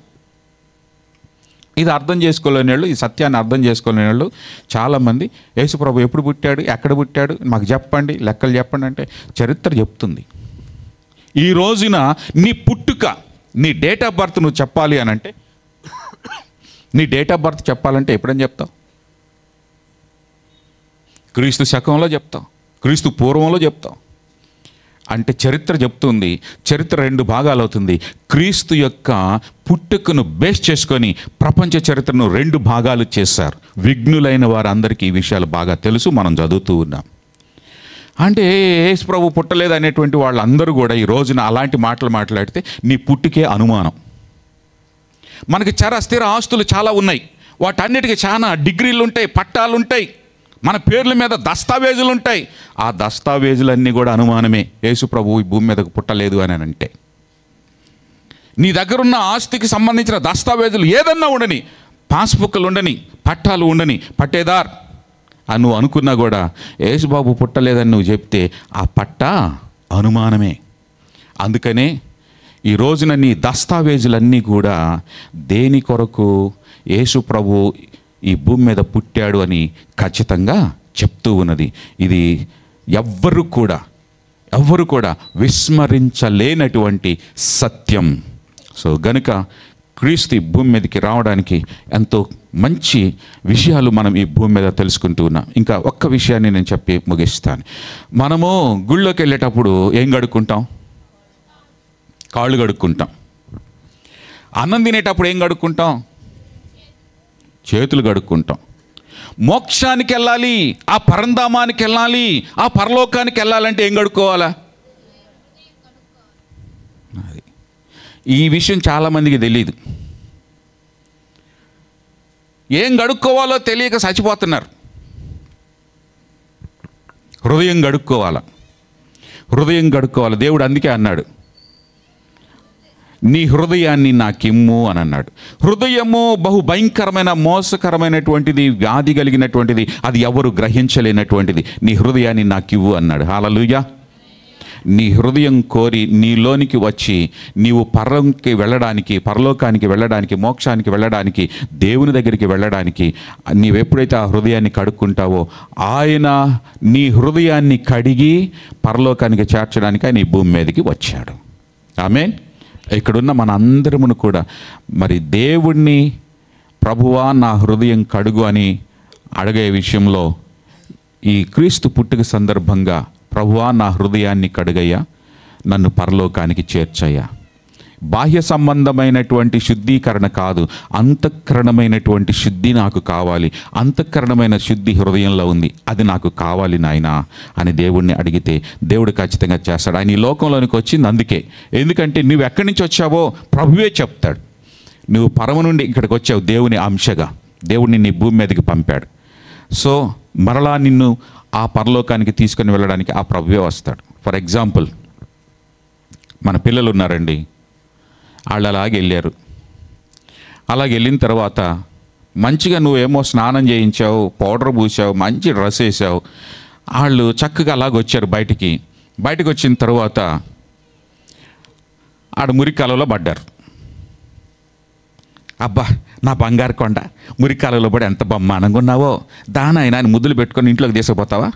ఇది అర్థం చేసుకోలేని వాళ్ళు ఈ సత్యాన్ని అర్థం చేసుకోలేని వాళ్ళు చాలామంది యేసుప్రభు ఎప్పుడు పుట్టాడు ఎక్కడ పుట్టాడు మాకు చెప్పండి లెక్కలు చెప్పండి అంటే చరిత్ర చెప్తుంది ఈ రోజున నీ పుట్టుక నీ డేట్ ఆఫ్ బర్త్ నువ్వు చెప్పాలి అని అంటే నీ డేట్ ఆఫ్ బర్త్ చెప్పాలంటే ఎప్పుడని చెప్తావు క్రీస్తు శకంలో చెప్తావు క్రీస్తు పూర్వంలో చెప్తావు అంటే చరిత్ర చెప్తుంది చరిత్ర రెండు భాగాలు అవుతుంది క్రీస్తు యొక్క పుట్టుకను బేస్ చేసుకొని ప్రపంచ చరిత్రను రెండు భాగాలు చేశారు విఘ్నులైన వారందరికీ ఈ విషయాలు బాగా తెలుసు మనం చదువుతూ ఉన్నాం అంటే యేసు ప్రభు పుట్టలేదు అనేటువంటి వాళ్ళందరూ కూడా ఈ రోజున అలాంటి మాటలు మాట్లాడితే నీ పుట్టుకే అనుమానం మనకి చర స్థిర ఆస్తులు చాలా ఉన్నాయి వాటన్నిటికీ చాలా డిగ్రీలు ఉంటాయి పట్టాలు ఉంటాయి మన పేర్ల మీద దస్తావేజులు ఉంటాయి ఆ దస్తావేజులన్నీ కూడా అనుమానమే యేసు ప్రభు ఈ భూమి మీదకు పుట్టలేదు అని అంటే నీ దగ్గర ఉన్న ఆస్తికి సంబంధించిన దస్తావేజులు ఏదన్నా ఉండని పాస్బుక్లు ఉండని పట్టాలు ఉండని పట్టేదార్ అని నువ్వు అనుకున్నా కూడా యేసుబాబు పుట్టలేదని నువ్వు చెప్తే ఆ పట్ట అనుమానమే అందుకనే ఈ రోజున నీ దస్తావేజులన్నీ కూడా దేని కొరకు యేసు ప్రభు ఈ భూమి మీద పుట్టాడు అని ఖచ్చితంగా చెప్తూ ఉన్నది ఇది ఎవ్వరు కూడా ఎవ్వరు కూడా విస్మరించలేనటువంటి సత్యం సో గనుక క్రీస్తు ఈ భూమి మీదకి రావడానికి ఎంతో మంచి విషయాలు మనం ఈ భూమి మీద తెలుసుకుంటూ ఉన్నాం ఇంకా ఒక్క విషయాన్ని నేను చెప్పి ముగిస్తాను మనము గుళ్ళోకి వెళ్ళేటప్పుడు ఏం గడుక్కుంటాం కాళ్ళు గడుక్కుంటాం అన్నం తినేటప్పుడు ఏం గడుక్కుంటాం చేతులు గడుక్కుంటాం మోక్షానికి వెళ్ళాలి ఆ పరంధామానికి వెళ్ళాలి ఆ పరలోకానికి వెళ్ళాలంటే ఏం గడుక్కోవాలా అది ఈ విషయం చాలామందికి తెలియదు ఏం గడుక్కోవాలో తెలియక చచ్చిపోతున్నారు హృదయం గడుక్కోవాలా హృదయం గడుక్కోవాలి దేవుడు అందుకే అన్నాడు నీ హృదయాన్ని నాకిమ్ము అని అన్నాడు హృదయము బహు భయంకరమైన మోసకరమైనటువంటిది వ్యాధి కలిగినటువంటిది అది ఎవరు గ్రహించలేనటువంటిది నీ హృదయాన్ని నాకివ్వు అన్నాడు హాలలుయా నీ హృదయం కోరి నీలోనికి వచ్చి నీవు పరంకి వెళ్ళడానికి పరలోకానికి వెళ్ళడానికి మోక్షానికి వెళ్ళడానికి దేవుని దగ్గరికి వెళ్ళడానికి నీవెప్పుడైతే ఆ హృదయాన్ని కడుక్కుంటావో ఆయన నీ హృదయాన్ని కడిగి పరలోకానికి చేర్చడానికి ఆయన ఈ భూమి మీదకి వచ్చాడు ఆమె ఇక్కడున్న మన అందరమును కూడా మరి దేవుణ్ణి ప్రభువా నా హృదయం కడుగు అని అడిగే విషయంలో ఈ క్రీస్తు పుట్టుక సందర్భంగా ప్రభువా నా హృదయాన్ని కడుగయ్యా నన్ను పరలోకానికి చేర్చయ్యా బాహ్య సంబంధమైనటువంటి శుద్ధీకరణ కాదు అంతఃకరణమైనటువంటి శుద్ధి నాకు కావాలి అంతఃకరణమైన శుద్ధి హృదయంలో ఉంది అది నాకు కావాలి నాయనా అని దేవుణ్ణి అడిగితే దేవుడు ఖచ్చితంగా చేస్తాడు ఆయన ఈ లోకంలోనికి వచ్చింది అందుకే ఎందుకంటే నువ్వు ఎక్కడి నుంచి వచ్చావో ప్రభువే చెప్తాడు నువ్వు పరమ నుండి ఇక్కడికి వచ్చావు దేవుని అంశగా దేవుడిని నీ భూమి మీదకి పంపాడు సో మరలా నిన్ను ఆ పరలోకానికి తీసుకొని వెళ్ళడానికి ఆ ప్రభువే వస్తాడు ఫర్ ఎగ్జాంపుల్ మన పిల్లలు ఉన్నారండి వాళ్ళు అలాగే వెళ్ళారు అలాగే వెళ్ళిన తర్వాత మంచిగా నువ్వేమో స్నానం చేయించావు పౌడర్ పూసావు మంచి డ్రెస్ వేసావు వాళ్ళు చక్కగా అలాగ వచ్చారు బయటికి బయటకు వచ్చిన తర్వాత ఆడ మురికాలలో పడ్డారు అబ్బా నా బంగారు కొండ మురికాలలో పడి ఎంత బొమ్మానంగా ఉన్నావో దానైనా ఆయన ముద్దులు పెట్టుకొని ఇంట్లోకి తీసుకుపోతావా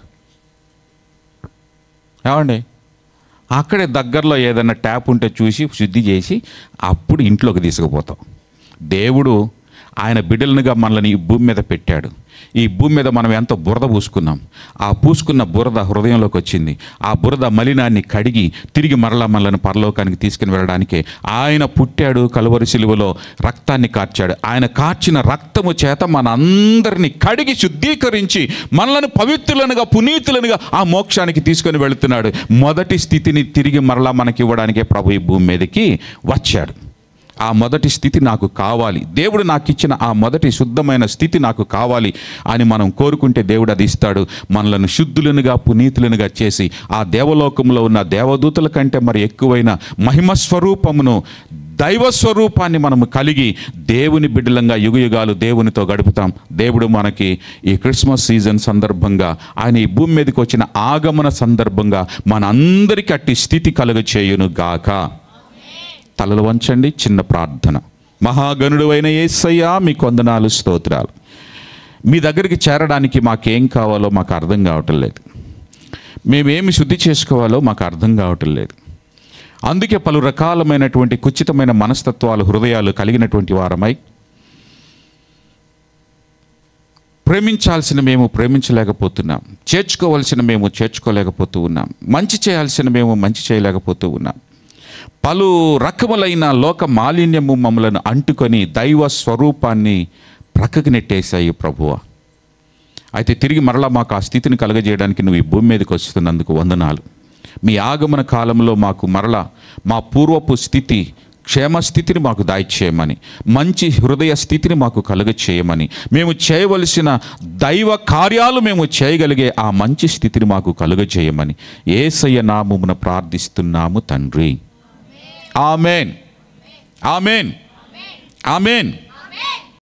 ఏమండి అక్కడే దగ్గరలో ఏదైనా ట్యాప్ ఉంటే చూసి శుద్ధి చేసి అప్పుడు ఇంట్లోకి తీసుకుపోతాం దేవుడు ఆయన బిడ్డలనుగా మనల్ని ఈ భూమి మీద పెట్టాడు ఈ భూమి మీద మనం ఎంతో బురద పూసుకున్నాం ఆ పూసుకున్న బురద హృదయంలోకి వచ్చింది ఆ బురద మలినాన్ని కడిగి తిరిగి మరలా మనల్ని పరలోకానికి తీసుకుని వెళ్ళడానికే ఆయన పుట్టాడు కలువరి సిలువలో రక్తాన్ని కార్చాడు ఆయన కార్చిన రక్తము చేత మనందరినీ కడిగి శుద్ధీకరించి మనలను పవిత్రులనుగా పునీతులనుగా ఆ మోక్షానికి తీసుకొని వెళుతున్నాడు మొదటి స్థితిని తిరిగి మరలా మనకి ఇవ్వడానికే ప్రభు ఈ భూమి మీదకి వచ్చాడు ఆ మొదటి స్థితి నాకు కావాలి దేవుడు నాకు ఇచ్చిన ఆ మొదటి శుద్ధమైన స్థితి నాకు కావాలి అని మనం కోరుకుంటే దేవుడు అది ఇస్తాడు మనలను శుద్ధులనుగా పునీతులనుగా చేసి ఆ దేవలోకంలో ఉన్న దేవదూతల కంటే మరి ఎక్కువైన మహిమ స్వరూపమును దైవ స్వరూపాన్ని మనము కలిగి దేవుని బిడ్డలంగా యుగయుగాలు దేవునితో గడుపుతాం దేవుడు మనకి ఈ క్రిస్మస్ సీజన్ సందర్భంగా ఆయన ఈ భూమి మీదకి వచ్చిన ఆగమన సందర్భంగా మన అందరికీ అట్టి స్థితి కలుగ చేయును గాక తలలు వంచండి చిన్న ప్రార్థన మహాగణుడు అయిన ఏసయ్యా మీ కొందనాలు స్తోత్రాలు మీ దగ్గరికి చేరడానికి మాకేం కావాలో మాకు అర్థం కావటం లేదు మేమేమి శుద్ధి చేసుకోవాలో మాకు అర్థం కావటం లేదు అందుకే పలు రకాలమైనటువంటి కుచితమైన మనస్తత్వాలు హృదయాలు కలిగినటువంటి వారమై ప్రేమించాల్సిన మేము ప్రేమించలేకపోతున్నాం చేర్చుకోవాల్సిన మేము చేర్చుకోలేకపోతూ ఉన్నాం మంచి చేయాల్సిన మేము మంచి చేయలేకపోతూ ఉన్నాం పలు రకములైన లోక మాలిన్యము మమ్మలను అంటుకొని దైవ స్వరూపాన్ని ప్రక్కకు నెట్టేశాయి ప్రభువ అయితే తిరిగి మరలా మాకు ఆ స్థితిని కలగజేయడానికి నువ్వు ఈ భూమి మీదకి వస్తున్నందుకు వందనాలు మీ ఆగమన కాలంలో మాకు మరలా మా పూర్వపు స్థితి క్షేమ స్థితిని మాకు దాయిచేయమని మంచి హృదయ స్థితిని మాకు కలుగ చేయమని మేము చేయవలసిన దైవ కార్యాలు మేము చేయగలిగే ఆ మంచి స్థితిని మాకు కలుగ చేయమని ఏసయ్య నామమున ప్రార్థిస్తున్నాము తండ్రి ఆమెన్ ఆమెన్ ఆమెన్